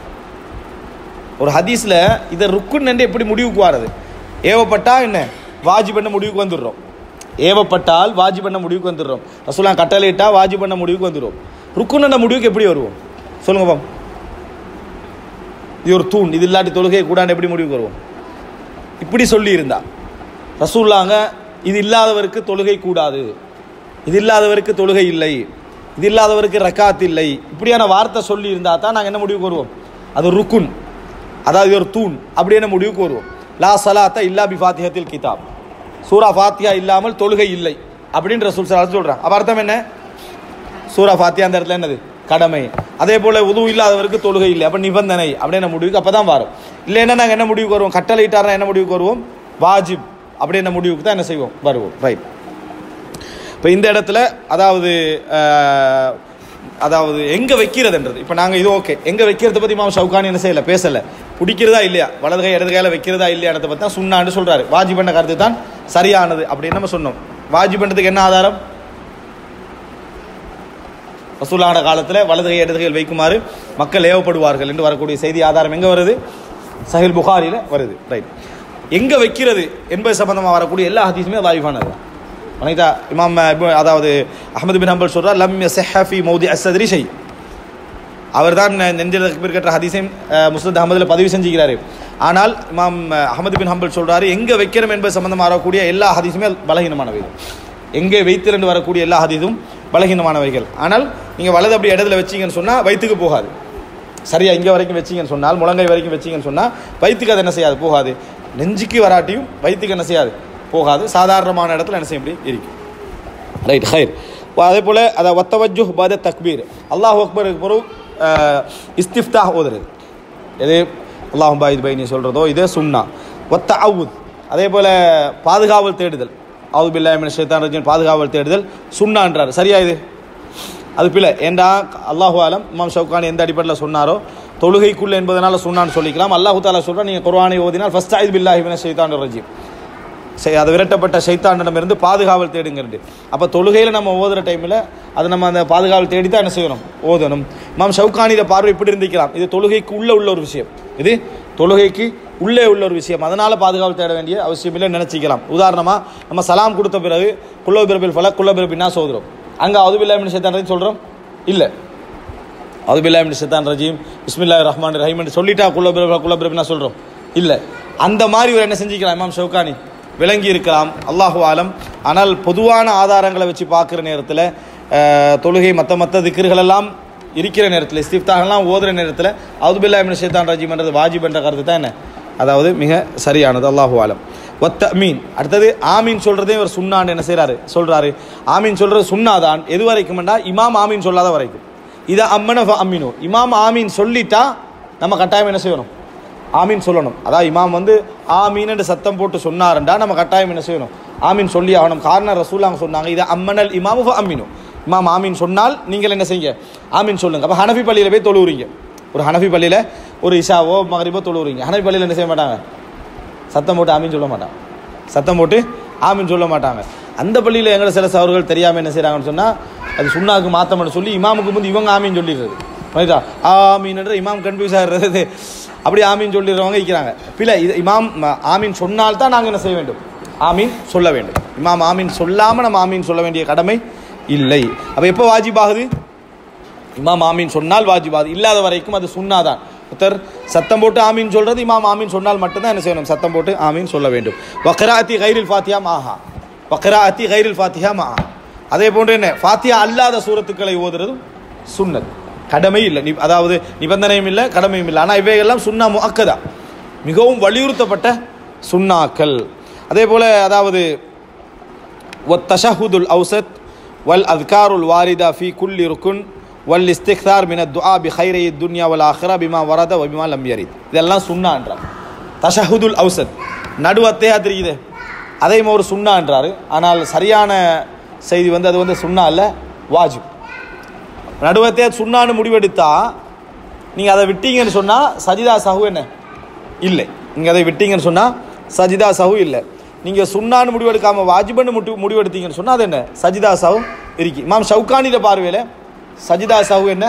ஒரு ஹதீஸில் இதை ருக்குன் என்று எப்படி முடிவுக்கு வாரது ஏவப்பட்டா என்ன வாஜி பண்ண முடிவுக்கு வந்துடுறோம் ஏவப்பட்டால் வாஜி பண்ண முடிவுக்கு வந்துடுறோம் ரசூலா கட்டளையிட்டா வாஜி பண்ண முடிவுக்கு வந்துடுறோம் ருக்குன் என்ற முடிவுக்கு எப்படி வருவோம் சொல்லுங்க பாம் இது ஒரு தூண் இது இல்லாட்டி தொழுகை கூடாண்டு எப்படி முடிவுக்கு வருவோம் இப்படி சொல்லி இருந்தா ரசூல்லாங்க இது இல்லாதவருக்கு தொழுகை கூடாது இது இல்லாதவருக்கு தொழுகை இல்லை இது இல்லாதவருக்கு ரக்காத் இல்லை இப்படியான வார்த்தை சொல்லி இருந்தா தான் நாங்கள் என்ன முடிவுக்கு வருவோம் அது ருக்குன் அதாவது இது ஒரு தூண் அப்படி என்ன முடிவுக்கு வருவோம் லா சலாத்த இல்லா பி ஃபாத்திஹத்தில் கிதாப் சூரா ஃபாத்தியா இல்லாமல் தொழுகை இல்லை அப்படின்னு ரசூல் சலாத்து சொல்கிறான் அப்போ அர்த்தம் என்ன சூரா ஃபாத்தியா அந்த இடத்துல என்னது கடமை அதே போல் உது இல்லாதவருக்கு தொழுகை இல்லை அப்போ நிபந்தனை அப்படின்னு முடிவுக்கு அப்போ தான் வரும் இல்லைன்னா நாங்கள் என்ன முடிவுக்கு வருவோம் கட்டளையிட்டார்னா என்ன முடிவுக்கு வருவோம் வாஜிப் அப்படின்ற முடிவுக்கு தான் என்ன செய்வோம் வருவோம் ரைட் இப்போ இந்த இடத்துல அதாவது அஹ், அதாவது எங்கே வைக்கிறதுன்றது இப்போ நாங்கள் இது ஓகே எங்கே வைக்கிறத பற்றி மாமா ஷவுகானி என்ன செய்யலை பேசலை பிடிக்கிறதா இல்லையா வலது கை இடது கையில் வைக்கிறதா இல்லையானதை பற்றி தான் சுண்ணான்னு சொல்கிறாரு வாஜிப் பண்ண கருத்து தான் சரியானது அப்படின்னு நம்ம சொன்னோம் வாஜிப் பண்ணதுக்கு என்ன ஆதாரம் ரசூலான காலத்தில் வலது கை இடது கையில் வைக்குமாறு மக்கள் ஏவப்படுவார்கள் என்று வரக்கூடிய செய்தி ஆதாரம் எங்கே வருது சஹில் புகாரியில் வருது ரைட் எங்கே வைக்கிறது என்பது சம்பந்தமாக வரக்கூடிய எல்லா ஹதீஸுமே லாயிஃபானது வணக்கத்தா இமாம் இப்னு- அதாவது அஹமது பின் ஹம்பல் சொல்றார் லம் யஸஹ்ஹி மௌதி அஸ்ஸத்ரி ஷை அவர் தான் நெஞ்சில் தக்பீர் கட்டுற ஹதீஸையும் முஸ்லித் அகமதில் பதிவு செஞ்சுக்கிறாரு ஆனால் இமாம் அஹமது பின் ஹம்பல் சொல்றாரு எங்கே வைக்கிறோம் என்பது சம்பந்தமாக வரக்கூடிய எல்லா ஹதீஸுமே பலகீனமானவைகள் எங்கே வைத்திரண்டு வரக்கூடிய எல்லா ஹதீஸும் பலகீனமானவைகள் ஆனால் நீங்கள் வலது அப்படி இடத்துல வச்சீங்கன்னு சொன்னால் வயிற்றுக்கு போகாது சரியா இங்கே வரைக்கும் வச்சீங்கன்னு சொன்னால் முழங்கை வரைக்கும் வச்சீங்கன்னு சொன்னால் வயிற்றுக்கு அது என்ன செய்யாது போகாது நெஞ்சுக்கு வராட்டியும் வயிற்றுக்கு என்ன செய்யாது போகாது சாதாரணமான இடத்துல என்ன செய்ய முடியும் இருக்கும் ரைட் ஹைர் அதே போல் அதை ஒத்தவஜு பாத தக்பீர் அல்லாஹ் அக்பருக்கு பிறகு அஹ், இஸ்திஃப்தா ஓதுறது எது அல்லாஹ் பாயித் பை நீ சொல்கிறதோ இதே சுன்னா ஒத்த அவுத் அதே போல் பாதுகாவல் தேடுதல் அவுது பில்லாமின் ஷேத்தான் ரஜின் பாதுகாவல் தேடுதல் சுன்னான்றார் சரியா இது அது பிள்ளை ஏண்டா அல்லாஹு ஆலம் இமாம் ஷவுகானி எந்த அடிப்படையில் சொன்னாரோ தொழுகைக்குள்ள என்பதனால சுன்னான்னு சொல்லிக்கலாம் அல்லாஹு தாலா சொல்கிறா நீங்கள் குர்ஆனை ஓதினால் ஃபஸ்ட் ஆயுது பில்லாஹி மின ஷைத்தான் ரஜீம் செய் அது விரட்டப்பட்ட சைத்தானிடமிருந்து பாதுகாவல் தேடுங்கிறது அப்போ தொழுகையில் நம்ம ஓதுற டைமில் அது நம்ம அந்த பாதுகாவல் தேடி தான் என்ன செய்யணும் ஓதணும் இமாம் ஷவுகானியில் பார்வை இப்படி இருந்திக்கலாம் இது தொழுகைக்கு உள்ள உள்ள ஒரு விஷயம் இது தொழுகைக்கு உள்ளே உள்ள ஒரு விஷயம் அதனால் பாதுகாவல் தேட வேண்டிய அவசியம் இல்லை நினச்சிக்கலாம் உதாரணமாக நம்ம சலாம் கொடுத்த பிறகு குல்லோ பிறப்பில் ஃபல குல்ல பிறப்பின்னா சோதுறோம் அங்கே அதுபில்லாமின் சைத்தான் சொல்கிறோம் இல்லை அதுபில்லாமின் சைத்தான் ரஜீம் பிஸ்மில்லா ரஹ்மான் ரஹீம் சொல்லிட்டா குல்ல பிறப்பு குல்ல பிறப்பினா சொல்கிறோம் இல்லை அந்த மாதிரி ஒரு என்ன செஞ்சுக்கலாம் இமாம் ஷவுகானி விளங்கி இருக்கலாம் அல்லாஹு ஆலம் ஆனால் பொதுவான ஆதாரங்களை வச்சு பார்க்குற நேரத்தில் அஹ், தொழுகை மற்ற மற்ற திக்கர்களெல்லாம் இருக்கிற நேரத்தில் இஸ்திஃப்தாகலாம் ஓதுற நேரத்தில் அவுதுபில்லா இமின் ஷேத்தான் ரஜீம்ன்றது வாஜிப் என்ற கருத்து தான் என்ன அதாவது மிக சரியானது அல்லாஹு ஆலம் ஒத்த மீன் அடுத்தது ஆமீன் சொல்கிறதே இவர் சுண்ணான்னு என்ன செய்கிறாரு சொல்கிறாரு ஆமீன் சொல்கிறது சுண்ணாதான் எது வரைக்கும்டா இமாம் ஆமீன் சொல்லாத வரைக்கும் இதை அம்மன அம்மினோ இமாம் ஆமீன் சொல்லிட்டா நம்ம கட்டாயம் என்ன செய்யணும் ஆமீன் சொல்லணும் அதான் இமாம் வந்து ஆமீன் சத்தம் போட்டு சொன்னாருண்டா நம்ம கட்டாயம் என்ன செய்யணும் ஆமீன் சொல்லி ஆகணும் காரணம் ரசூலாங்க சொன்னாங்க இது அம்மனல் இமாமு ஃப அம்மினு இமாம் ஆமீன் சொன்னால் நீங்கள் என்ன செய்யுங்க ஆமீன் சொல்லுங்க அப்போ ஹனஃபி பள்ளியில் போய் தொழுவுறீங்க ஒரு ஹனஃபி பள்ளியில் ஒரு இஷாவோ மகரிபோ தொழுவுறீங்க ஹனஃபி பள்ளியில் என்ன செய்ய மாட்டாங்க சத்தம் போட்டு ஆமீன் சொல்ல மாட்டாங்க சத்தம் போட்டு ஆமீன் சொல்ல மாட்டாங்க அந்த பள்ளியில் எங்களை சில சவர்கள் தெரியாமல் என்ன செய்கிறாங்கன்னு சொன்னால் அது சுண்ணாக்கு மாற்றம்னு சொல்லி இமாமுக்கு முந்தி இவங்க ஆமீன் சொல்லிடுறது ரைட்டா ஆமீன்ன்ற இமாம் கன்ஃபியூஸ் ஆகிறது அப்படி ஆமீன் சொல்லிடுறவங்க இருக்கிறாங்க பிள்ளை இது இமாம் ம- ஆமீன் சொன்னால் தான் நாங்கள் என்ன செய்ய வேண்டும் ஆமீன் சொல்ல வேண்டும் இமாம் ஆமீன் சொல்லாமல் நம்ம ஆமீன் சொல்ல வேண்டிய கடமை இல்லை அப்போ எப்போ வாஜிபாகுது இமாம் ஆமீன் சொன்னால் வாஜிபாது இல்லாத வரைக்கும் அது சுண்ணாதான் ஒருத்தர் சத்தம் போட்டு ஆமீன் சொல்றது இமாம் ஆமீன் சொன்னால் மட்டும்தான் என்ன செய்யணும் சத்தம் போட்டு ஆமீன் சொல்ல வேண்டும் வக்ராத்தி கைரில் ஃபாத்தியா மாஹா வக்ராத்தி கைரில் ஃபாத்தியா மாஹா அதே போன்று என்ன ஃபாத்தியா அல்லாத சூரத்துக்களை ஓதுறதும் சுன்னத் கடமை இல்லை நி அதாவது நிபந்தனையும் இல்லை கடமையும் இல்லை ஆனால் இவைகள்லாம் சுன்னா முஅக்கதா மிகவும் வலியுறுத்தப்பட்ட சுன்னாக்கள் அதே போல அதாவது والتشهد الأوسط والأذكار الواردة في كل ركن والاستكثار من الدعاء بخيري الدنيا والآخرة بما ورد وبما لم يرد இதெல்லாம் சுண்ணான்றார் தஷஹுதுல் அவுசத் நடுவத்தையா தெரியுது அதையும் ஒரு சுண்ணான்றாரு ஆனால் சரியான செய்தி வந்து அது வந்து சுண்ணா அல்ல வாஜிப் நடுவத்தையா சுண்ணான்னு முடிவெடுத்தா நீங்கள் அதை விட்டீங்கன்னு சொன்னால் சஜிதா சஹு என்ன இல்லை நீங்கள் அதை விட்டீங்கன்னு சொன்னால் சஜிதா சஹு இல்லை நீங்கள் சுண்ணான்னு முடிவெடுக்காமல் வாஜிபன்னு முட்டு முடிவெடுத்தீங்கன்னு சொன்னால் அது என்ன சஜிதா சஹு இருக்கு இமாம் ஷவுகானிட பார்வையில் சஜிதா சஹு என்ன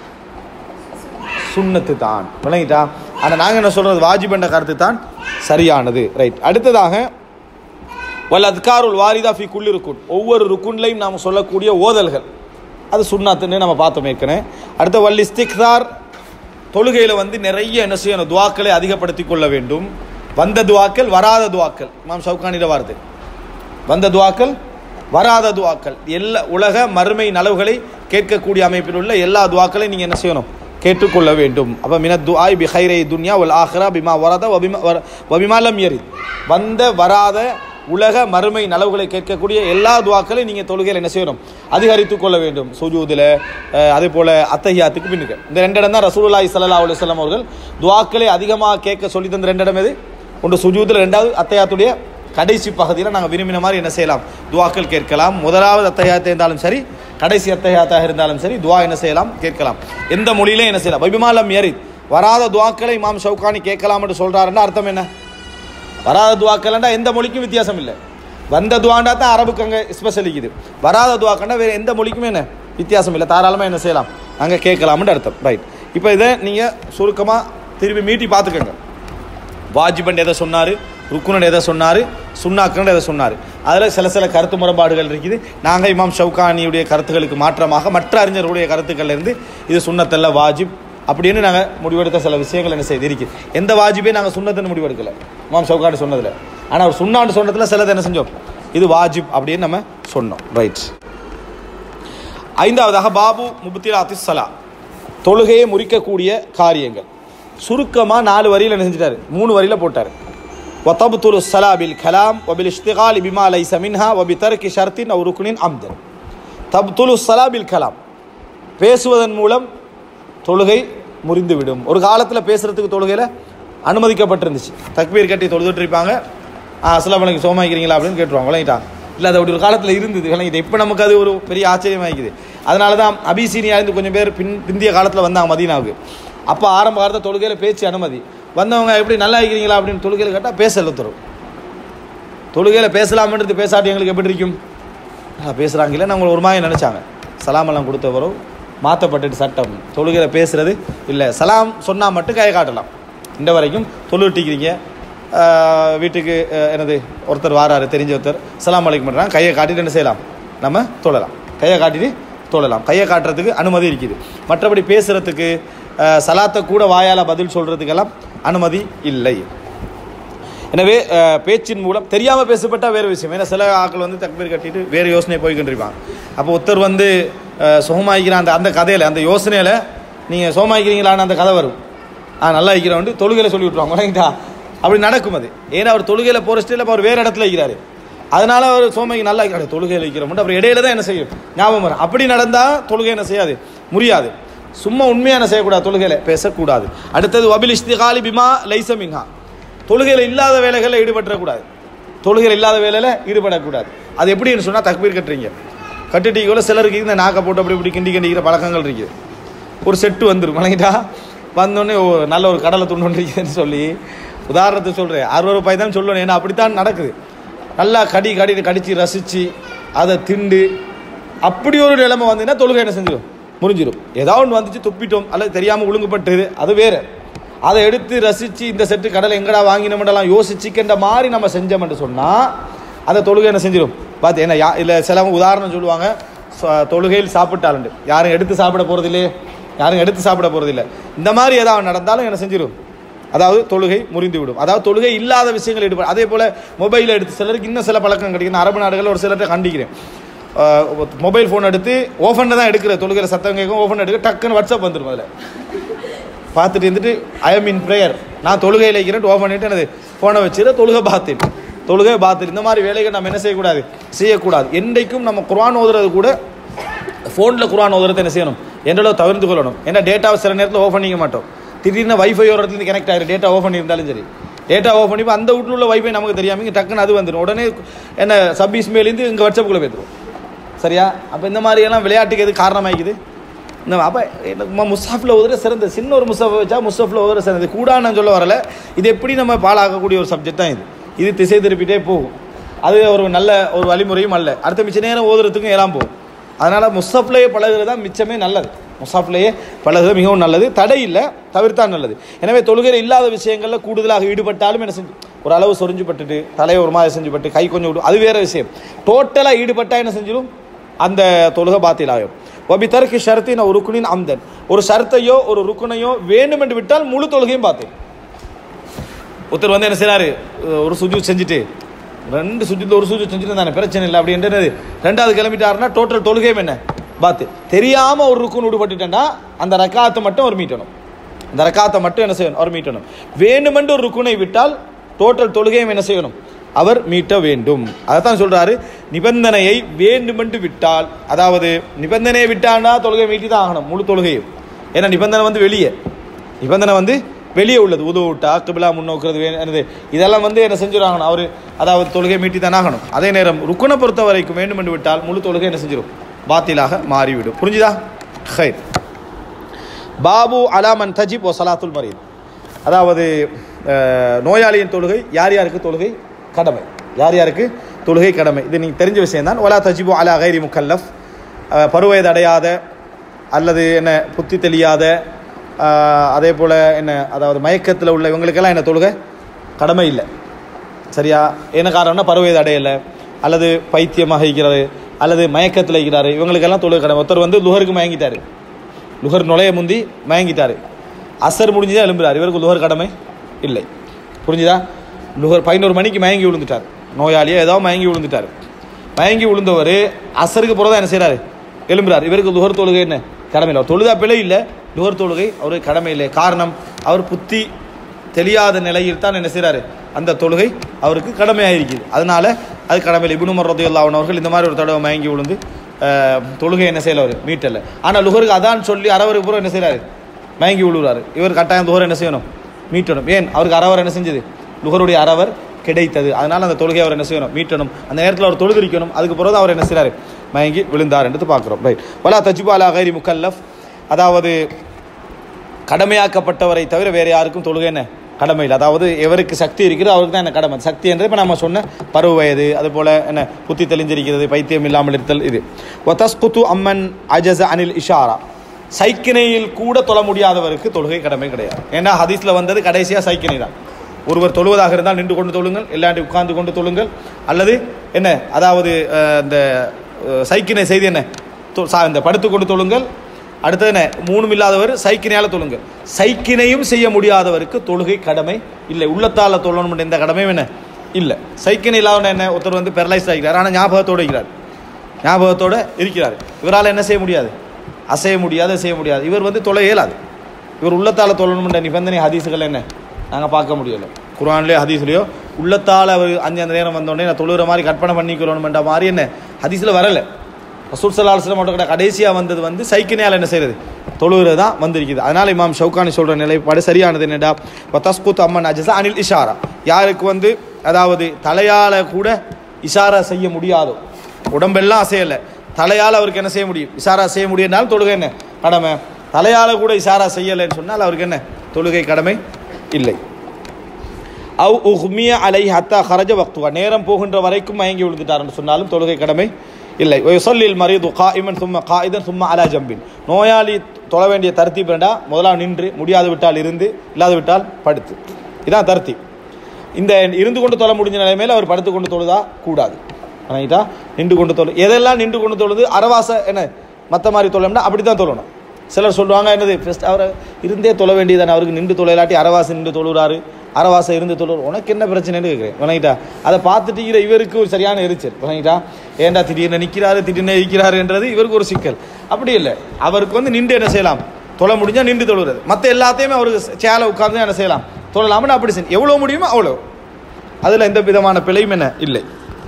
சுன்னத்து தான் விளங்கிட்டா ஆனால் நாங்கள் என்ன சொல்கிறது வாஜிபன்ற கருத்து தான் சரியானது ரைட் அடுத்ததாக வல் அத்காருல் வாரிதா ஃபி குல்லி ருக்குன் ஒவ்வொரு ருக்குன்லையும் நாம் சொல்லக்கூடிய ஓதல்கள் அது சுண்ணாத்துன்னு நம்ம பார்த்தோம் ஏற்கனவே அடுத்த வல் இஸ்திக்தார் தொழுகையில் வந்து நிறைய என்ன செய்யணும் துவாக்களை அதிகப்படுத்தி கொள்ள வேண்டும் வந்த துவாக்கள் வராத துவாக்கள் இமாம் ஷவுகானிட வார்த்தை வந்த துவாக்கள் வராத துவாக்கள் எல்லா உலக மறுமை நலவுகளை கேட்கக்கூடிய அமைப்பில் உள்ள எல்லா துவாக்களையும் நீங்கள் என்ன செய்யணும் கேட்டுக்கொள்ள வேண்டும் அப்போ மின துஆய் பி ஹைரை துன்யா வல் ஆஹ்ரா பிமா வரத வபிமா வர- வபிமாலம் எரி வந்த வராத உலக மறுமை நலவுகளை கேட்கக்கூடிய எல்லா துவாக்களையும் நீங்கள் தொழுகையில் என்ன செய்யணும் அதிகரித்து கொள்ள வேண்டும் சுஜூதில் அதே போல் அத்தஹியாத்துக்கு பின்னுக்கு இந்த ரெண்டு இடம் தான் ரசூலுல்லாஹி ஸல்லல்லாஹு அலைஹி வஸல்லம் அவர்கள் துவாக்களை அதிகமாக கேட்க சொல்லி தந்த ரெண்டு இடம் எது ஒன்று சுஜூதில் ரெண்டாவது அத்தஹியாத்துடைய கடைசி பகுதியில் நாங்கள் விரும்பின மாதிரி என்ன செய்யலாம் துவாக்கள் கேட்கலாம் முதலாவது அத்தகையாத்தாக இருந்தாலும் சரி கடைசி அத்தகையாத்தாக இருந்தாலும் சரி துவா என்ன செய்யலாம் கேட்கலாம் எந்த மொழியிலே என்ன செய்யலாம் பபிமாலம் ஏறி வராத துவாக்களை இமாம் ஷவுகானி கேட்கலாம் என்று சொல்கிறாருன்னா அர்த்தம் என்ன வராத துவாக்கள்னா எந்த மொழிக்கும் வித்தியாசம் இல்லை வந்த துவாண்டா தான் அரபுக்கு அங்கே ஸ்பெஷல் இருக்குது வராத துவாக்கண்டா வேறு எந்த மொழிக்குமே என்ன வித்தியாசம் இல்லை தாராளமாக என்ன செய்யலாம் அங்கே கேட்கலாம்னு அர்த்தம் ரைட் இப்போ இதை நீங்கள் சுருக்கமாக திரும்பி மீட்டி பார்த்துக்கோங்க வாஜிபன் எதை சொன்னார் ருக்குனன் எதை சொன்னார் சுன்னாக்கன் எதை சொன்னார் அதில் சில சில கருத்து முரண்பாடுகள் இருக்குது நாங்கள் இமாம் ஷவுகானியுடைய கருத்துக்களுக்கு மாற்றமாக மற்ற அறிஞர்களுடைய கருத்துக்கள்ல இருந்து இது சுன்னத்தல்ல வாஜிப் அப்படின்னு நாங்கள் முடிவெடுத்த சில விஷயங்கள் என்ன செய்து இருக்குது எந்த வாஜிபே நாங்கள் சுன்னத்துன்னு முடிவெடுக்கல இமாம் ஷவுகானி சொன்னதில் ஆனால் அவர் சுண்ணான்னு சொன்னதில் சிலது என்ன செஞ்சோம் இது வாஜிப் அப்படின்னு நம்ம சொன்னோம் ரைட் ஐந்தாவதாக பாபு முபத்திராத்தி சலா தொழுகையை முறிக்கக்கூடிய காரியங்கள் சுருக்கமாக நாலு வரியில் என்ன செஞ்சிட்டாரு மூணு வரியில் போட்டார் وتبطل الصلاة بالكلام وبالاشتغال بما ليس منها وبترك شرط أو ركن عمدا تبطل الصلاة بالكلام பேசுவதன் மூலம் தொழுகை முறிந்துவிடும் ஒரு காலத்தில் பேசுறதுக்கு தொழுகையில் அனுமதிக்கப்பட்டிருந்துச்சு தக்பீர் கட்டி தொழுதுட்டு இருப்பாங்க அஸ்லாம் வலைக்கு சோமாக்கிறீங்களா அப்படின்னு கேட்டுருவாங்க விளங்கிட்டா இல்லை அது அப்படி ஒரு காலத்தில் இருந்தது விளங்கிட்டு இப்போ நமக்கு அது ஒரு பெரிய ஆச்சரியமாகிக்குது அதனால தான் அபிசீனியா இருந்து கொஞ்சம் பேர் பின் பிந்திய காலத்தில் வந்தாங்க மதீனாவுக்கு அப்போ ஆரம்ப காலத்தில் தொழுகையில் பேச்சு அனுமதி வந்தவங்க எப்படி நல்லா இருக்கிறீங்களா அப்படின்னு தொழுகையில் கேட்டால் பேச தரும் தொழுகையில் பேசலாம்ன்றது பேசாட்டி எங்களுக்கு எப்படி இருக்கும் பேசுகிறாங்க இல்லை நாங்கள் ஒரு மாதிரி நினச்சாங்க சலாம் எல்லாம் கொடுத்த பிறகு மாற்றப்பட்டுட்டு சட்டம் தொழுகையில் பேசுகிறது இல்லை சலாம் சொன்னால் மட்டும் கையை காட்டலாம் இந்த வரைக்கும் தொழுவிட்டிக்கிறீங்க வீட்டுக்கு அஹ், என்னது ஒருத்தர் வாராரு தெரிஞ்ச ஒருத்தர் சலாம் அலைக்கும் பண்ணுறாங்க கையை காட்டிட்டு என்ன செய்யலாம் நம்ம தொழலாம் கையை காட்டிட்டு தொழலாம் கையை காட்டுறதுக்கு அனுமதி இருக்குது மற்றபடி பேசுகிறதுக்கு அஹ், சலாத்தை கூட வாயால் பதில் சொல்கிறதுக்கெல்லாம் அனுமதி இல்லை எனவே அஹ், பேச்சின் மூலம் தெரியாமல் பேசப்பட்டால் வேறு விஷயம் ஏன்னா சில ஆட்கள் வந்து தக்பீர் கட்டிட்டு வேறு யோசனை போய்கின்றிருப்பாங்க அப்போ ஒருத்தர் வந்து அஹ், சுகமாய்க்கிற அந்த அந்த கதையில் அந்த யோசனையில் நீங்கள் சுகமாய்க்கிறீங்களான்னு அந்த கதை வரும் ஆ நல்லா இருக்கிறவன் தொழுகையில் சொல்லி விட்ருவாங்க வணங்கிட்டா அப்படி நடக்கும் அது ஏன்னா அவர் தொழுகையில் போகிற ஸ்டைல அவர் வேறு இடத்துல இருக்கிறாரு அதனால அவர் சோமைக்கு நல்லா இருக்கிறார் தொழுகையில் இருக்கிறோம் அப்புறம் இடையில தான் என்ன செய்யும் ஞாபகம் வரும் அப்படி நடந்தால் தொழுகை என்ன செய்யாது முடியாது சும்மா உண்மையாக என்ன செய்யக்கூடாது தொழுகையில் பேசக்கூடாது அடுத்தது வபில் இஸ்திகாலி பிமா லைசமிங்கா தொழுகையில் இல்லாத வேலைகளில் ஈடுபட்டுறக்கூடாது தொழுகையில் இல்லாத வேலையில் ஈடுபடக்கூடாது அது எப்படின்னு சொன்னால் தக்பீர் கட்டுறீங்க கட்டுட்டீங்களோ சிலருக்கு இந்த நாக்கை போட்டு அப்படி இப்படி கிண்டி கிண்டிக்கிற பழக்கங்கள் இருக்குது ஒரு செட்டு வந்துடும் வணங்கிட்டா வந்தோடனே ஓ நல்ல ஒரு கடலை துண்டு ஒன்று இருக்குதுன்னு சொல்லி உதாரணத்துக்கு சொல்கிறேன் அறுபது ரூபாய் தான் சொல்லணும் ஏன்னா அப்படித்தான் நடக்குது நல்லா கடி கடி கடித்து ரசித்து அதை திண்டு அப்படி ஒரு நிலைமை வந்ததுன்னா தொழுகை என்ன செஞ்சிடும் முடிஞ்சிடும் ஏதாவது ஒன்று வந்துச்சு துப்பிட்டோம் அல்லது தெரியாமல் ஒழுங்குபட்டது அது வேறு அதை எடுத்து ரசித்து இந்த செட்டு கடலை எங்கடா வாங்கினோம்டெல்லாம் யோசிச்சுக்கின்ற மாதிரி நம்ம செஞ்சோம்னு சொன்னால் அந்த தொழுகை என்ன செஞ்சிடும் பார்த்து என்ன யா இல்லை சிலவங்க உதாரணம் சொல்லுவாங்க ச- தொழுகையில் சாப்பிட்டாலுண்டு யாரும் எடுத்து சாப்பிட போகிறதில்லையே யாரும் எடுத்து சாப்பிட போகிறதில்ல இந்த மாதிரி ஏதாவது நடந்தாலும் என்ன செஞ்சிடும் அதாவது தொழுகை முறிந்து விடும் அதாவது தொழுகை இல்லாத விஷயங்கள் ஈடுபடும் அதே போல் மொபைல் எடுத்து சிலருக்கு இன்னும் சில பழக்கம் கிடைக்கும் நான் அரபு நாடுகளில் ஒரு சிலர்கிட்ட கண்டிக்கிறேன் மொபைல் ஃபோன் எடுத்து ஓஃபனில் தான் எடுக்கிற தொழுகிற சத்தம் கேட்கும் ஓஃபன் எடுக்க டக்குன்னு வாட்ஸ்அப் வந்துடும் அதில் பார்த்துட்டு இருந்துட்டு ஐ எம் இன் ப்ரேயர் நான் தொழுகையில் இருக்கிறேன் ஓப்பன் பண்ணிட்டு எனது ஃபோனை வச்சுட்டு தொழுகை பாத்தில் தொழுகை பாத்தில் இந்த மாதிரி வேலைகள் நம்ம என்ன செய்யக்கூடாது செய்யக்கூடாது என்றைக்கும் நம்ம குர்ஆன் ஓதுறது கூட ஃபோனில் குர்ஆன் ஓதுறது என்ன செய்யணும் என்றளோ தவிர்த்து கொள்ளணும் ஏன்னா டேட்டாவை சில நேரத்தில் ஓஃப் பண்ணிக்க மாட்டோம் திடீர்னு வைஃபை ஒரு இடத்துல கனெக்ட் ஆகிடும் டேட்டா ஓஃப் பண்ணியிருந்தாலும் சரி டேட்டா ஓஃப் பண்ணி அந்த வீட்டில் உள்ள வைஃபை நமக்கு தெரியாமல் இங்கே டக்குன்னு அது வந்துடும் உடனே என்ன சப் இஸ்மேலேருந்து இங்கே வாட்ஸ்அப்புக்குள்ளே போய்த்துருவோம் சரியா அப்போ இந்த மாதிரியெல்லாம் விளையாட்டுக்கு எது காரணமாகிக்குது இந்த அப்போ எனக்கு முஸ்ஹாஃபில் ஓதுற சிறந்த சின்ன ஒரு முஸ்ஹாஃபை வச்சா முஸ்ஹாஃபில் ஓதுற சிறந்தது கூடான்னு நான் சொல்ல வரல இது எப்படி நம்ம பாழாக்கக்கூடிய ஒரு சப்ஜெக்ட் தான் இது இது திசை திருப்பிட்டே போகும் அது ஒரு நல்ல ஒரு வழிமுறையும் அல்ல அடுத்த மிச்ச நேரம் ஓதுறதுக்கும் எல்லாம் போகும் அதனால் முஸ்ஹாஃப்லேயே பழகுறது தான் மிச்சமே நல்லது முஸ்ஹாஃப்லேயே பழகுறது மிகவும் நல்லது தடை இல்லை தவிர்த்தா நல்லது எனவே தொழுகையில் இல்லாத விஷயங்களில் கூடுதலாக ஈடுபட்டாலும் என்ன செஞ்சு ஒரு அளவு சொரிஞ்சுப்பட்டுட்டு தலையை ஒரு மாதிரி செஞ்சுப்பட்டு கை கொஞ்சம் விடும் அது வேற விஷயம் டோட்டலாக ஈடுபட்டால் என்ன செஞ்சிடும் அந்த தொழுகை பாத்திலாகும் ஒபி தருக்கு ஷரத்தின் ஒரு ருக்குனின் அம்தன் ஒரு ஷரத்தையோ ஒரு ருக்குனையோ வேண்டும் என்று விட்டால் முழு தொழுகையும் பார்த்தேன் ஒருத்தர் வந்து என்ன செய்றாரு ஒரு சுஜு செஞ்சுட்டு ரெண்டு சுஜூத்தில் ஒரு சுஜு செஞ்சுட்டு தானே பிரச்சனை இல்லை அப்படின்றது ரெண்டாவது கிளம்பிட்டாருன்னா டோட்டல் தொழுகையும் என்ன பாத்து தெரியாம ஒரு ருக்குன்னு விடுபட்டுட்டேன்னா அந்த ரக்காத்தை மட்டும் அவர் மீட்டணும் அந்த ரக்காத்தை மட்டும் என்ன செய்யணும் அவர் மீட்டணும் வேண்டுமென்று ஒரு ருக்குனை விட்டால் டோட்டல் தொழுகையும் என்ன செய்யணும் அவர் மீட்ட வேண்டும் அதைத்தான் சொல்றாரு நிபந்தனையை வேண்டுமென்று விட்டால் அதாவது நிபந்தனையை விட்டான்னா தொழுகை மீட்டி தான் ஆகணும் முழு தொழுகையும் ஏன்னா நிபந்தனை வந்து வெளியே நிபந்தனை வந்து வெளியே உள்ளது உதவுட்டா கிபிலா முன்னோக்குறது வே- என்னது இதெல்லாம் வந்து என்ன செஞ்சுருவாங்கணும் அவர் அதாவது தொழுகை மீட்டி தான் ஆகணும் அதே நேரம் ருக்குனை பொறுத்த வரைக்கும் வேண்டும் என்று விட்டால் முழு தொழுகை என்ன செஞ்சிடும் பாத்திலாக மாறிவிடும் புரிஞ்சுதா ஹைர் பாபு அலாமன் தஜிப் ஓ சலாத்துல் மரீத் அதாவது அஹ், நோயாளியின் தொழுகை யார் யாருக்கு தொழுகை கடமை யார் யாருக்கு தொழுகை கடமை இது நீங்கள் தெரிஞ்ச விஷயம் தான் ஒலா தஜிபு அலா கைரி முக்கல்லஃப் அஹ், பருவயது அடையாத அல்லது என்ன புத்தி தெளியாத அஹ், அதே போல் என்ன அதாவது மயக்கத்தில் உள்ள இவங்களுக்கெல்லாம் என்ன தொழுகை கடமை இல்லை சரியா என்ன காரணம்னா பருவயது அடையலை அல்லது பைத்தியமாக இருக்கிறது அல்லது மயக்கத்தில் இருக்கிறாரு இவங்களுக்கெல்லாம் தொழுகை கடமை ஒருத்தர் வந்து லுகருக்கு மயங்கிட்டாரு லுகர் நுழைய முந்தி மயங்கிட்டாரு அசர் முடிஞ்சுதான் எழும்புறாரு இவருக்கு லுகர் கடமை இல்லை புரிஞ்சுதா லுகர் பதினோரு மணிக்கு மயங்கி விழுந்துட்டார் நோயாளியா ஏதோ மயங்கி விழுந்துட்டார் மயங்கி விழுந்தவர் அசருக்கு பிறகு என்ன செய்றாரு எழும்புறாரு இவருக்கு லுகர் தொழுகை என்ன கடமை இல்லை அவர் தொழுதா பிழை இல்லை லுகர் தொழுகை அவருக்கு கடமை இல்லை காரணம் அவர் புத்தி தெரியாத நிலையில் தான் என்ன செய்றாரு அந்த தொழுகை அவருக்கு கடமையாக இருக்குது அதனால அது கடமையில் இபுனு மரதையுல்லா அவர்கள் இந்த மாதிரி ஒரு தடவை மயங்கி விழுந்து அஹ், தொழுகை என்ன செய்யல அவர் மீட்டல ஆனால் லுகருக்கு அதான் சொல்லி அரவருக்கு பூரா என்ன செய்றாரு மயங்கி விழுகிறாரு இவர் கட்டாயம் லுகர் என்ன செய்யணும் மீட்டணும் ஏன் அவருக்கு அரவர் என்ன செஞ்சது லுகருடைய அரவர் கிடைத்தது அதனால அந்த தொழுகை அவர் என்ன செய்யணும் மீட்டணும் அந்த நேரத்தில் அவர் தொழுதிரிக்கணும் அதுக்கு பிறகு அவர் என்ன செய்றாரு மயங்கி விழுந்தார் என்று பார்க்குறோம் ரைட் வலா தஜிபு அலா கைரி முக்கல்லஃப் அதாவது கடமையாக்கப்பட்டவரை தவிர வேறு யாருக்கும் தொழுகை என்ன கடமை இல்லை அதாவது எவருக்கு சக்தி இருக்கிறதோ அவருக்கு தான் என்ன கடமை சக்தி என்று இப்போ நம்ம சொன்ன பருவ வயது அதுபோல் என்ன புத்தி தெளிஞ்சிருக்கிறது பைத்தியம் இல்லாமல் இருத்தல் இது ஒத்தஸ்குத்து அம்மன் அஜஸ் அனில் இஷாரா சைக்கினையில் கூட தொழ முடியாதவருக்கு தொழுகை கடமை கிடையாது ஏன்னா ஹதீஸில் வந்தது கடைசியாக சைக்கினை தான் ஒருவர் தொழுவதாக இருந்தால் நின்று கொண்டு தொழுங்கள் இல்லாட்டி உட்கார்ந்து கொண்டு தொழுங்கள் அல்லது என்ன அதாவது அஹ், இந்த அஹ், சைக்கினை செய்து என்ன தொ- சா- இந்த படுத்து கொண்டு தொழுங்கள் அடுத்தது என்ன மூணும் இல்லாதவர் சைக்கினையால் தொழுங்கள் சைக்கினையும் செய்ய முடியாதவருக்கு தொழுகை கடமை இல்லை உள்ளத்தால் தொழணும் எந்த கடமையும் என்ன இல்லை சைக்கினை இல்லாதவன என்ன ஒருத்தர் வந்து பெரலைஸ் ஆகிறார் ஆனால் ஞாபகத்தோடு இருக்கிறார் ஞாபகத்தோடு இருக்கிறார் இவரால் என்ன செய்ய முடியாது அசைய முடியாது செய்ய முடியாது இவர் வந்து தொலை இயலாது இவர் உள்ளத்தால் தொழணும்ன்ற நிபந்தனை ஹதீஸுகள் என்ன நாங்கள் பார்க்க முடியலை குரான்லேயோ ஹதீஸ்லையோ உள்ளத்தால் அவர் அஞ்சு அந்த நேரம் வந்தோடனே நான் தொழுகிற மாதிரி கற்பனை பண்ணிக்கிறோம்ன்ற மாதிரி என்ன ஹதீஸில் வரலை ரசூல் சல்லா அலுவலம் மட்டும் கடைசியாக வந்தது வந்து சைக்கினையால் என்ன செய்கிறது தொழுகிறது தான் வந்திருக்குது அதனால் இமாம் ஷவுகானி சொல்கிற நிலைப்பாடு சரியானது என்னடா இப்போ தஸ்குத் அம்மன் அஜசா அனில் இஷாரா யாருக்கு வந்து அதாவது தலையால் கூட இஷாரா செய்ய முடியாதோ உடம்பெல்லாம் அசையலை தலையால் அவருக்கு என்ன செய்ய முடியும் இஷாரா செய்ய முடியும்னாலும் தொழுகை என்ன கடமை தலையால் கூட இஷாரா செய்யலைன்னு சொன்னால் அவருக்கு என்ன தொழுகை கடமை இல்லை அவ் உஹ்மிய அலை ஹத்தா ஹரஜ வக்துவா நேரம் போகின்ற வரைக்கும் மயங்கி விழுந்துட்டார்னு சொன்னாலும் தொழுகை கடமை இல்லை சொல்லில் மரியது காயிமன் சும்மா காயிதன் சும்மா அலா ஜம்பின் நோயாளி தொழ வேண்டிய தர்த்தீப் வேண்டா முதலாம் நின்று முடியாது விட்டால் இருந்து இல்லாது விட்டால் படுத்து இதான் தர்த்தீப் இந்த இருந்து கொண்டு தொழ முடிஞ்ச நிலைமையில் அவர் படுத்து கொண்டு தொழுதா கூடாது ரைட்டா நின்று கொண்டு தொழு எதெல்லாம் நின்று கொண்டு தொழுது அரவாச என்ன மற்ற மாதிரி தொழணும்னா அப்படி தான் தொழணும் சிலர் சொல்லுவாங்க என்னது ஃபஸ்ட் அவரை இருந்தே தொழ வேண்டியதானே அவருக்கு நின்று தொழிலாட்டி அரவாசை நின்று தொழுறாரு அரவாசை இருந்து தொழுற உனக்கு என்ன பிரச்சனைன்னு கேட்குறேன் வணங்கிட்டா அதை பார்த்துட்டு இரு இவருக்கு ஒரு சரியான எரிச்சல் வணங்கிட்டா ஏன்டா திடீர்னு நிற்கிறாரு திடீர்னு இருக்கிறாருன்றது இவருக்கு ஒரு சிக்கல் அப்படி இல்லை அவருக்கு வந்து நின்று என்ன செய்யலாம் தொழ முடிஞ்சால் நின்று தொழுறது மற்ற எல்லாத்தையுமே அவருக்கு சேலை உட்கார்ந்து என்ன செய்யலாம் தொழலாம்னு அப்படி செய்யும் எவ்வளோ முடியுமோ அவ்வளோ அதில் எந்த விதமான பிழையும் என்ன இல்லை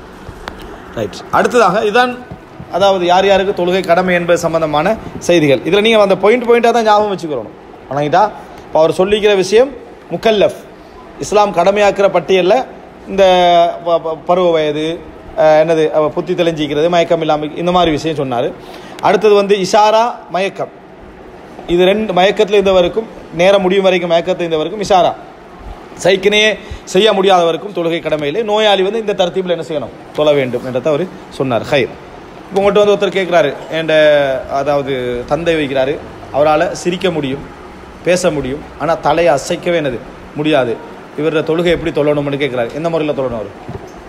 ரைட் அடுத்ததாக இதான் அதாவது யார் யாருக்கு தொழுகை கடமை என்பது சம்பந்தமான செய்திகள் இதில் நீங்கள் அந்த பாயிண்ட் பாயிண்ட்டாக தான் ஞாபகம் வச்சுக்கிறணும் வணங்கிட்டா இப்போ அவர் சொல்லிக்கிற விஷயம் முக்கல்லஃப் இஸ்லாம் கடமையாக்குற பட்டியலில் இந்த ப- ப- பருவ வயது அஹ், என்னது அஹ், புத்தி தெளிஞ்சிக்கிறது மயக்கம் இல்லாமல் இந்த மாதிரி விஷயம் சொன்னார் அடுத்தது வந்து இஷாரா மயக்கம் இது ரெண்டு மயக்கத்தில் இருந்தவருக்கும் நேரம் முடியும் வரைக்கும் மயக்கத்தில் இருந்தவருக்கும் இஷாரா சைக்கினையே செய்ய முடியாதவருக்கும் தொழுகை கடமையிலே நோயாளி வந்து இந்த தரத்தீபில் என்ன செய்யணும் தொழ வேண்டும் என்றதை அவர் சொன்னார் ஹைர் இப்போ உங்கள்கிட்ட வந்து ஒருத்தர் கேட்குறாரு என்ட அதாவது தந்தை வைக்கிறாரு அவரால் சிரிக்க முடியும் பேச முடியும் ஆனால் தலையை அசைக்கவே என்னது முடியாது இவரோட தொழுகை எப்படி தொழணும்னு கேட்குறாரு எந்த முறையில் தொழணும் அவர்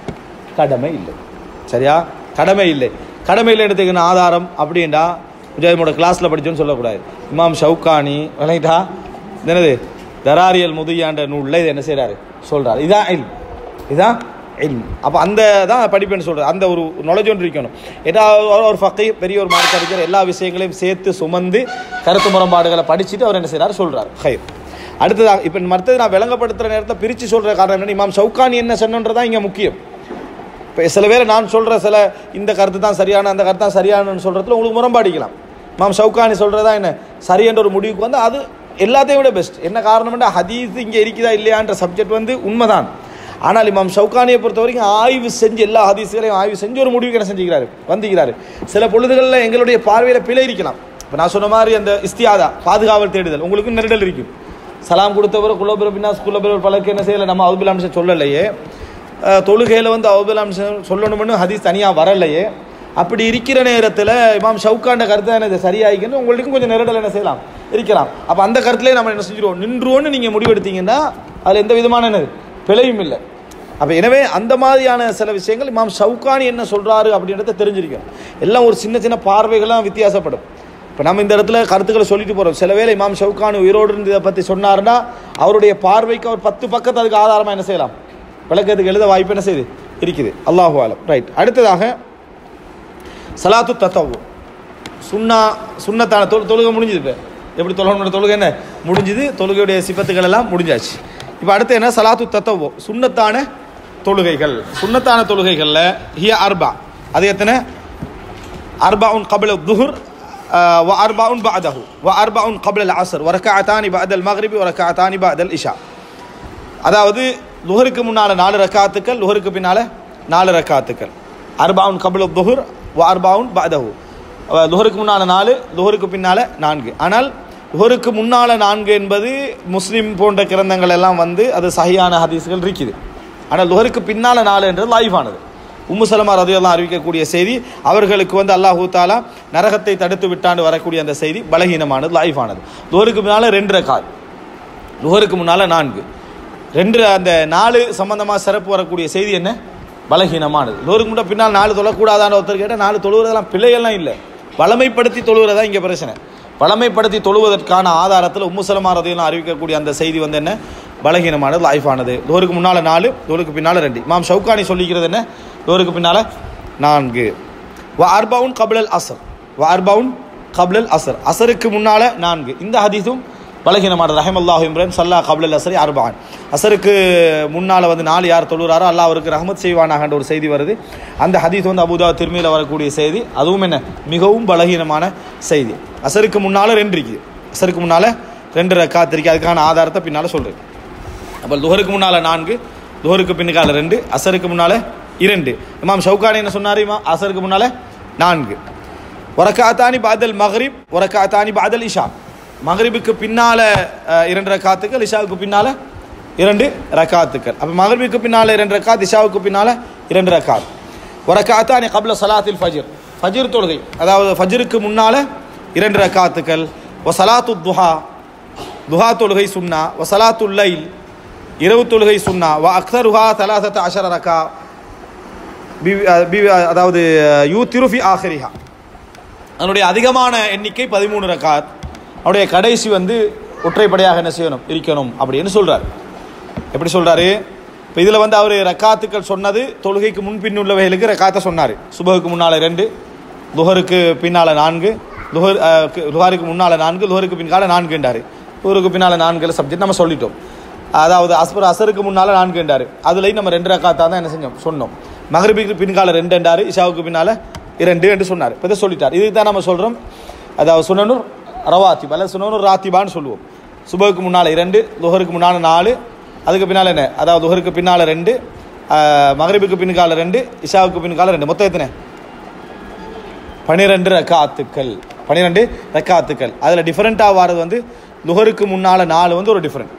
கடமை இல்லை சரியா கடமை இல்லை கடமை இல்லை எடுத்துக்கின ஆதாரம் அப்படின்டா முஜாஹிமோட கிளாஸில் படிச்சோன்னு சொல்லக்கூடாது இமாம் ஷவுகானி விளங்கிட்டா இது என்னது தராரியல் முதியான்ற நூலில் இது என்ன செய்கிறாரு சொல்கிறார் இதான் இல் இதான் இல் அப்போ அந்த தான் படிப்பேன்னு சொல்கிறார் அந்த ஒரு knowledge ஒன்று இருக்கணும் ஏன்னா அவர் ஒரு ஃபக்கை பெரிய ஒரு மார்க் அடிக்கிற எல்லா விஷயங்களையும் சேர்த்து சுமந்து கருத்து முரண்பாடுகளை படிச்சுட்டு அவர் என்ன செய்கிறார் சொல்கிறார் ஹைர் அடுத்ததாக இப்போ மற்றது நான் விளங்கப்படுத்துகிற நேரத்தில் பிரித்து சொல்கிற காரணம் என்ன இமாம் ஷவுகானி என்ன சொன்னன்றதான் இங்கே முக்கியம் இப்போ சில பேர் நான் சொல்கிற சில இந்த கருத்து தான் சரியான அந்த கருத்து தான் சரியானன்னு சொல்கிறதுல உங்களுக்கு முரம்பாடிக்கலாம் மாம் ஷவுகானி சொல்கிறதா என்ன சரி என்ற ஒரு முடிவுக்கு வந்து அது எல்லாத்தையும் விட பெஸ்ட் என்ன காரணம்னா ஹதீஸ் இங்கே இருக்குதா இல்லையான்ற சப்ஜெக்ட் வந்து உண்மைதான் ஆனால் இமாம் ஷவுகானியை பொறுத்த வரைக்கும் ஆய்வு செஞ்சு எல்லா ஹதீஸ்களையும் ஆய்வு செஞ்சு ஒரு முடிவுக்கு என்ன செஞ்சுக்கிறாரு வந்துக்கிறாரு சில பொழுதுகளில் எங்களுடைய பார்வையில் பிழை இருக்கலாம் இப்போ நான் சொன்ன மாதிரி அந்த இஸ்தியாதா பாதுகாவல் தேடுதல் உங்களுக்கு நெருடல் இருக்கும் சலாம் கொடுத்தவர் குலபிர பின்னாஸ் குலபிர பலருக்கு என்ன செய்யலை நம்ம அவுபில் அம்சம் சொல்லலையே அஹ், தொழுகையில் வந்து அவுபில் அம்சம் சொல்லணும்னு ஹதீஸ் தனியாக வரலையே அப்படி இருக்கிற நேரத்தில் இமாம் ஷவுக்காண்ட கருத்தை எனக்கு சரியாகிக்கணும் உங்களுக்கும் கொஞ்சம் நெருடல் என்ன செய்யலாம் இருக்கலாம் அப்போ அந்த கருத்துலேயே நம்ம என்ன செஞ்சிருவோம் நின்றுவோன்னு நீங்கள் முடிவெடுத்தீங்கன்னா அதில் எந்த விதமான என்னது பிழையும் இல்லை அப்போ எனவே அந்த மாதிரியான சில விஷயங்கள் இமாம் ஷவுகானி என்ன சொல்கிறாரு அப்படின்றத தெரிஞ்சிருக்கும் எல்லாம் ஒரு சின்ன சின்ன பார்வைகள்லாம் வித்தியாசப்படும் இப்போ நம்ம இந்த இடத்துல கருத்துக்களை சொல்லிட்டு போகிறோம் சில வேளை இமாம் ஷவுகானி உயிரோடு இருந்து இதை பற்றி சொன்னாருன்னா அவருடைய பார்வைக்கு அவர் பத்து பக்கத்து அதுக்கு ஆதாரமாக என்ன செய்யலாம் விளக்கத்துக்கு எழுத வாய்ப்பு என்ன செய்யுது இருக்குது அல்லாஹு ஆலம் ரைட் அடுத்ததாக சலாத்து தத்தவு சுன்னா சுன்னத்தான தொழு தொழுகை முடிஞ்சுது இப்போ எப்படி தொழுகணும் தொழுகை என்ன முடிஞ்சுது தொழுகையுடைய சிப்பத்துகள் எல்லாம் முடிஞ்சாச்சு இப்போ அடுத்து என்ன சலாத்து தத்தவு சுன்னத்தான தொழுகைகள் சுன்னத்தான தொழுகைகளில் ஹிய அர்பா அது எத்தனை أربع قبل الظهر آه، وأربع بعده وأربع قبل العصر وركعتان بعد المغرب وركعتان بعد الإشاء அதாவது லுஹருக்கு முன்னால் நாலு ரக்காத்துக்கள் லுஹருக்கு பின்னால் நாலு ரக்காத்துக்கள் அர்பாவுன் கபில துஹுர் வ அர்பாவுன் பாதஹு லுஹருக்கு முன்னால் நாலு லுஹருக்கு பின்னால் நான்கு ஆனால் லுஹருக்கு முன்னால நான்கு என்பது முஸ்லீம் போன்ற கிரந்தங்கள் எல்லாம் வந்து அது சஹியான ஹதீஸ்கள் இருக்குது ஆனால் லுஹருக்கு பின்னால நாலு என்றது லைஃபானது உம்மு சலமா ரதியெல்லாம் அறிவிக்கக்கூடிய செய்தி அவர்களுக்கு வந்து அல்லாஹூ தாலா நரகத்தை தடுத்து விட்டாண்டு வரக்கூடிய அந்த செய்தி பலகீனமானது லைஃபானது லுஹருக்கு முன்னால ரெண்டு ரக்காத் லுஹருக்கு முன்னால நான்கு ரெண்டு அந்த நாலு சம்பந்தமாக சிறப்பு வரக்கூடிய செய்தி என்ன பலகீனமானது லுஹருக்கு முன்னாடி பின்னால் நாலு தொழக்கூடாதான்னு ஒருத்தர் கேட்டால் நாலு தொழுவதெல்லாம் பிள்ளைகள்லாம் இல்லை வளமைப்படுத்தி தொழுகிறதா இங்கே பிரச்சனை வளமைப்படுத்தி தொழுவதற்கான ஆதாரத்தில் உம்முசலமா ரதையெல்லாம் அறிவிக்கக்கூடிய அந்த செய்தி வந்து என்ன பலகீனமானது லைஃபானது லோருக்கு முன்னால் நாலு லோருக்கு பின்னால் ரெண்டு மாம் ஷவுகானி சொல்லிக்கிறது என்ன லோருக்கு பின்னால் நான்கு வ அர்பவுன் கபிலல் அசர் வ அர்பவுன் கபிலல் அசர் அசருக்கு முன்னால் நான்கு இந்த ஹதீஸும் பலகீனமானது ரஹம் அல்லாஹ் இம்ரான் சல்லா கபிலல் அசரி அர்பான் அசருக்கு முன்னால் வந்து நாலு யார் தொழுகிறாரோ அல்லாஹ் அவருக்கு ரஹமத் செய்வானாகன்ற ஒரு செய்தி வருது அந்த ஹதீஸ் வந்து அபுதா திரும்பியில் வரக்கூடிய செய்தி அதுவும் என்ன மிகவும் பலகீனமான செய்தி அசருக்கு முன்னால் ரெண்டு இருக்குது அசருக்கு முன்னால் ரெண்டு ரக்காத் இருக்குது அதுக்கான ஆதாரத்தை பின்னால் சொல்கிறேன் அப்போ லுஹருக்கு முன்னால் நான்கு லுஹருக்கு பின்னுக்கால ரெண்டு அசருக்கு முன்னால் இரண்டு இமாம் ஷவுகானி என்ன சொன்னார் இமாம் அசருக்கு முன்னால் நான்கு ஒரக்காத்தானி பாதல் மஹரிப் ஒரக்காத்தானி பாதல் இஷா மகரிபுக்கு பின்னால் இரண்டு ரக்காத்துக்கள் இஷாவுக்கு பின்னால் இரண்டு ரக்காத்துக்கள் அப்போ மகரிபுக்கு பின்னால் இரண்டு ரக்காத் இஷாவுக்கு பின்னால் இரண்டு ரக்காத் ஒரக்காத்தானி கப்ல சலாத்தில் ஃபஜிர் ஃபஜிர் தொழுகை அதாவது ஃபஜிருக்கு முன்னால் இரண்டு ரக்காத்துக்கள் ஒ சலாத்து துஹா துஹா தொழுகை சுன்னா ஒ சலாத்துல் லைல் இரவு தொழுகை சுன்னா வ அக்தருஹா தலாசத் அஷர ரக்கா பி- பி- அதாவது யூ திருஃபி ஆஹரிஹா அதனுடைய அதிகமான எண்ணிக்கை பதிமூணு ரக்காத் அவருடைய கடைசி வந்து ஒற்றைப்படையாக என்ன செய்யணும் இருக்கணும் அப்படின்னு சொல்றார் எப்படி சொல்றாரு இப்போ இதில் வந்து அவர் ரக்காத்துக்கள் சொன்னது தொழுகைக்கு முன்பின் உள்ளவைகளுக்கு ரக்காத்தை சொன்னார் சுபகுக்கு முன்னால் ரெண்டு லுஹருக்கு பின்னால் நான்கு லுஹர் அஹ், கு- லுஹாருக்கு முன்னால் நான்கு லுஹருக்கு பின்னால் நான்குண்டார் லுஹருக்கு பின்னால் நான்கு சப்ஜெக்ட் நம்ம சொல்லிட்டோம் அதாவது அஸ்பர் அசருக்கு முன்னால் நான்குண்டார் அதுலேயும் நம்ம ரெண்டு ரக்காத்தா தான் என்ன செஞ்சோம் சொன்னோம் மகரிபிக்கு பின்கால ரெண்டு என்றார் இஷாவுக்கு பின்னால் இரண்டு என்று சொன்னார் இப்போ இதை சொல்லிட்டார் இதுக்கு தான் நம்ம சொல்கிறோம் அதாவது சுனனூர் ரவாத்திப் அல்லது சுனனூர் ராத்திபான்னு சொல்லுவோம் சுபகுக்கு முன்னால் இரண்டு லுஹருக்கு முன்னால் நாலு அதுக்கு பின்னால் என்ன அதாவது லுஹருக்கு பின்னால் ரெண்டு ஆஹ், மகரிபுக்கு பின்கால ரெண்டு இஷாவுக்கு பின்கால ரெண்டு மொத்தம் எத்தனை பனிரெண்டு ரக்காத்துக்கள் பனிரெண்டு ரக்காத்துக்கள் அதில் டிஃப்ரெண்ட்டாக வாரது வந்து லுஹருக்கு முன்னால் நாலு வந்து ஒரு டிஃப்ரெண்ட்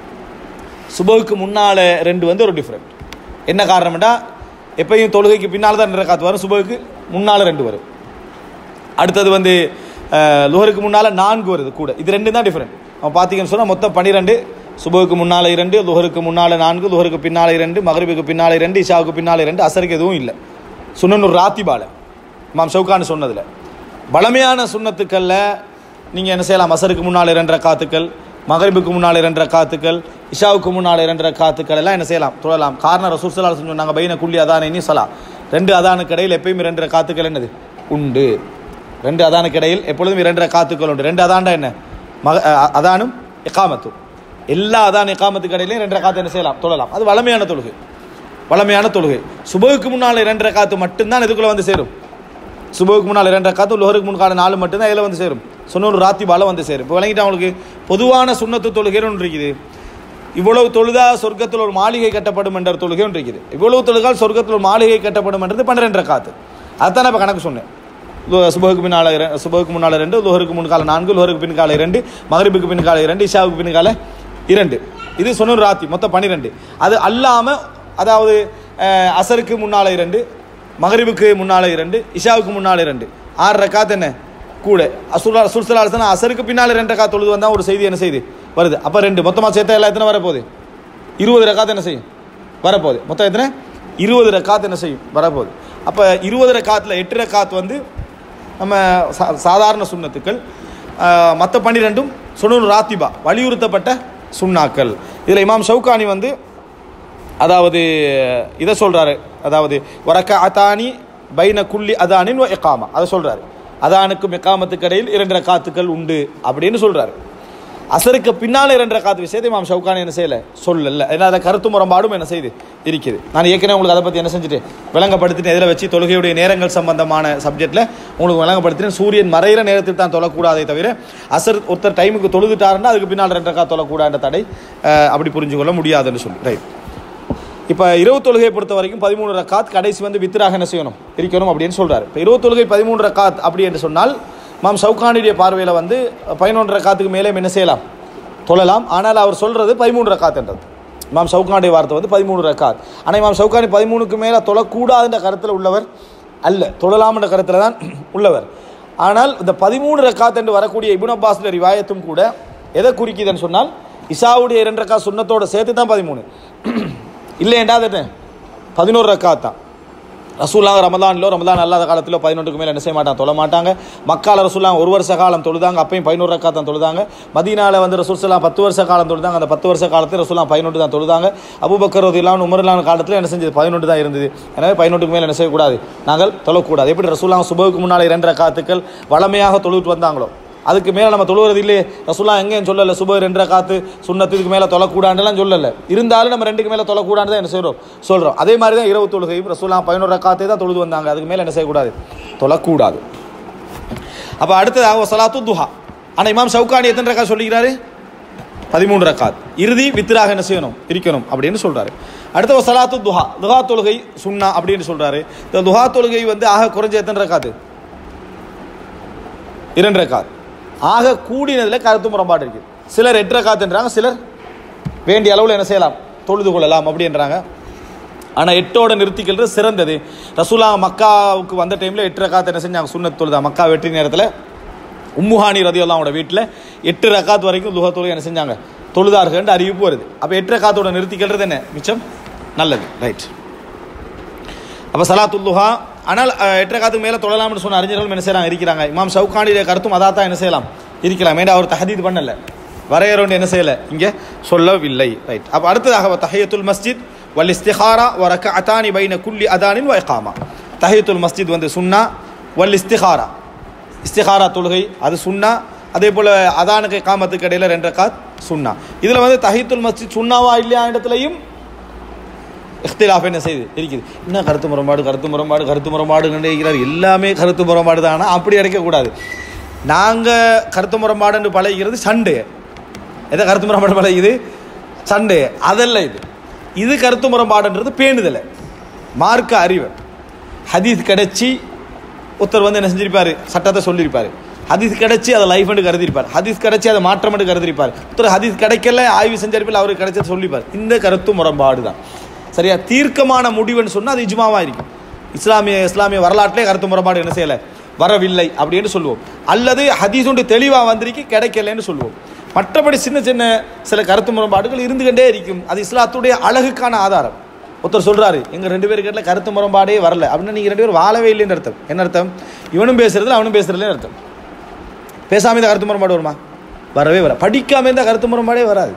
சுபகுக்கு முன்னால் ரெண்டு வந்து ஒரு டிஃப்ரெண்ட் என்ன காரணம்னா எப்பயும் தொழுகைக்கு பின்னால் தான் ரெண்டு ரக்காத்து வரும் சுபகுக்கு முன்னால் ரெண்டு வரும் அடுத்தது வந்து அஹ், லுஹருக்கு முன்னால் நான்கு வருது கூட இது ரெண்டு தான் டிஃப்ரெண்ட் அவன் பார்த்தீங்கன்னு சொன்னால் மொத்தம் பன்னிரெண்டு சுபகுக்கு முன்னால் இரண்டு லுஹருக்கு முன்னால் நான்கு லுஹருக்கு பின்னால் இரண்டு மகரிபுக்கு பின்னால் இரண்டு இஷாவுக்கு பின்னால் இரண்டு அசருக்கு எதுவும் இல்லை சுன்னனூர் ராத்திபால மாம் ஷவுகான் சொன்னதில் பலமையான சுண்ணத்துக்களில் நீங்கள் என்ன செய்யலாம் அசருக்கு முன்னால் இரண்டு ரக்காத்துக்கள் மகரிபுக்கு முன்னால் இரண்டு ரக்காத்துக்கள் இஷாவுக்கு முன்னால் இரண்டு ரக்காத்துக்கள் எல்லாம் என்ன செய்யலாம் தொழலாம் காரணம் ரசூல் சல்லா சொன்னாங்க பைன குள்ளி அதான இனி சலா ரெண்டு அதானுக்கு இடையில் எப்பயுமே ரெண்டு ரக்காத்துக்கள் என்னது உண்டு ரெண்டு அதானுக்கு இடையில் எப்பொழுதும் இரண்டு ரக்காத்துக்கள் உண்டு ரெண்டு அதான்டா என்ன மக அ- அதானும் இக்காமத்தும் எல்லா அதான் இக்காமத்துக்கு இடையிலையும் ரெண்டு ரக்காத்து என்ன செய்யலாம் தொழலாம் அது வளமையான தொழுகை வளமையான தொழுகை சுபகுக்கு முன்னால் இரண்டு ரக்காத்து மட்டும்தான் இதுக்குள்ளே வந்து சேரும் சுபகுக்கு முன்னால் இரண்டு ரக்காத்து லோஹருக்கு முன்கால நாலு மட்டும்தான் இதில் வந்து சேரும் சொன்னொரு ராத்திபால வந்து சேரும் இப்போ விளங்கிட்டு அவங்களுக்கு பொதுவான சுண்ணத்து தொழுகைன்னு ஒன்று இருக்குது இவ்வளவு தொழுதா சொர்க்கத்தில் ஒரு மாளிகை கட்டப்படும் என்ற ஒரு தொழுகை ஒன்று இருக்குது இவ்வளவு தொழுகால் சொர்க்கத்தில் ஒரு மாளிகை கட்டப்படும் என்றது பன்னிரெண்டு ரக்காத்து அதுதான் நான் இப்போ கணக்கு சொன்னேன் லோ- சுபகுக்கு பின்னால் இர- சுபகுக்கு முன்னால் ரெண்டு லோஹருக்கு முன்கால நான்கு லோஹருக்கு பின்கால இரண்டு மகரிபுக்கு பின்கால இரண்டு இஷாவுக்கு பின்கால இரண்டு இது சொன்னூர் ராத்தி மொத்தம் பன்னிரெண்டு அது அல்லாமல் அதாவது அஹ், அசருக்கு முன்னால் இரண்டு மகரிபுக்கு முன்னால் இரண்டு இஷாவுக்கு முன்னால் இரண்டு ஆறு ரக்காத் என்ன கூட அசுரா சுல்சலாசன அசருக்கு பின்னால் ரெண்டு ரக்காத் தொழுது வந்தால் ஒரு செய்தி என்ன செய்யுது வருது அப்போ ரெண்டு மொத்தமாக சேர்த்தா எல்லாம் எத்தனை வரப்போகுது இருபது ரக்காத் என்ன செய்யும் வரப்போகுது மொத்தம் எத்தனை இருபது ரக்காத் என்ன செய்யும் வரப்போகுது அப்போ இருபது ரக்காத்தில் எட்டு ரக்காத் வந்து நம்ம சா- சாதாரண சுண்ணத்துக்கள் மற்ற பன்னிரெண்டும் சுனூர் ராத்திபா வலியுறுத்தப்பட்ட சுண்ணாக்கள் இதில் இமாம் ஷவுகானி வந்து அதாவது இதை சொல்றாரு அதாவது வரக்க அதானி பைன குல்லி அதானின் வ இக்காமா அதை சொல்றாரு அதானுக்கும் இக்காமத்துக்கு இடையில் இரண்டு ரக்காத்துக்கள் உண்டு அப்படின்னு சொல்றாரு அசருக்கு பின்னால் இரண்டு ரக்காத்து விஷயத்தை இமாம் ஷவுகானி என்ன செய்யல சொல்லல ஏன்னா அதை கருத்து முரண்பாடும் என்ன செய்து இருக்குது நான் ஏற்கனவே உங்களுக்கு அதை பற்றி என்ன செஞ்சுட்டு விளங்கப்படுத்திட்டு எதில் வச்சு தொழுகையுடைய நேரங்கள் சம்பந்தமான சப்ஜெக்ட்டில் உங்களுக்கு விளங்கப்படுத்தினேன் சூரியன் மறையிற நேரத்தில் தான் தொழக்கூடாதே தவிர அசர் ஒருத்தர் டைமுக்கு தொழுதுட்டாருன்னா அதுக்கு பின்னால் ரெண்டு ரக்கா தொழக்கூடாத தடை அஹ், அப்படி புரிஞ்சு கொள்ள முடியாதுன்னு சொல்லி ரைட் இப்போ இருபது தொழுகையை பொறுத்த வரைக்கும் பதிமூணு ரக்காத் கடைசி வந்து வித்திராக என்ன செய்யணும் இருக்கணும் அப்படின்னு சொல்றாரு இப்போ இருபது தொழுகை பதிமூணு ரக்காத் அப்படி என்று சொன்னால் இமாம் ஷவுகானியுடைய பார்வையில் வந்து பதினொன்று ரக்காத்துக்கு மேலே என்ன செய்யலாம் தொழலாம் ஆனால் அவர் சொல்கிறது பதிமூணு ரக்காத்துன்றது இமாம் ஷவுகானுடைய வார்த்தை வந்து பதிமூணு ரக்காத் ஆனால் இமாம் ஷவுகானி பதிமூணுக்கு மேலே தொழக்கூடாதுன்ற கருத்தில் உள்ளவர் அல்ல தொழலாம்ன்ற கருத்தில் தான் உள்ளவர் ஆனால் இந்த பதிமூணு ரக்காத் என்று வரக்கூடிய இபுன் அப்பாஸுடைய ரிவாயத்தும் கூட எதை குறிக்குதுன்னு சொன்னால் இசாவுடைய இரண்டு ரக்கா சுண்ணத்தோட சேர்த்து தான் பதிமூணு இல்லையண்டா அது பதினோரு ரக்காத் தான் ரசூலாங்க ரமதானிலோ ரமதான் அல்லாத காலத்திலோ பதினொன்றுக்கு மேலே என்ன செய்ய மாட்டாங்க தொழ மாட்டாங்க மக்கால ரசூலாங்க ஒரு வருஷ காலம் தொழுதாங்க அப்பயும் பதினோரு ரக்கா தான் தொழுதாங்க மதீனால வந்து ரசூல்லாம் பத்து வருஷ காலம் தொழுதாங்க அந்த பத்து வருஷ காலத்தில் ரசூலாம் பதினொன்று தான் தொழுதாங்க அபுபக்கர் இல்லாமல் உமர்லான காலத்தில் என்ன செஞ்சது பதினொன்று தான் இருந்தது எனவே பதினொன்றுக்கு மேலே என்ன செய்யக்கூடாது நாங்கள் தொழக்கூடாது எப்படி ரசூலாங்க சுபகுக்கு முன்னால் இரண்டு ரக்காத்துக்கள் வளமையாக தொழுவிட்டு வந்தாங்களோ அதுக்கு மேலே நம்ம தொழுவது இல்லையே ரசூலா எங்கேயும் சொல்லலை சுப ரெண்டரை காத்து சுண்ணத்துக்கு மேலே தொழக்கூடாண்டுலாம் சொல்லலை இருந்தாலும் நம்ம ரெண்டுக்கு மேலே தொழக்கூடாண்டு தான் என்ன செய்கிறோம் சொல்கிறோம் அதே மாதிரி தான் இரவு தொழுகையும் ரசூலா பதினோரு காத்தே தான் தொழுது வந்தாங்க அதுக்கு மேலே என்ன செய்யக்கூடாது தொழக்கூடாது அப்போ அடுத்ததாக சலாத்து துஹா ஆனால் இமாம் ஷவுகானி எத்தனை ரக்கா சொல்லிக்கிறாரு பதிமூன்று ரக்காத் இறுதி வித்திராக என்ன செய்யணும் இருக்கணும் அப்படின்னு சொல்றாரு அடுத்த சலாத்து துஹா துஹா தொழுகை சுன்னா அப்படின்னு சொல்றாரு இந்த துஹா தொழுகை வந்து ஆக குறைஞ்ச எத்தனை ரக்காத்து இரண்டு ரக்காத் ஆக கூடினதில் கருத்து முரண்பாடு இருக்குது சிலர் எட்டு ரக்காத்துன்றாங்க சிலர் வேண்டிய அளவில் என்ன செய்யலாம் தொழுது கொள்ளலாம் அப்படின்றாங்க ஆனால் எட்டோட நிறுத்திக்கிறது சிறந்தது ரசூலா மக்காவுக்கு வந்த டைமில் எட்டு ரக்காத்து என்ன செஞ்சாங்க சுண்ணத் தொழுதா மக்கா வெற்றி நேரத்தில் உம்முஹானி ரதியுல்லாவோட வீட்டில் எட்டு ரக்காத் வரைக்கும் துஹா தொழுகை என்ன செஞ்சாங்க தொழுதார்கள் அறிவிப்பு வருது அப்போ எட்டு ரக்காத்தோட நிறுத்திக்கிறது என்ன மிச்சம் நல்லது ரைட் அப்போ சலாத்துல்லுஹா ஆனால் அஹ், எட்டு ரக்காத்துக்கு மேலே தொழலாம்னு சொன்ன அறிஞர்கள் என்ன செய்கிறாங்க இருக்கிறாங்க இமாம் ஷவுகானியுடைய கருத்தும் அதான் தான் என்ன செய்யலாம் இருக்கலாம் ஏன்னா அவர் தஹதீத் பண்ணல வரையறோன்னு என்ன செய்யலை இங்கே சொல்லவில்லை ரைட் அப்போ அடுத்ததாக தஹியத்துல் மஸ்ஜித் வல் இஸ்திஹாரா வ ரக்அத்தானி பைன குல்லி அதானின் வ இகாமா தஹியத்துல் மஸ்ஜித் வந்து சுன்னா வல் இஸ்திஹாரா இஸ்திஹாரா தொழுகை அது சுன்னா அதே போல் அதானுக்கு காமத்துக்கு இடையில ரெண்டு ரக்காத் சுன்னா இதில் வந்து தஹித்துல் மஸ்ஜித் சுன்னாவா இல்லையா இடத்துலையும் இஃப்திலாஃப் என்ன செய்யுது இருக்குது என்ன கருத்து முரண்பாடு கருத்து முரண்பாடு கருத்து முரண்பாடு இருக்கிறார் எல்லாமே கருத்து முரண்பாடு தான் ஆனால் அப்படி அடைக்கக்கூடாது நாங்கள் கருத்து முரண்பாடுன்னு பழகிறது சண்டே எதை கருத்து முரண்பாடு பழகுது சண்டே அதல்ல இது இது கருத்து முரண்பாடுன்றது பேணுதலை மார்க்க அறிவு ஹதீஸ் கிடைச்சி ஒருத்தர் வந்து என்ன செஞ்சிருப்பாரு சட்டத்தை சொல்லியிருப்பாரு ஹதீஸ் கிடைச்சி அதை லைஃப் கருதிருப்பார் ஹதீஸ் கிடைச்சி அதை மாற்றம் கருதிருப்பார் ஒருத்தர் ஹதீஸ் கிடைக்கல ஆய்வு செஞ்சிருப்பில் அவருக்கு கிடைச்சது சொல்லிப்பார் இந்த கருத்து முரண்பாடு தான் சரியா தீர்க்கமான முடிவுன்னு சொன்னால் அது இஜ்மாவா இருக்கும் இஸ்லாமிய இஸ்லாமிய வரலாற்றிலே கருத்து முரண்பாடு என்ன செய்யலை வரவில்லை அப்படின்னு சொல்லுவோம் அல்லது ஹதீஸ் ஒன்று தெளிவாக வந்திருக்கு கிடைக்கலன்னு சொல்லுவோம் மற்றபடி சின்ன சின்ன சில கருத்து முரண்பாடுகள் இருந்துகிட்டே இருக்கும் அது இஸ்லாத்துடைய அழகுக்கான ஆதாரம் ஒருத்தர் சொல்றாரு எங்க ரெண்டு பேருக்கு இடத்துல கருத்து முரண்பாடே வரல அப்படின்னா நீங்க ரெண்டு பேரும் வாழவே இல்லைன்னு அர்த்தம் என்ன அர்த்தம் இவனும் பேசுறதுல அவனும் பேசுறதுல அர்த்தம் பேசாம இந்த கருத்து முரண்பாடு வருமா வரவே வர படிக்காம இந்த கருத்து முரண்பாடே வராது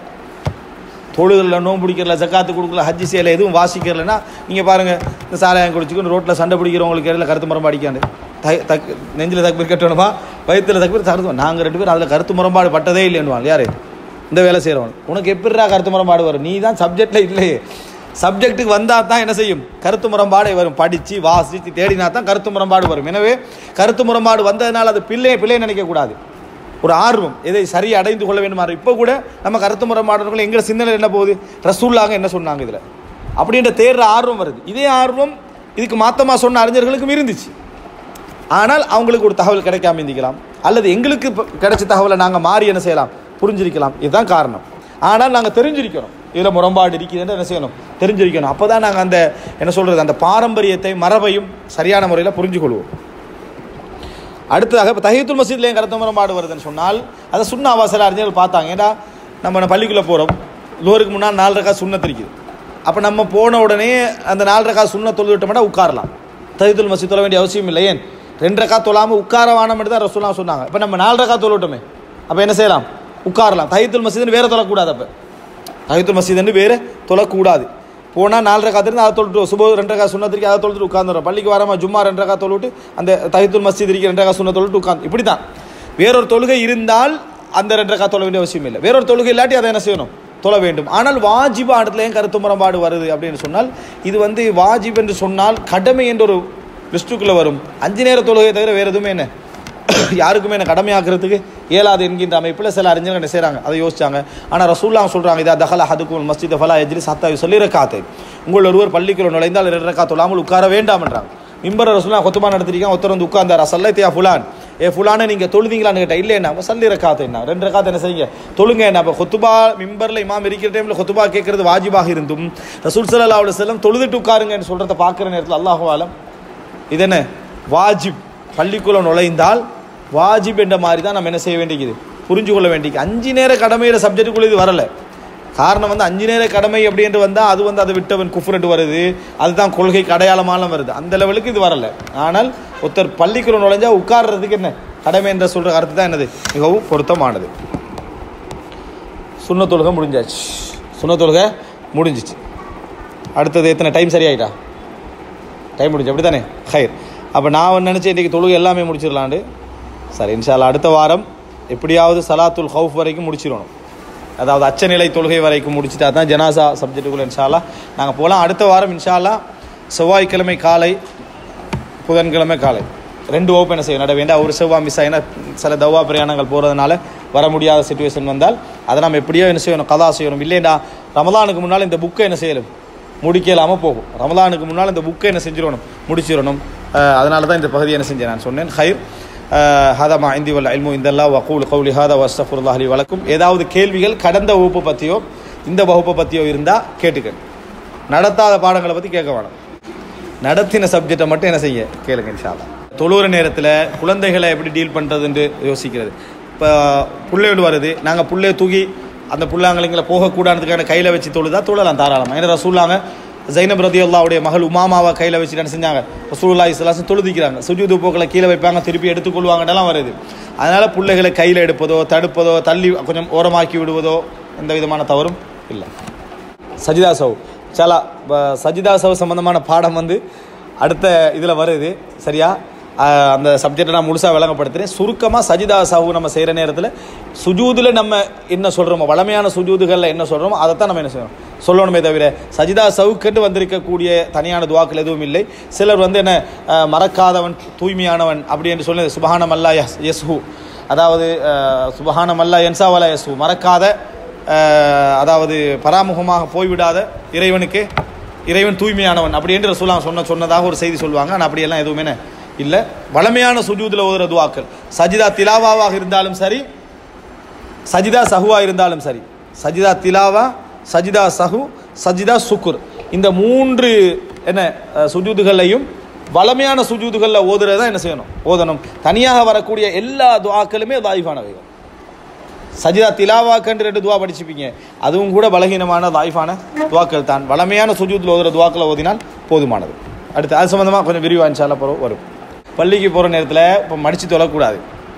தொழுகல நோம்பு பிடிக்கிறல ஜக்காத்து கொடுக்கல ஹஜ்ஜி செய்யல எதுவும் வாசிக்கிறலன்னா நீங்கள் பாருங்கள் இந்த சாராயம் குடிச்சுக்கணும் ரோட்டில் சண்டை பிடிக்கிறவங்களுக்கு இடையில கருத்து முரண்பாடு அடிக்காண்டு த தக் நெஞ்சில் தக்பீர் கட்டணுமா வயிற்றுல தக்பீர் கருத்து நாங்கள் ரெண்டு பேரும் அதில் கருத்து முரண்பாடு பட்டதே இல்லைன்னுவாங்க யார் இந்த வேலை செய்கிறவன் உனக்கு எப்படிடா கருத்து முரண்பாடு வரும் நீ தான் சப்ஜெக்டில் இல்லையே சப்ஜெக்ட்டுக்கு வந்தால் தான் என்ன செய்யும் கருத்து முரண்பாடே வரும் படித்து வாசித்து தேடினா தான் கருத்து முரண்பாடு வரும் எனவே கருத்து முரண்பாடு வந்ததுனால அது பிள்ளை பிள்ளை நினைக்கக்கூடாது ஒரு ஆர்வம் எதை சரியை அடைந்து கொள்ள வேண்டுமா இப்போ கூட நம்ம கருத்து முரண்பாடுகள் எங்கள் சிந்தனை என்ன போகுது ரசூல்லாங்க என்ன சொன்னாங்க இதில் அப்படின்ற தேடுற ஆர்வம் வருது இதே ஆர்வம் இதுக்கு மாத்தமாக சொன்ன அறிஞர்களுக்கும் இருந்துச்சு ஆனால் அவங்களுக்கு ஒரு தகவல் கிடைக்காம இருந்திக்கலாம் அல்லது எங்களுக்கு இப்ப கிடைச்ச தகவலை நாங்கள் மாறி என்ன செய்யலாம் புரிஞ்சிருக்கலாம் இதுதான் காரணம் ஆனால் நாங்கள் தெரிஞ்சிருக்கிறோம் இதில் முரண்பாடு இருக்குதுன்னு என்ன செய்யணும் தெரிஞ்சிருக்கணும் அப்போ தான் நாங்கள் அந்த என்ன சொல்கிறது அந்த பாரம்பரியத்தை மரபையும் சரியான முறையில் புரிஞ்சுக்கொள்வோம் அடுத்ததாக இப்போ தஹீத்துல் மசீத்லேயும் கருத்து முரண்பாடு வருதுன்னு சொன்னால் அதை சுண்ண அவசர அறிஞர்கள் பார்த்தாங்க ஏன்னா நம்ம பள்ளிக்குள்ளே போகிறோம் லோருக்கு முன்னால் நாலு ரக்கா சுண்ணத்து இருக்குது அப்போ நம்ம போன உடனே அந்த நாலு ரக்கா சுண்ண தொழுது விட்டோம்னா உட்காரலாம் தஹீத்துல் மசீத் தொழ வேண்டிய அவசியம் இல்லை ஏன் ரெண்டு ரக்கா தொழாமல் உட்கார வானம்னு தான் ரசூலாம் சொன்னாங்க இப்போ நம்ம நாலு ரக்கா தொழுவிட்டோமே அப்போ என்ன செய்யலாம் உட்காரலாம் தஹீத்துல் மசீதுன்னு வேறு தொழக்கூடாது அப்போ தஹீத்துல் மசீதுன்னு வேறு தொழக்கூடாது போனால் நாலு ரக்கா இருந்து அதை தொழுட்டு சுபோ ரெண்டு ரக்கா சுண்ணத்திற்கு அதை தொழுட்டு உட்காந்துரும் பள்ளிக்கு வராமல் ஜும்மா ரெண்டு ரக்கா தொழுட்டு அந்த தஹித்துல் மஸ்ஜித் இருக்க ரெண்டு ரக்கா சுண்ண தொழுட்டு உட்காந்து இப்படி தான் வேறொரு தொழுகை இருந்தால் அந்த ரெண்டு ரக்கா தொழ வேண்டிய அவசியம் இல்லை வேறொரு தொழுகை இல்லாட்டி அதை என்ன செய்யணும் தொழ வேண்டும் ஆனால் வாஜிபா இடத்துல ஏன் கருத்து முரண்பாடு வருது அப்படின்னு சொன்னால் இது வந்து வாஜிப் என்று சொன்னால் கடமை என்ற ஒரு லிஸ்ட்டுக்குள்ளே வரும் அஞ்சு நேர தொழுகை தவிர வேறு எதுவுமே என்ன யாருக்குமே என்ன கடமையாக்குறதுக்கு இயலாது என்கின்ற அமைப்பில் சில அறிஞர்கள் என்ன செய்கிறாங்க அதை யோசிச்சாங்க ஆனால் ரசூல்லா சொல்கிறாங்க இதா தஹல ஹதுக்கும் மஸ்ஜித் ஃபலா எஜ்ரி சத்தா சொல்லி ரக்காத்து உங்கள் ஒருவர் பள்ளிக்குள்ள நுழைந்தால் ரெண்டு ரக்கா தொழாமல் உட்கார வேண்டாம் என்றாங்க மிம்பர் ரசூல்லா கொத்துமா நடத்திருக்காங்க ஒருத்தர் வந்து உட்கார்ந்தார் அசல்லை தியா ஃபுலான் ஏ ஃபுல்லான நீங்கள் தொழுதீங்களான்னு கேட்டேன் இல்லை என்ன சல்லி ரக்காத்து என்ன ரெண்டு ரக்காத்து என்ன செய்யுங்க தொழுங்க என்ன அப்போ கொத்துபா மிம்பரில் இமாம் இருக்கிற டைமில் கொத்துபா கேட்கறது வாஜிபாக இருந்தும் ரசூல் சல்லா அலுவலி செல்லம் தொழுதுட்டு உட்காருங்கன்னு சொல்கிறத பார்க்குற நேரத்தில் அல்லாஹு ஆலம் இது என்ன வாஜிப் பள்ளிக்குள்ள நுழைந்தால் வாஜிப் என்ற மாதிரி தான் நம்ம என்ன செய்ய வேண்டியது புரிஞ்சு கொள்ள வேண்டியது அஞ்சு நேர கடமையில சப்ஜெக்டுக்குள்ள இது வரல காரணம் வந்து அஞ்சு நேர கடமை அப்படின்ட்டு வந்தால் அது வந்து அதை விட்டவன் குஃப்ரெண்டு வருது அதுதான் கொள்கைக்கு அடையாளமாலாம் வருது அந்த லெவலுக்கு இது வரல ஆனால் ஒருத்தர் பள்ளிக்குள்ள நுழைஞ்சா உட்கார்றதுக்கு என்ன கடமை என்ற சொல்கிற கருத்து தான் என்னது மிகவும் பொருத்தமானது சுண்ண தொழுகை முடிஞ்சாச்சு சுண்ண தொழுகை முடிஞ்சிச்சு அடுத்தது எத்தனை டைம் சரியாயிட்டா டைம் முடிஞ்சு அப்படி தானே ஹைர் அப்போ நான் வந்து நினச்சேன் இன்றைக்கி தொழுகை எல்லாமே முடிச்சிடலாண்டு சரி இன்ஷால்லா அடுத்த வாரம் எப்படியாவது சலாத்துல் ஹவுஃப் வரைக்கும் முடிச்சிடணும் அதாவது அச்சநிலை தொழுகை வரைக்கும் முடிச்சுட்டா தான் ஜனாசா சப்ஜெக்டுக்குள்ள இன்ஷால்லா நாங்கள் போகலாம் அடுத்த வாரம் இன்ஷால்லா செவ்வாய்க்கிழமை காலை புதன்கிழமை காலை ரெண்டு ஓப்பன் என்ன செய்யும் நட வேண்டாம் ஒரு செவ்வாய் மிஸ் ஆகினா சில தவா பிரயாணங்கள் போகிறதுனால வர முடியாத சுச்சுவேஷன் வந்தால் அதை நம்ம எப்படியோ என்ன செய்யணும் கதா செய்யணும் இல்லைண்டா ரமலானுக்கு முன்னால் இந்த புக்கை என்ன செய்யணும் முடிக்கலாமல் போகும் ரமலானுக்கு முன்னால் இந்த புக்கை என்ன செஞ்சிடணும் முடிச்சிடணும் அதனால தான் இந்த பகுதியை என்ன செஞ்சேன் நான் சொன்னேன் ஹைர் ஹாதா மா இந்தி வல்ல இல்மு இந்தல்லா வக்கூல் கவுலி ஹாதா வஸ்தஃபுல்லா அலி வழக்கும் ஏதாவது கேள்விகள் கடந்த வகுப்பு பற்றியோ இந்த வகுப்பை பற்றியோ இருந்தால் கேட்டுக்க நடத்தாத பாடங்களை பற்றி கேட்க வேணாம் நடத்தின சப்ஜெக்டை மட்டும் என்ன செய்ய கேளுங்க இன்ஷால்லா தொழுகிற நேரத்தில் குழந்தைகளை எப்படி டீல் பண்ணுறதுன்னு யோசிக்கிறது இப்போ புள்ளைகள் வருது நாங்கள் புள்ளைய தூக்கி அந்த புள்ளாங்களைங்களை போகக்கூடாதுக்கான கையில் வச்சு தொழுதா தொழலாம் தாராளமாக ஏன்னா ரசூல்லாங்க ஜைனப் ரதி அல்லாவுடைய மகள் உமாமாவை கையில் வச்சுட்டு என்ன செஞ்சாங்க ரசூல்லா இஸ்லாசம் தொழுதிக்கிறாங்க சுஜூது போக்களை கீழே வைப்பாங்க திருப்பி எடுத்துக்கொள்வாங்கன்னெல்லாம் வருது அதனால் பிள்ளைகளை கையில் எடுப்பதோ தடுப்பதோ தள்ளி கொஞ்சம் ஓரமாக்கி விடுவதோ எந்த விதமான தவறும் இல்லை சஜிதா சவ் சலா சஜிதா சவ் சம்மந்தமான பாடம் வந்து அடுத்த இதில் வருது சரியா அந்த சப்ஜெக்டை நான் முழுசாக விளங்கப்படுத்துகிறேன் சுருக்கமாக சஜிதா சஹு நம்ம செய்கிற நேரத்தில் சுஜூதில் நம்ம என்ன சொல்கிறோமோ வளமையான சுஜூதுகளில் என்ன சொல்கிறோமோ அதைத்தான் நம்ம என்ன செய்யணும் சொல்லணுமே தவிர சஜிதா சவுக்கெட்டு வந்திருக்கக்கூடிய தனியான துவாக்கள் எதுவும் இல்லை சிலர் வந்து என்ன மறக்காதவன் தூய்மையானவன் அப்படி என்று சொல்லி சுபஹானம் அல்லா எஸ் எஸ்ஹு அதாவது சுபஹானம் அல்லா என்சாவலா எஸ்ஹு மறக்காத அதாவது பராமுகமாக போய்விடாத இறைவனுக்கு இறைவன் தூய்மையானவன் அப்படி என்று ரசூலாம் சொன்ன சொன்னதாக ஒரு செய்தி சொல்லுவாங்க ஆனால் அப்படியெல்லாம் எதுவுமே என்ன இல்லை வளமையான சுஜூதில் ஓதுற துவாக்கள் சஜிதா திலாவாவாக இருந்தாலும் சரி சஜிதா சஹுவா இருந்தாலும் சரி சஜிதா திலாவா சஜிதா சஹு சஜிதா சுக்குர் இந்த மூன்று என்ன சுஜூதுகளையும் வளமையான சுஜூதுகளில் ஓதுறதை என்ன செய்யணும் ஓதணும் தனியாக வரக்கூடிய எல்லா துவாக்களுமே தாய்ஃபானவைகள் சஜிதா திலாவாக்கன்று ரெண்டு துவா படிச்சுப்பீங்க அதுவும் கூட பலகீனமான தாய்ஃபான துவாக்கள் தான் வளமையான சுஜூத்தில் ஓதுற துவாக்களை ஓதினால் போதுமானது அடுத்து அது சம்மந்தமாக கொஞ்சம் விரிவாக இன்ஷால்லா போகிறோம் வரும் பள்ளிக்கு போகிற நேரத்தில் இப்போ மடித்து தொழக்கூடாது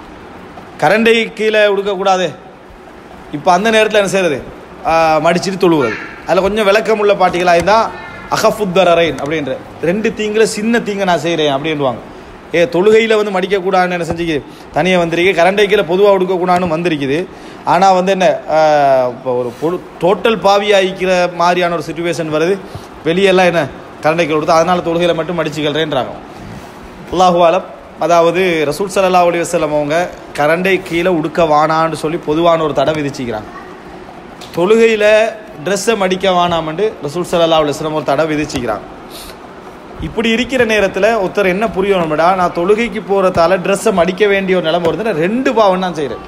கரண்டை கீழே உடுக்கக்கூடாது இப்போ அந்த நேரத்தில் என்ன செய்கிறது மடிச்சுட்டு தொழுவது அதில் கொஞ்சம் விளக்கமுள்ள பாட்டிகளாக இருந்தால் அகஃபுத்தரைன் அப்படின்ற ரெண்டு தீங்கில் சின்ன தீங்கை நான் செய்கிறேன் அப்படின்வாங்க ஏ தொழுகையில் வந்து மடிக்கக்கூடாதுன்னு என்ன செஞ்சுக்கு தனியாக வந்திருக்கு கரண்டை கீழே பொதுவாக உடுக்கக்கூடாதுன்னு வந்திருக்குது ஆனால் வந்து என்ன இப்போ ஒரு பொழு டோட்டல் பாவியாகிக்கிற மாதிரியான ஒரு சுச்சுவேஷன் வருது வெளியெல்லாம் என்ன கரண்டை கீழே கொடுத்து அதனால் தொழுகையில் மட்டும் மடிச்சுக்கிறேன்றாங்க அல்லாஹுவாலம் அதாவது ரசூல் சல்லா அலி வசலம் அவங்க கரண்டை கீழே உடுக்க வானான்னு சொல்லி பொதுவான ஒரு தடை விதிச்சிக்கிறாங்க தொழுகையில் ட்ரெஸ்ஸை மடிக்க வானாமண்டு ரசூல் சல்லா அலுவலம் ஒரு தடை விதிச்சிக்கிறாங்க இப்படி இருக்கிற நேரத்தில் ஒருத்தர் என்ன புரியணும்டா நான் தொழுகைக்கு போகிறதால ட்ரெஸ்ஸை மடிக்க வேண்டிய ஒரு நிலைமை வருதுன்னா ரெண்டு பாவம் நான் செய்கிறேன்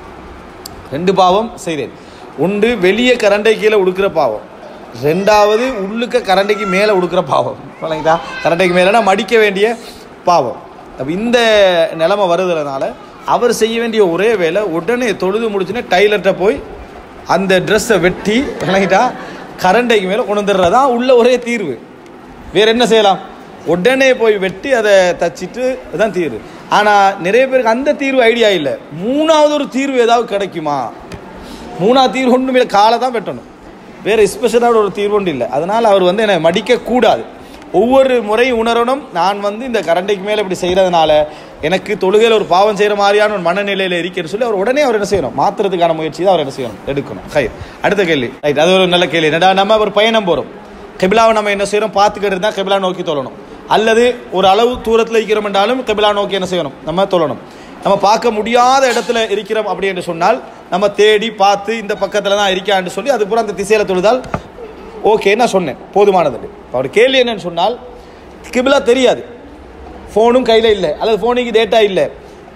ரெண்டு பாவம் செய்கிறேன் ஒன்று வெளியே கரண்டை கீழே உடுக்கிற பாவம் ரெண்டாவது உள்ளுக்க கரண்டைக்கு மேலே உடுக்கிற பாவம் இல்லைங்களா கரண்டைக்கு மேலேனா மடிக்க வேண்டிய பாவம் அப்போ இந்த நிலைமை வருதுனால அவர் செய்ய வேண்டிய ஒரே வேலை உடனே தொழுது முடிச்சுன்னு டைலர்கிட்ட போய் அந்த ட்ரெஸ்ஸை வெட்டி விளங்கிட்டா கரண்டைக்கு மேலே கொண்டு வந்துடுறதா உள்ள ஒரே தீர்வு வேற என்ன செய்யலாம் உடனே போய் வெட்டி அதை தச்சிட்டு தான் தீர்வு ஆனால் நிறைய பேருக்கு அந்த தீர்வு ஐடியா இல்லை மூணாவது ஒரு தீர்வு ஏதாவது கிடைக்குமா மூணாவது தீர்வு ஒன்றுமே காலை தான் வெட்டணும் வேறு ஸ்பெஷலான ஒரு தீர்வு ஒன்று இல்லை அதனால் அவர் வந்து என்னை மடிக்கக்கூடாது ஒவ்வொரு முறையும் உணரணும் நான் வந்து இந்த கரண்டைக்கு மேலே இப்படி செய்கிறதுனால எனக்கு தொழுகையில் ஒரு பாவம் செய்கிற மாதிரியான ஒரு மனநிலையில் இருக்கிறது சொல்லி அவர் உடனே அவர் என்ன செய்யணும் மாற்றுறதுக்கான முயற்சி தான் அவர் என்ன செய்யணும் எடுக்கணும் ஹை அடுத்த கேள்வி ரைட் அது ஒரு நல்ல கேள்வி என்னடா நம்ம ஒரு பயணம் போகிறோம் கிபிலாவை நம்ம என்ன செய்யறோம் பார்த்துக்கிட்டு தான் கிபிலா நோக்கி தொழணும் அல்லது ஒரு அளவு தூரத்தில் இருக்கிறோம் என்றாலும் கிபிலா நோக்கி என்ன செய்யணும் நம்ம தொழணும் நம்ம பார்க்க முடியாத இடத்துல இருக்கிறோம் அப்படி என்று சொன்னால் நம்ம தேடி பார்த்து இந்த பக்கத்தில் தான் இருக்கான்னு சொல்லி அது பூரா அந்த திசையில் தொழுதால் ஓகே நான் சொன்னேன் போதுமானது அவர் கேள்வி என்னன்னு சொன்னால் கிபிலா தெரியாது ஃபோனும் கையில் இல்லை அல்லது ஃபோனுக்கு டேட்டா இல்லை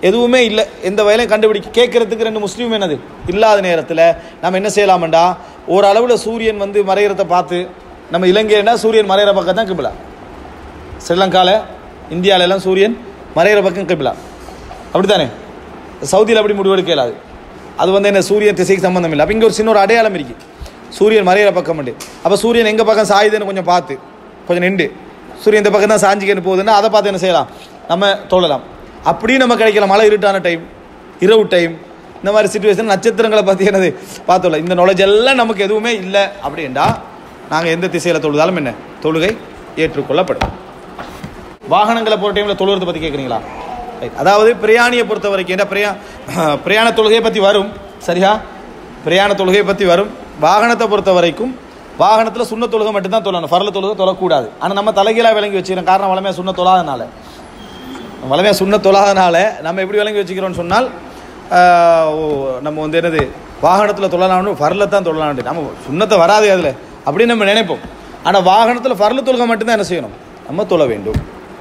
எதுவுமே இல்லை எந்த வயலையும் கண்டுபிடிக்க கேட்கறதுக்கு ரெண்டு முஸ்லீம் என்னது இல்லாத நேரத்தில் நம்ம என்ன செய்யலாமண்டா ஓரளவில் சூரியன் வந்து மறையிறத பார்த்து நம்ம இலங்கைன்னா சூரியன் மறையிற பக்கம் தான் கிபிலா ஸ்ரீலங்காவில் இந்தியாவில எல்லாம் சூரியன் மறையிற பக்கம் கிபிலா அப்படித்தானே சவுதியில் அப்படி முடிவெடுக்க இயலாது அது வந்து என்ன சூரியன் திசைக்கு சம்பந்தம் இல்லை அப்போ இங்கே ஒரு சின்ன ஒரு அடையாளம் இருக்கு சூரியன் மறையிற பக்கம் உண்டு அப்போ சூரியன் எங்கள் பக்கம் சாயுதுன்னு கொஞ்சம் பார்த்து கொஞ்சம் நின்று சூரியன் இந்த பக்கம் தான் சாஞ்சிக்கிட்டு போகுதுன்னா அதை பார்த்து என்ன செய்யலாம் நம்ம தொழலாம் அப்படி நம்ம கிடைக்கல மழை இருட்டான டைம் இரவு டைம் இந்த மாதிரி சுச்சுவேஷன் நட்சத்திரங்களை பற்றி என்னது பார்த்தோம்ல இந்த நாலேஜ் எல்லாம் நமக்கு எதுவுமே இல்லை அப்படின்டா நாங்கள் எந்த திசையில் தொழுதாலும் என்ன தொழுகை ஏற்றுக்கொள்ளப்படும் வாகனங்களை போகிற டைமில் தொழுகிறத பற்றி கேட்குறீங்களா ரைட் அதாவது பிரயாணியை பொறுத்த வரைக்கும் என்ன பிரயா பிரயாண தொழுகையை பற்றி வரும் சரியா பிரயாண தொழுகையை பற்றி வரும் வாகனத்தை பொறுத்த வரைக்கும் வாகனத்தில் சுண்ண தொழுகை மட்டும்தான் தொழணும் ஃபரல தொழுகை தொழக்கூடாது ஆனால் நம்ம தலைகீழாக விளங்கி வச்சுக்கிறோம் காரணம் வளமையாக சுண்ண தொழாதனால வளமையாக சுண்ண தொழாதனால நம்ம எப்படி விளங்கி வச்சுக்கிறோம்னு சொன்னால் ஆஹ், ஓ, நம்ம வந்து என்னது வாகனத்தில் தொழலாம்னு ஃபரல தான் தொழலாம்னு நம்ம சுண்ணத்தை வராது அதில் அப்படின்னு நம்ம நினைப்போம் ஆனால் வாகனத்தில் ஃபரல தொழுகை மட்டும்தான் என்ன செய்யணும் நம்ம தொழ வேண்டும்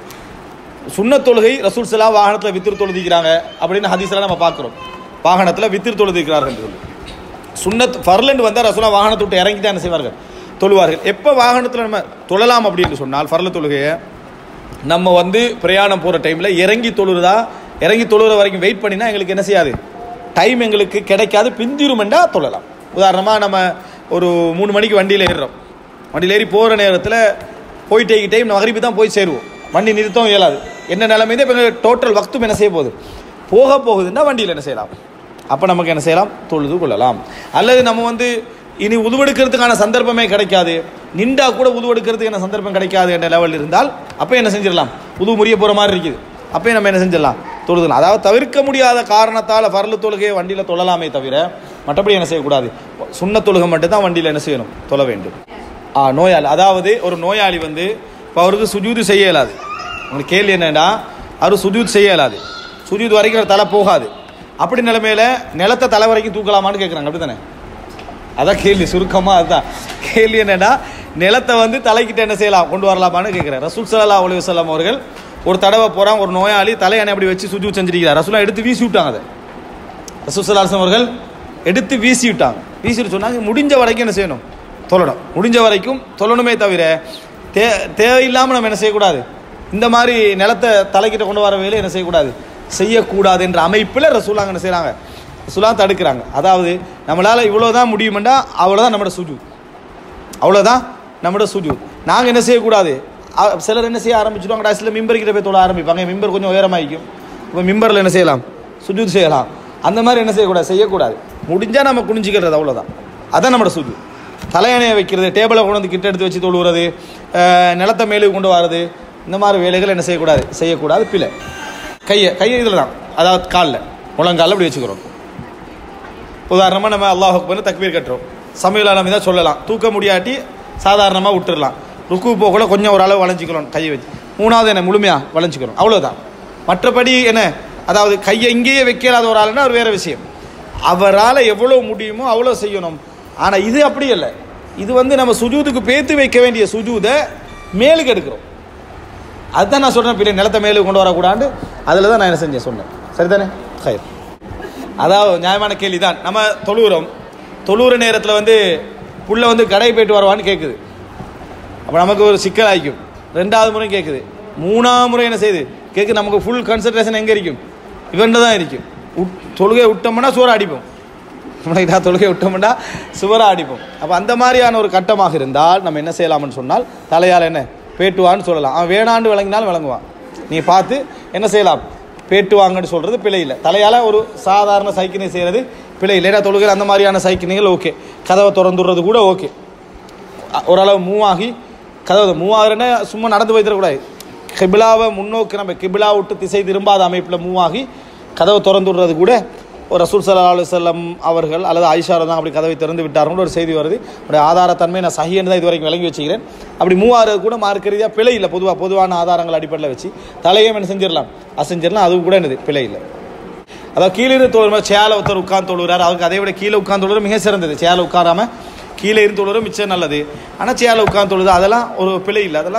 சுன்னத் தொழுகை ரசூல் சலா வாகனத்தில் வித்திரு தொழுதிக்கிறாங்க அப்படின்னு ஹதீஸ்லாம் நம்ம பார்க்குறோம் வாகனத்தில் வித்திரு தொழுதிக்கிறார்கள் என்று சொல்லி சுன்னத் ஃபர்லண்ட் வந்தால் ரசூலா வாகனத்தை விட்டு இறங்கி தான் என்ன செய்வார்கள் தொழுவார்கள் எப்போ வாகனத்தில் நம்ம தொழலாம் அப்படின்னு சொன்னால் ஃபர்ல தொழுகையை நம்ம வந்து பிரயாணம் போகிற டைமில் இறங்கி தொழுறதா இறங்கி தொழுகிற வரைக்கும் வெயிட் பண்ணினா எங்களுக்கு என்ன செய்யாது டைம் எங்களுக்கு கிடைக்காது பிந்திருமெண்டா தொழலாம் உதாரணமாக நம்ம ஒரு மூணு மணிக்கு வண்டியில் ஏறுறோம் வண்டியில் ஏறி போகிற நேரத்தில் போயிட்டே டைம் மகரிப்பு தான் போய் சேருவோம் வண்டி நிறுத்தவும் இயலாது என்ன நிலைமை இப்போ எங்களுக்கு டோட்டல் வக்தும் என்ன செய்ய போகுது போக போகுதுன்னா வண்டியில் என்ன செய்யலாம் அப்போ நமக்கு என்ன செய்யலாம் தொழுது கொள்ளலாம் அல்லது நம்ம வந்து இனி உதுவெடுக்கிறதுக்கான சந்தர்ப்பமே கிடைக்காது நின்றா கூட உதுவெடுக்கிறதுக்கான சந்தர்ப்பம் கிடைக்காது என்ற லெவல் இருந்தால் அப்போ என்ன செஞ்சிடலாம் உது முறிய போகிற மாதிரி இருக்குது அப்போ நம்ம என்ன செஞ்சிடலாம் தொழுதலாம் அதாவது தவிர்க்க முடியாத காரணத்தால் ஃபர்லு தொழுகையை வண்டியில் தொழலாமே தவிர மற்றபடி என்ன செய்யக்கூடாது சுண்ண தொழுகை மட்டும் தான் வண்டியில் என்ன செய்யணும் தொழ வேண்டும் ஆ நோயாளி அதாவது ஒரு நோயாளி வந்து இப்போ அவருக்கு சுஜூது செய்ய இயலாது உங்களுக்கு கேள்வி என்னன்னா அவர் சுஜூத் செய்ய இயலாது சுஜூத் வரைக்கும் அவர் தலை போகாது அப்படி நிலைமையில நிலத்தை தலை வரைக்கும் தூக்கலாமான்னு கேட்குறாங்க அப்படி தானே அதான் கேள்வி சுருக்கமாக அதுதான் கேள்வி என்னன்னா நிலத்தை வந்து தலைக்கிட்ட என்ன செய்யலாம் கொண்டு வரலாமான்னு கேட்குறேன் ரசூல் சல்லா அலி வசல்லாம் அவர்கள் ஒரு தடவை போகிறாங்க ஒரு நோயாளி தலையணை அப்படி வச்சு சுஜூத் செஞ்சிருக்கிறார் ரசூலா எடுத்து வீசி விட்டாங்க அதை ரசூல் சல்லாஹம் அவர்கள் எடுத்து வீசி விட்டாங்க வீசிட்டு சொன்னாங்க முடிஞ்ச வரைக்கும் என்ன செய்யணும் தொழணும் முடிஞ்ச வரைக்கும் தொழணுமே தவிர தே தேவையில்லாமல் நம்ம என்ன செய்யக்கூடாது இந்த மாதிரி நிலத்தை தலைக்கிட்ட கொண்டு வர வேலையை என்ன செய்யக்கூடாது செய்யக்கூடாது என்ற அமைப்பில் ரசூலாங்க என்ன செய்கிறாங்க ரசூலா தடுக்கிறாங்க அதாவது நம்மளால் இவ்வளோதான் முடியுமெண்டா அவ்வளோதான் நம்மளோட சுஜு அவ்வளோதான் நம்மளோட சுஜு நாங்கள் என்ன செய்யக்கூடாது அ- சிலர் என்ன செய்ய ஆரம்பிச்சிடுவாங்க சில மிம்பர் கிட்ட போய் தொழ ஆரம்பிப்பாங்க மிம்பர் கொஞ்சம் உயரமாயிக்கும் இப்போ மிம்பரில் என்ன செய்யலாம் சுஜூத் செய்யலாம் அந்த மாதிரி என்ன செய்யக்கூடாது செய்யக்கூடாது முடிஞ்சால் நம்ம குனிஞ்சிக்கிறது அவ்வளோதான் அதான் நம்மளோட சுஜு தலையணையை வைக்கிறது டேபிளை கொண்டு வந்து கிட்ட எடுத்து வச்சு தொழுகிறது அஹ், நிலத்தை மேலே கொண்டு வர்றது இந்த மாதிரி வேலைகள் என்ன செய்யக்கூடாது செய்யக்கூடாது பிள்ளை கையை கையை இதில் தான் அதாவது காலில் முழங்காலில் இப்படி வச்சுக்கிறோம் உதாரணமாக நம்ம அல்லாஹ் அக்பர்னு தக்பீர் கட்டுறோம் சமையல் நம்ம தான் சொல்லலாம் தூக்க முடியாட்டி சாதாரணமாக விட்டுறலாம் ருக்கு போகல கொஞ்சம் ஒரு அளவு வளைஞ்சிக்கிறோம் கையை வச்சு மூணாவது என்ன முழுமையாக வளைஞ்சிக்கிறோம் அவ்வளோதான் மற்றபடி என்ன அதாவது கையை இங்கேயே வைக்கலாத ஒரு ஆளுன்னா ஒரு வேறு விஷயம் அவரால் எவ்வளோ முடியுமோ அவ்வளோ செய்யணும் ஆனால் இது அப்படி இல்லை இது வந்து நம்ம சுஜூதுக்கு பேத்து வைக்க வேண்டிய சுஜூதை மேலுக்கு எடுக்கிறோம் அதுதான் நான் சொல்கிறேன் பிள்ளை நிலத்தை மேலே கொண்டு வரக்கூடாது அதில் தான் நான் என்ன செஞ்சேன் சொன்னேன் சரிதானே ஹயர் அதாவது நியாயமான கேள்வி தான் நம்ம தொழுகிறோம் தொழுகிற நேரத்தில் வந்து புள்ள வந்து கடை போயிட்டு வருவான்னு கேட்குது அப்போ நமக்கு ஒரு சிக்கல் ஆகிக்கும் ரெண்டாவது முறை கேட்குது மூணாவது முறை என்ன செய்யுது கேட்கு நமக்கு ஃபுல் கான்சன்ட்ரேஷன் எங்கே இருக்கும் இவன்ட்டு தான் இருக்கும் உட் தொழுகை விட்டோம்னா சோறு அடிப்போம் நம்மளுக்கு தொழுகை விட்டோம்னா சுவரா அடிப்போம் அப்போ அந்த மாதிரியான ஒரு கட்டமாக இருந்தால் நம்ம என்ன செய்யலாம்னு சொன்னால் தலையால் என்ன பேட்டுவான்னு சொல்லலாம் அவன் வேணாண்டு விளங்கினாலும் விளங்குவான் நீ பார்த்து என்ன செய்யலாம் பேட்டுவாங்கன்னு சொல்கிறது பிழை இல்லை தலையால் ஒரு சாதாரண சைக்கினை செய்கிறது பிழை இல்லை ஏன்னா தொழுகிற அந்த மாதிரியான சைக்கிள்கள் ஓகே கதவை திறந்துடுறது கூட ஓகே அ- ஓரளவு மூவ் ஆகி கதவு மூவ் ஆகுறேன்னா சும்மா நடந்து போய்த்தரக்கூடாது கிபிலாவை முன்னோக்கி நம்ம கிபிலா விட்டு திசை திரும்பாத அமைப்பில் மூவ் ஆகி கதவை திறந்து விடுறது கூட ஒரு ரசூல் சல்லா அலி செல்லம் அவர்கள் அல்லது ஆயிஷா தான் அப்படி கதவை திறந்து விட்டார்கள் ஒரு செய்தி வருது அப்படி ஆதாரத்தன்மை நான் சஹின்னு தான் இது வரைக்கும் விளங்கி வச்சுக்கிறேன் அப்படி மூவ் ஆகிறது கூட மார்க்க ரீதியாக பிழை இல்லை பொதுவாக பொதுவான ஆதாரங்கள் அடிப்படையில் வச்சு தலையை என்ன செஞ்சிடலாம் அசைஞ்சிடலாம் அதுவும் கூட என்னது பிழை இல்லை அதாவது கீழே இருந்து தொழுற சேலை ஒருத்தர் உட்கார்ந்து தொழுகிறார் அவருக்கு அதை விட கீழே உட்கார்ந்து தொழுறது மிக சிறந்தது சேலை உட்காராம கீழே இருந்து தொழுறது மிச்சம் நல்லது ஆனால் சேலை உட்கார்ந்து தொழுது அதெல்லாம் ஒரு பிழை இல்லை அதெல்லாம்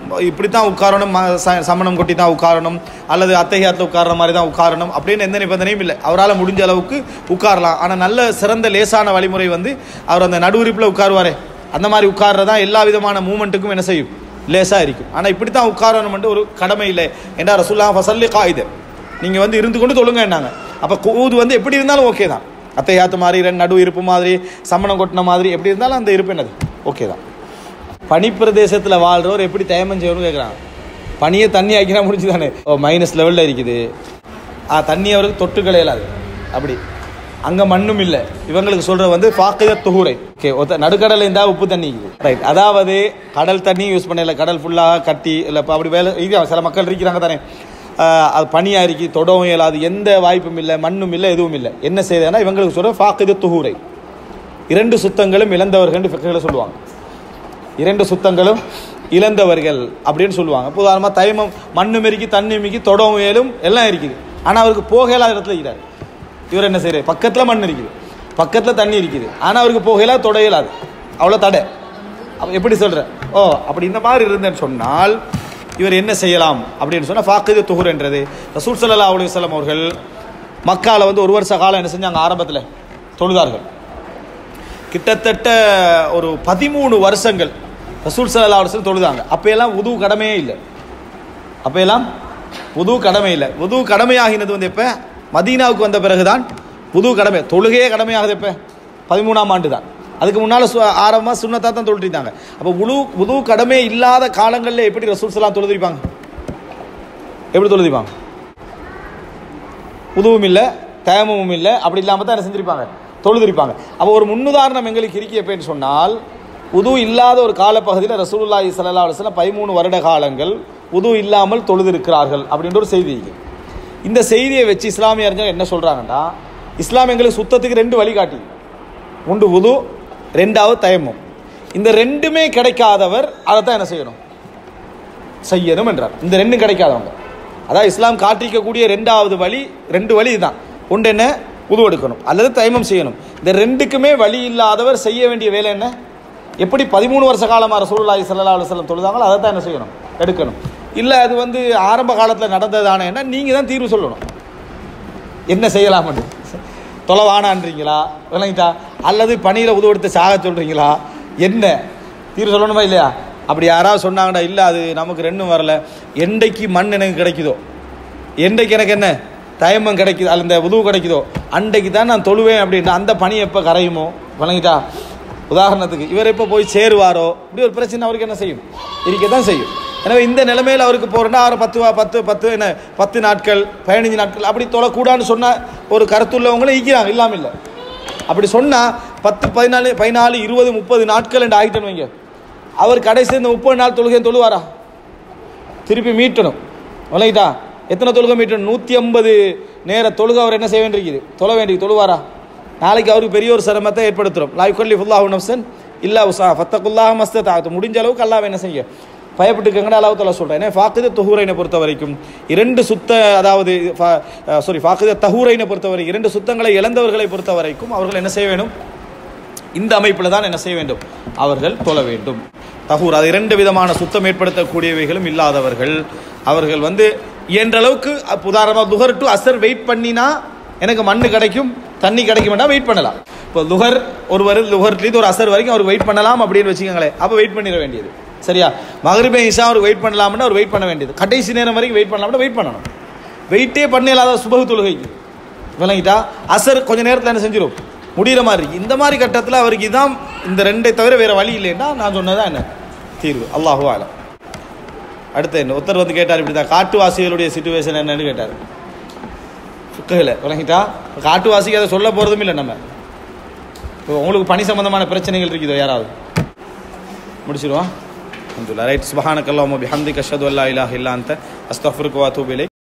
இப்படி தான் உட்காரணும் ம- ச- சமணம் கொட்டி தான் உட்காரணும் அல்லது அத்தகையாத்தில் உட்கார்ற மாதிரி தான் உட்காரணும் அப்படின்னு எந்த நிபந்தனையும் இல்லை அவரால் முடிஞ்ச அளவுக்கு உட்காரலாம் ஆனால் நல்ல சிறந்த லேசான வழிமுறை வந்து அவர் அந்த நடுவுறுப்பில் உட்காருவாரே அந்த மாதிரி உட்கார்றதா எல்லா விதமான மூமெண்ட்டுக்கும் என்ன செய்யும் லேசாக இருக்கும் ஆனால் இப்படி தான் உட்காரணும்ட்டு ஒரு கடமை இல்லை என்றா ரசுல்லா ஃபசல்லி காயுது நீங்கள் வந்து இருந்து கொண்டு தொழுங்க என்னாங்க அப்போ கூது வந்து எப்படி இருந்தாலும் ஓகே தான் அத்தையாத்து மாதிரி ரெண்டு நடு இருப்பு மாதிரி சம்மணம் கொட்டின மாதிரி எப்படி இருந்தாலும் அந்த இருப்பு என்னது ஓகே தான் பனிப்பிரதேசத்தில் வாழ்றவர் எப்படி தயமம் செய்யணும்னு கேட்குறாங்க பனியை தண்ணி ஆக்கினா முடிஞ்சு தானே ஓ மைனஸ் லெவலில் இருக்குது ஆ தண்ணி அவருக்கு தொட்டு கிடையாது அப்படி அங்கே மண்ணும் இல்லை இவங்களுக்கு சொல்கிறது வந்து ஃபாக்கித துகுரை ஓகே ஒருத்த நடுக்கடல் இருந்தால் உப்பு தண்ணி இருக்குது ரைட் அதாவது கடல் தண்ணி யூஸ் பண்ணல கடல் ஃபுல்லாக கட்டி இல்லை இப்போ அப்படி வேலை இருக்கிறாங்க சில மக்கள் இருக்கிறாங்க தானே ஆஹ் அது பனியாக இருக்கு தொடவும் இயலாது எந்த வாய்ப்பும் இல்லை மண்ணும் இல்லை எதுவும் இல்லை என்ன செய்யுதுன்னா இவங்களுக்கு சொல்கிற ஃபாக்கித துகுரை இரண்டு சுத்தங்களும் இழந்தவர்கள் ஃபிக்ஹில் சொல்லுவாங்க இரண்டு சுத்தங்களும் இழந்தவர்கள் அப்படின்னு சொல்லுவாங்க இப்போ உதாரணமாக தைமம் மண்ணு மெருக்கி தண்ணி மிக்கி தொடவும் ஏலும் எல்லாம் இருக்குது ஆனால் அவருக்கு போகலாத இடத்துல இருக்கிறார் இவர் என்ன செய்யறாரு பக்கத்தில் மண் இருக்குது பக்கத்தில் தண்ணி இருக்குது ஆனால் அவருக்கு போகலாது தொட இயலாது அவ்வளோ தடை அப்போ எப்படி சொல்கிற ஓ அப்படி இந்த மாதிரி இருந்தேன்னு சொன்னால் இவர் என்ன செய்யலாம் அப்படின்னு சொன்னால் ஃபாக்கிது துகுர் என்றது ரசூல் சல்லா அலி வல்லம் அவர்கள் மக்கால வந்து ஒரு வருஷ காலம் என்ன செஞ்சாங்க ஆரம்பத்தில் தொழுதார்கள் கிட்டத்தட்ட ஒரு பதிமூணு வருஷங்கள் ரசூல் சல்லா அலுவலம் தொழுதாங்க அப்போயெல்லாம் உது கடமையே இல்லை அப்போயெல்லாம் உது கடமை இல்லை உது கடமையாகினது வந்து எப்போ மதீனாவுக்கு வந்த பிறகுதான் புது கடமை தொழுகையே கடமையாகுது எப்போ பதிமூணாம் ஆண்டு தான் அதுக்கு முன்னால் சு ஆரம்பமாக சுண்ணத்தாக தான் தொழுட்டிருந்தாங்க அப்போ உழு புது கடமை இல்லாத காலங்களில் எப்படி ரசூல் சலாம் தொழுதிருப்பாங்க எப்படி தொழுதிப்பாங்க உதவும் இல்லை தேமமும் இல்லை அப்படி இல்லாமல் தான் என்ன செஞ்சிருப்பாங்க தொழுதிருப்பாங்க அப்போ ஒரு முன்னுதாரணம் எங்களுக்கு இருக்கு எப்படின்னு சொன்னால் உது இல்லாத ஒரு காலப்பகுதியில் ரசூலுல்லாஹி ஸல்லல்லாஹு அலைஹி வஸல்லம் பதிமூணு வருட காலங்கள் உது இல்லாமல் தொழுதிருக்கிறார்கள் அப்படின்ற ஒரு செய்தி இருக்கு இந்த செய்தியை வச்சு இஸ்லாமிய அறிஞர் என்ன சொல்கிறாங்கன்னா இஸ்லாம் எங்களுக்கு சுத்தத்துக்கு ரெண்டு வழிகாட்டி ஒன்று உது ரெண்டாவது தயமம் இந்த ரெண்டுமே கிடைக்காதவர் அதை தான் என்ன செய்யணும் செய்யணும் என்றார் இந்த ரெண்டும் கிடைக்காதவங்க அதான் இஸ்லாம் காட்டிக்கக்கூடிய ரெண்டாவது வழி ரெண்டு வழி இதுதான் ஒன்று என்ன உது எடுக்கணும் அல்லது தைமம் செய்யணும் இந்த ரெண்டுக்குமே வழி இல்லாதவர் செய்ய வேண்டிய வேலை என்ன எப்படி பதிமூணு வருஷ காலமாக ரசூலுல்லாஹி ஸல்லல்லாஹு அலைஹி வஸல்லம் தொழுதாங்களோ அதை தான் என்ன செய்யணும் எடுக்கணும் இல்லை அது வந்து ஆரம்ப காலத்தில் நடந்ததானேன்னா நீங்கள் தான் தீர்வு சொல்லணும் என்ன செய்யலாம்னு தொலை வானான்றீங்களா விளங்கிட்டா அல்லது பணியில் உதவெடுத்து சாக சொல்கிறீங்களா என்ன தீர்வு சொல்லணுமா இல்லையா அப்படி யாராவது சொன்னாங்கடா இல்லை அது நமக்கு ரெண்டும் வரல என்றைக்கு மண் எனக்கு கிடைக்குதோ என்றைக்கு எனக்கு என்ன தயமம் கிடைக்குது அல்ல இந்த உதவு கிடைக்குதோ அன்றைக்கு தான் நான் தொழுவேன் அப்படின்னா அந்த பனி எப்போ கரையுமோ விளங்கிட்டா உதாரணத்துக்கு இவர் எப்போ போய் சேருவாரோ இப்படி ஒரு பிரச்சனை அவருக்கு என்ன செய்யும் இருக்க தான் செய்யும் எனவே இந்த நிலைமையில் அவருக்கு போகிறோன்னா ஆறு பத்து வா- பத்து பத்து என்ன பத்து நாட்கள் பதினஞ்சு நாட்கள் அப்படி தொழக்கூடாதுன்னு சொன்ன ஒரு கருத்துள்ளவங்களும் ஈக்கிறாங்க இல்லாமல் இல்லை அப்படி சொன்னால் பத்து பதினாலு பதினாலு இருபது முப்பது நாட்கள் என்று ஆகிட்டேன்னு வைங்க அவர் கடைசி இந்த முப்பது நாள் தொழுகை தொழுவாரா திருப்பி மீட்டணும் விளங்கிட்டா எத்தனை தொழுகை மீட்டணும் நூற்றி ஐம்பது நேர தொழுகை அவர் என்ன செய்ய வேண்டியிருக்குது தொழ வேண்டியது தொழுவாரா நாளைக்கு அவருக்கு பெரிய ஒரு சிரமத்தை ஏற்படுத்துகிறோம் லாய் கொல்லி ஃபுல்லாஹு நப்சன் இல்லா உசா ஃபத்தகுல்லாஹ் மஸ்தத் ஆகட்டும் முடிஞ்ச அளவுக்கு அல்லாஹ் என்ன செய்ய பயப்பட்டுக்கங்கன்னு அல்லாஹ் தலா சொல்கிறேன் ஏன்னா ஃபாக்குத தொஹூரைனை பொறுத்த வரைக்கும் இரண்டு சுத்த அதாவது சாரி ஃபாக்குத தஹூரைனை பொறுத்தவரை இரண்டு சுத்தங்களை இழந்தவர்களை பொறுத்த வரைக்கும் அவர்கள் என்ன செய்ய வேணும் இந்த அமைப்பில் தான் என்ன செய்ய வேண்டும் அவர்கள் தொழ வேண்டும் தகூர் அது இரண்டு விதமான சுத்தம் ஏற்படுத்தக்கூடியவைகளும் இல்லாதவர்கள் அவர்கள் வந்து இயன்ற அளவுக்கு அப்ப உதாரணமாக துகர் டு அசர் வெயிட் பண்ணினா எனக்கு மண்ணு கிடைக்கும் தண்ணி கிடைக்கும் வேண்டாம் வெயிட் பண்ணலாம் இப்போ லுகர் ஒருவர் லுகர்லேருந்து ஒரு அசர் வரைக்கும் அவர் வெயிட் பண்ணலாம் அப்படின்னு வச்சுக்கோங்களேன் அப்போ வெயிட் பண்ணிட வேண்டியது சரியா மகரிபே இஷா அவர் வெயிட் பண்ணலாம்னா அவர் வெயிட் பண்ண வேண்டியது கடைசி நேரம் வரைக்கும் வெயிட் பண்ணலாம்னா வெயிட் பண்ணணும் வெயிட்டே பண்ண இல்லாத சுபகு தொழுகைக்கு விளங்கிட்டா அசர் கொஞ்ச நேரத்தில் என்ன செஞ்சிடும் முடிகிற மாதிரி இருக்கு இந்த மாதிரி கட்டத்தில் அவருக்கு இதான் இந்த ரெண்டை தவிர வேற வழி இல்லைன்னா நான் சொன்னதான் என்ன தீர்வு அல்லாஹு ஆலம் அடுத்து என்ன ஒருத்தர் வந்து கேட்டார் இப்படி தான் காட்டுவாசிகளுடைய சுச்சுவேஷன் என்னன்னு கேட்டார் ஃபிக்கஹில் விளங்கிட்டா காட்டுவாசிக்கு அதை சொல்ல போகிறதும் இல்லை நம்ம இப்போ உங்களுக்கு பணி சம்பந்தமான பிரச்சனைகள் இருக்குதோ யாராவது முடிச்சிருவோம் அல்ஹம்துலில்லாஹ் ரைட் சுபஹானக்கல்லாஹு வபிஹம்திக அஷ்ஹது அல்லா இலாஹ இல்லா அன்த அஸ்தக்ஃபிருக்க வ அத்தூபு இலைக்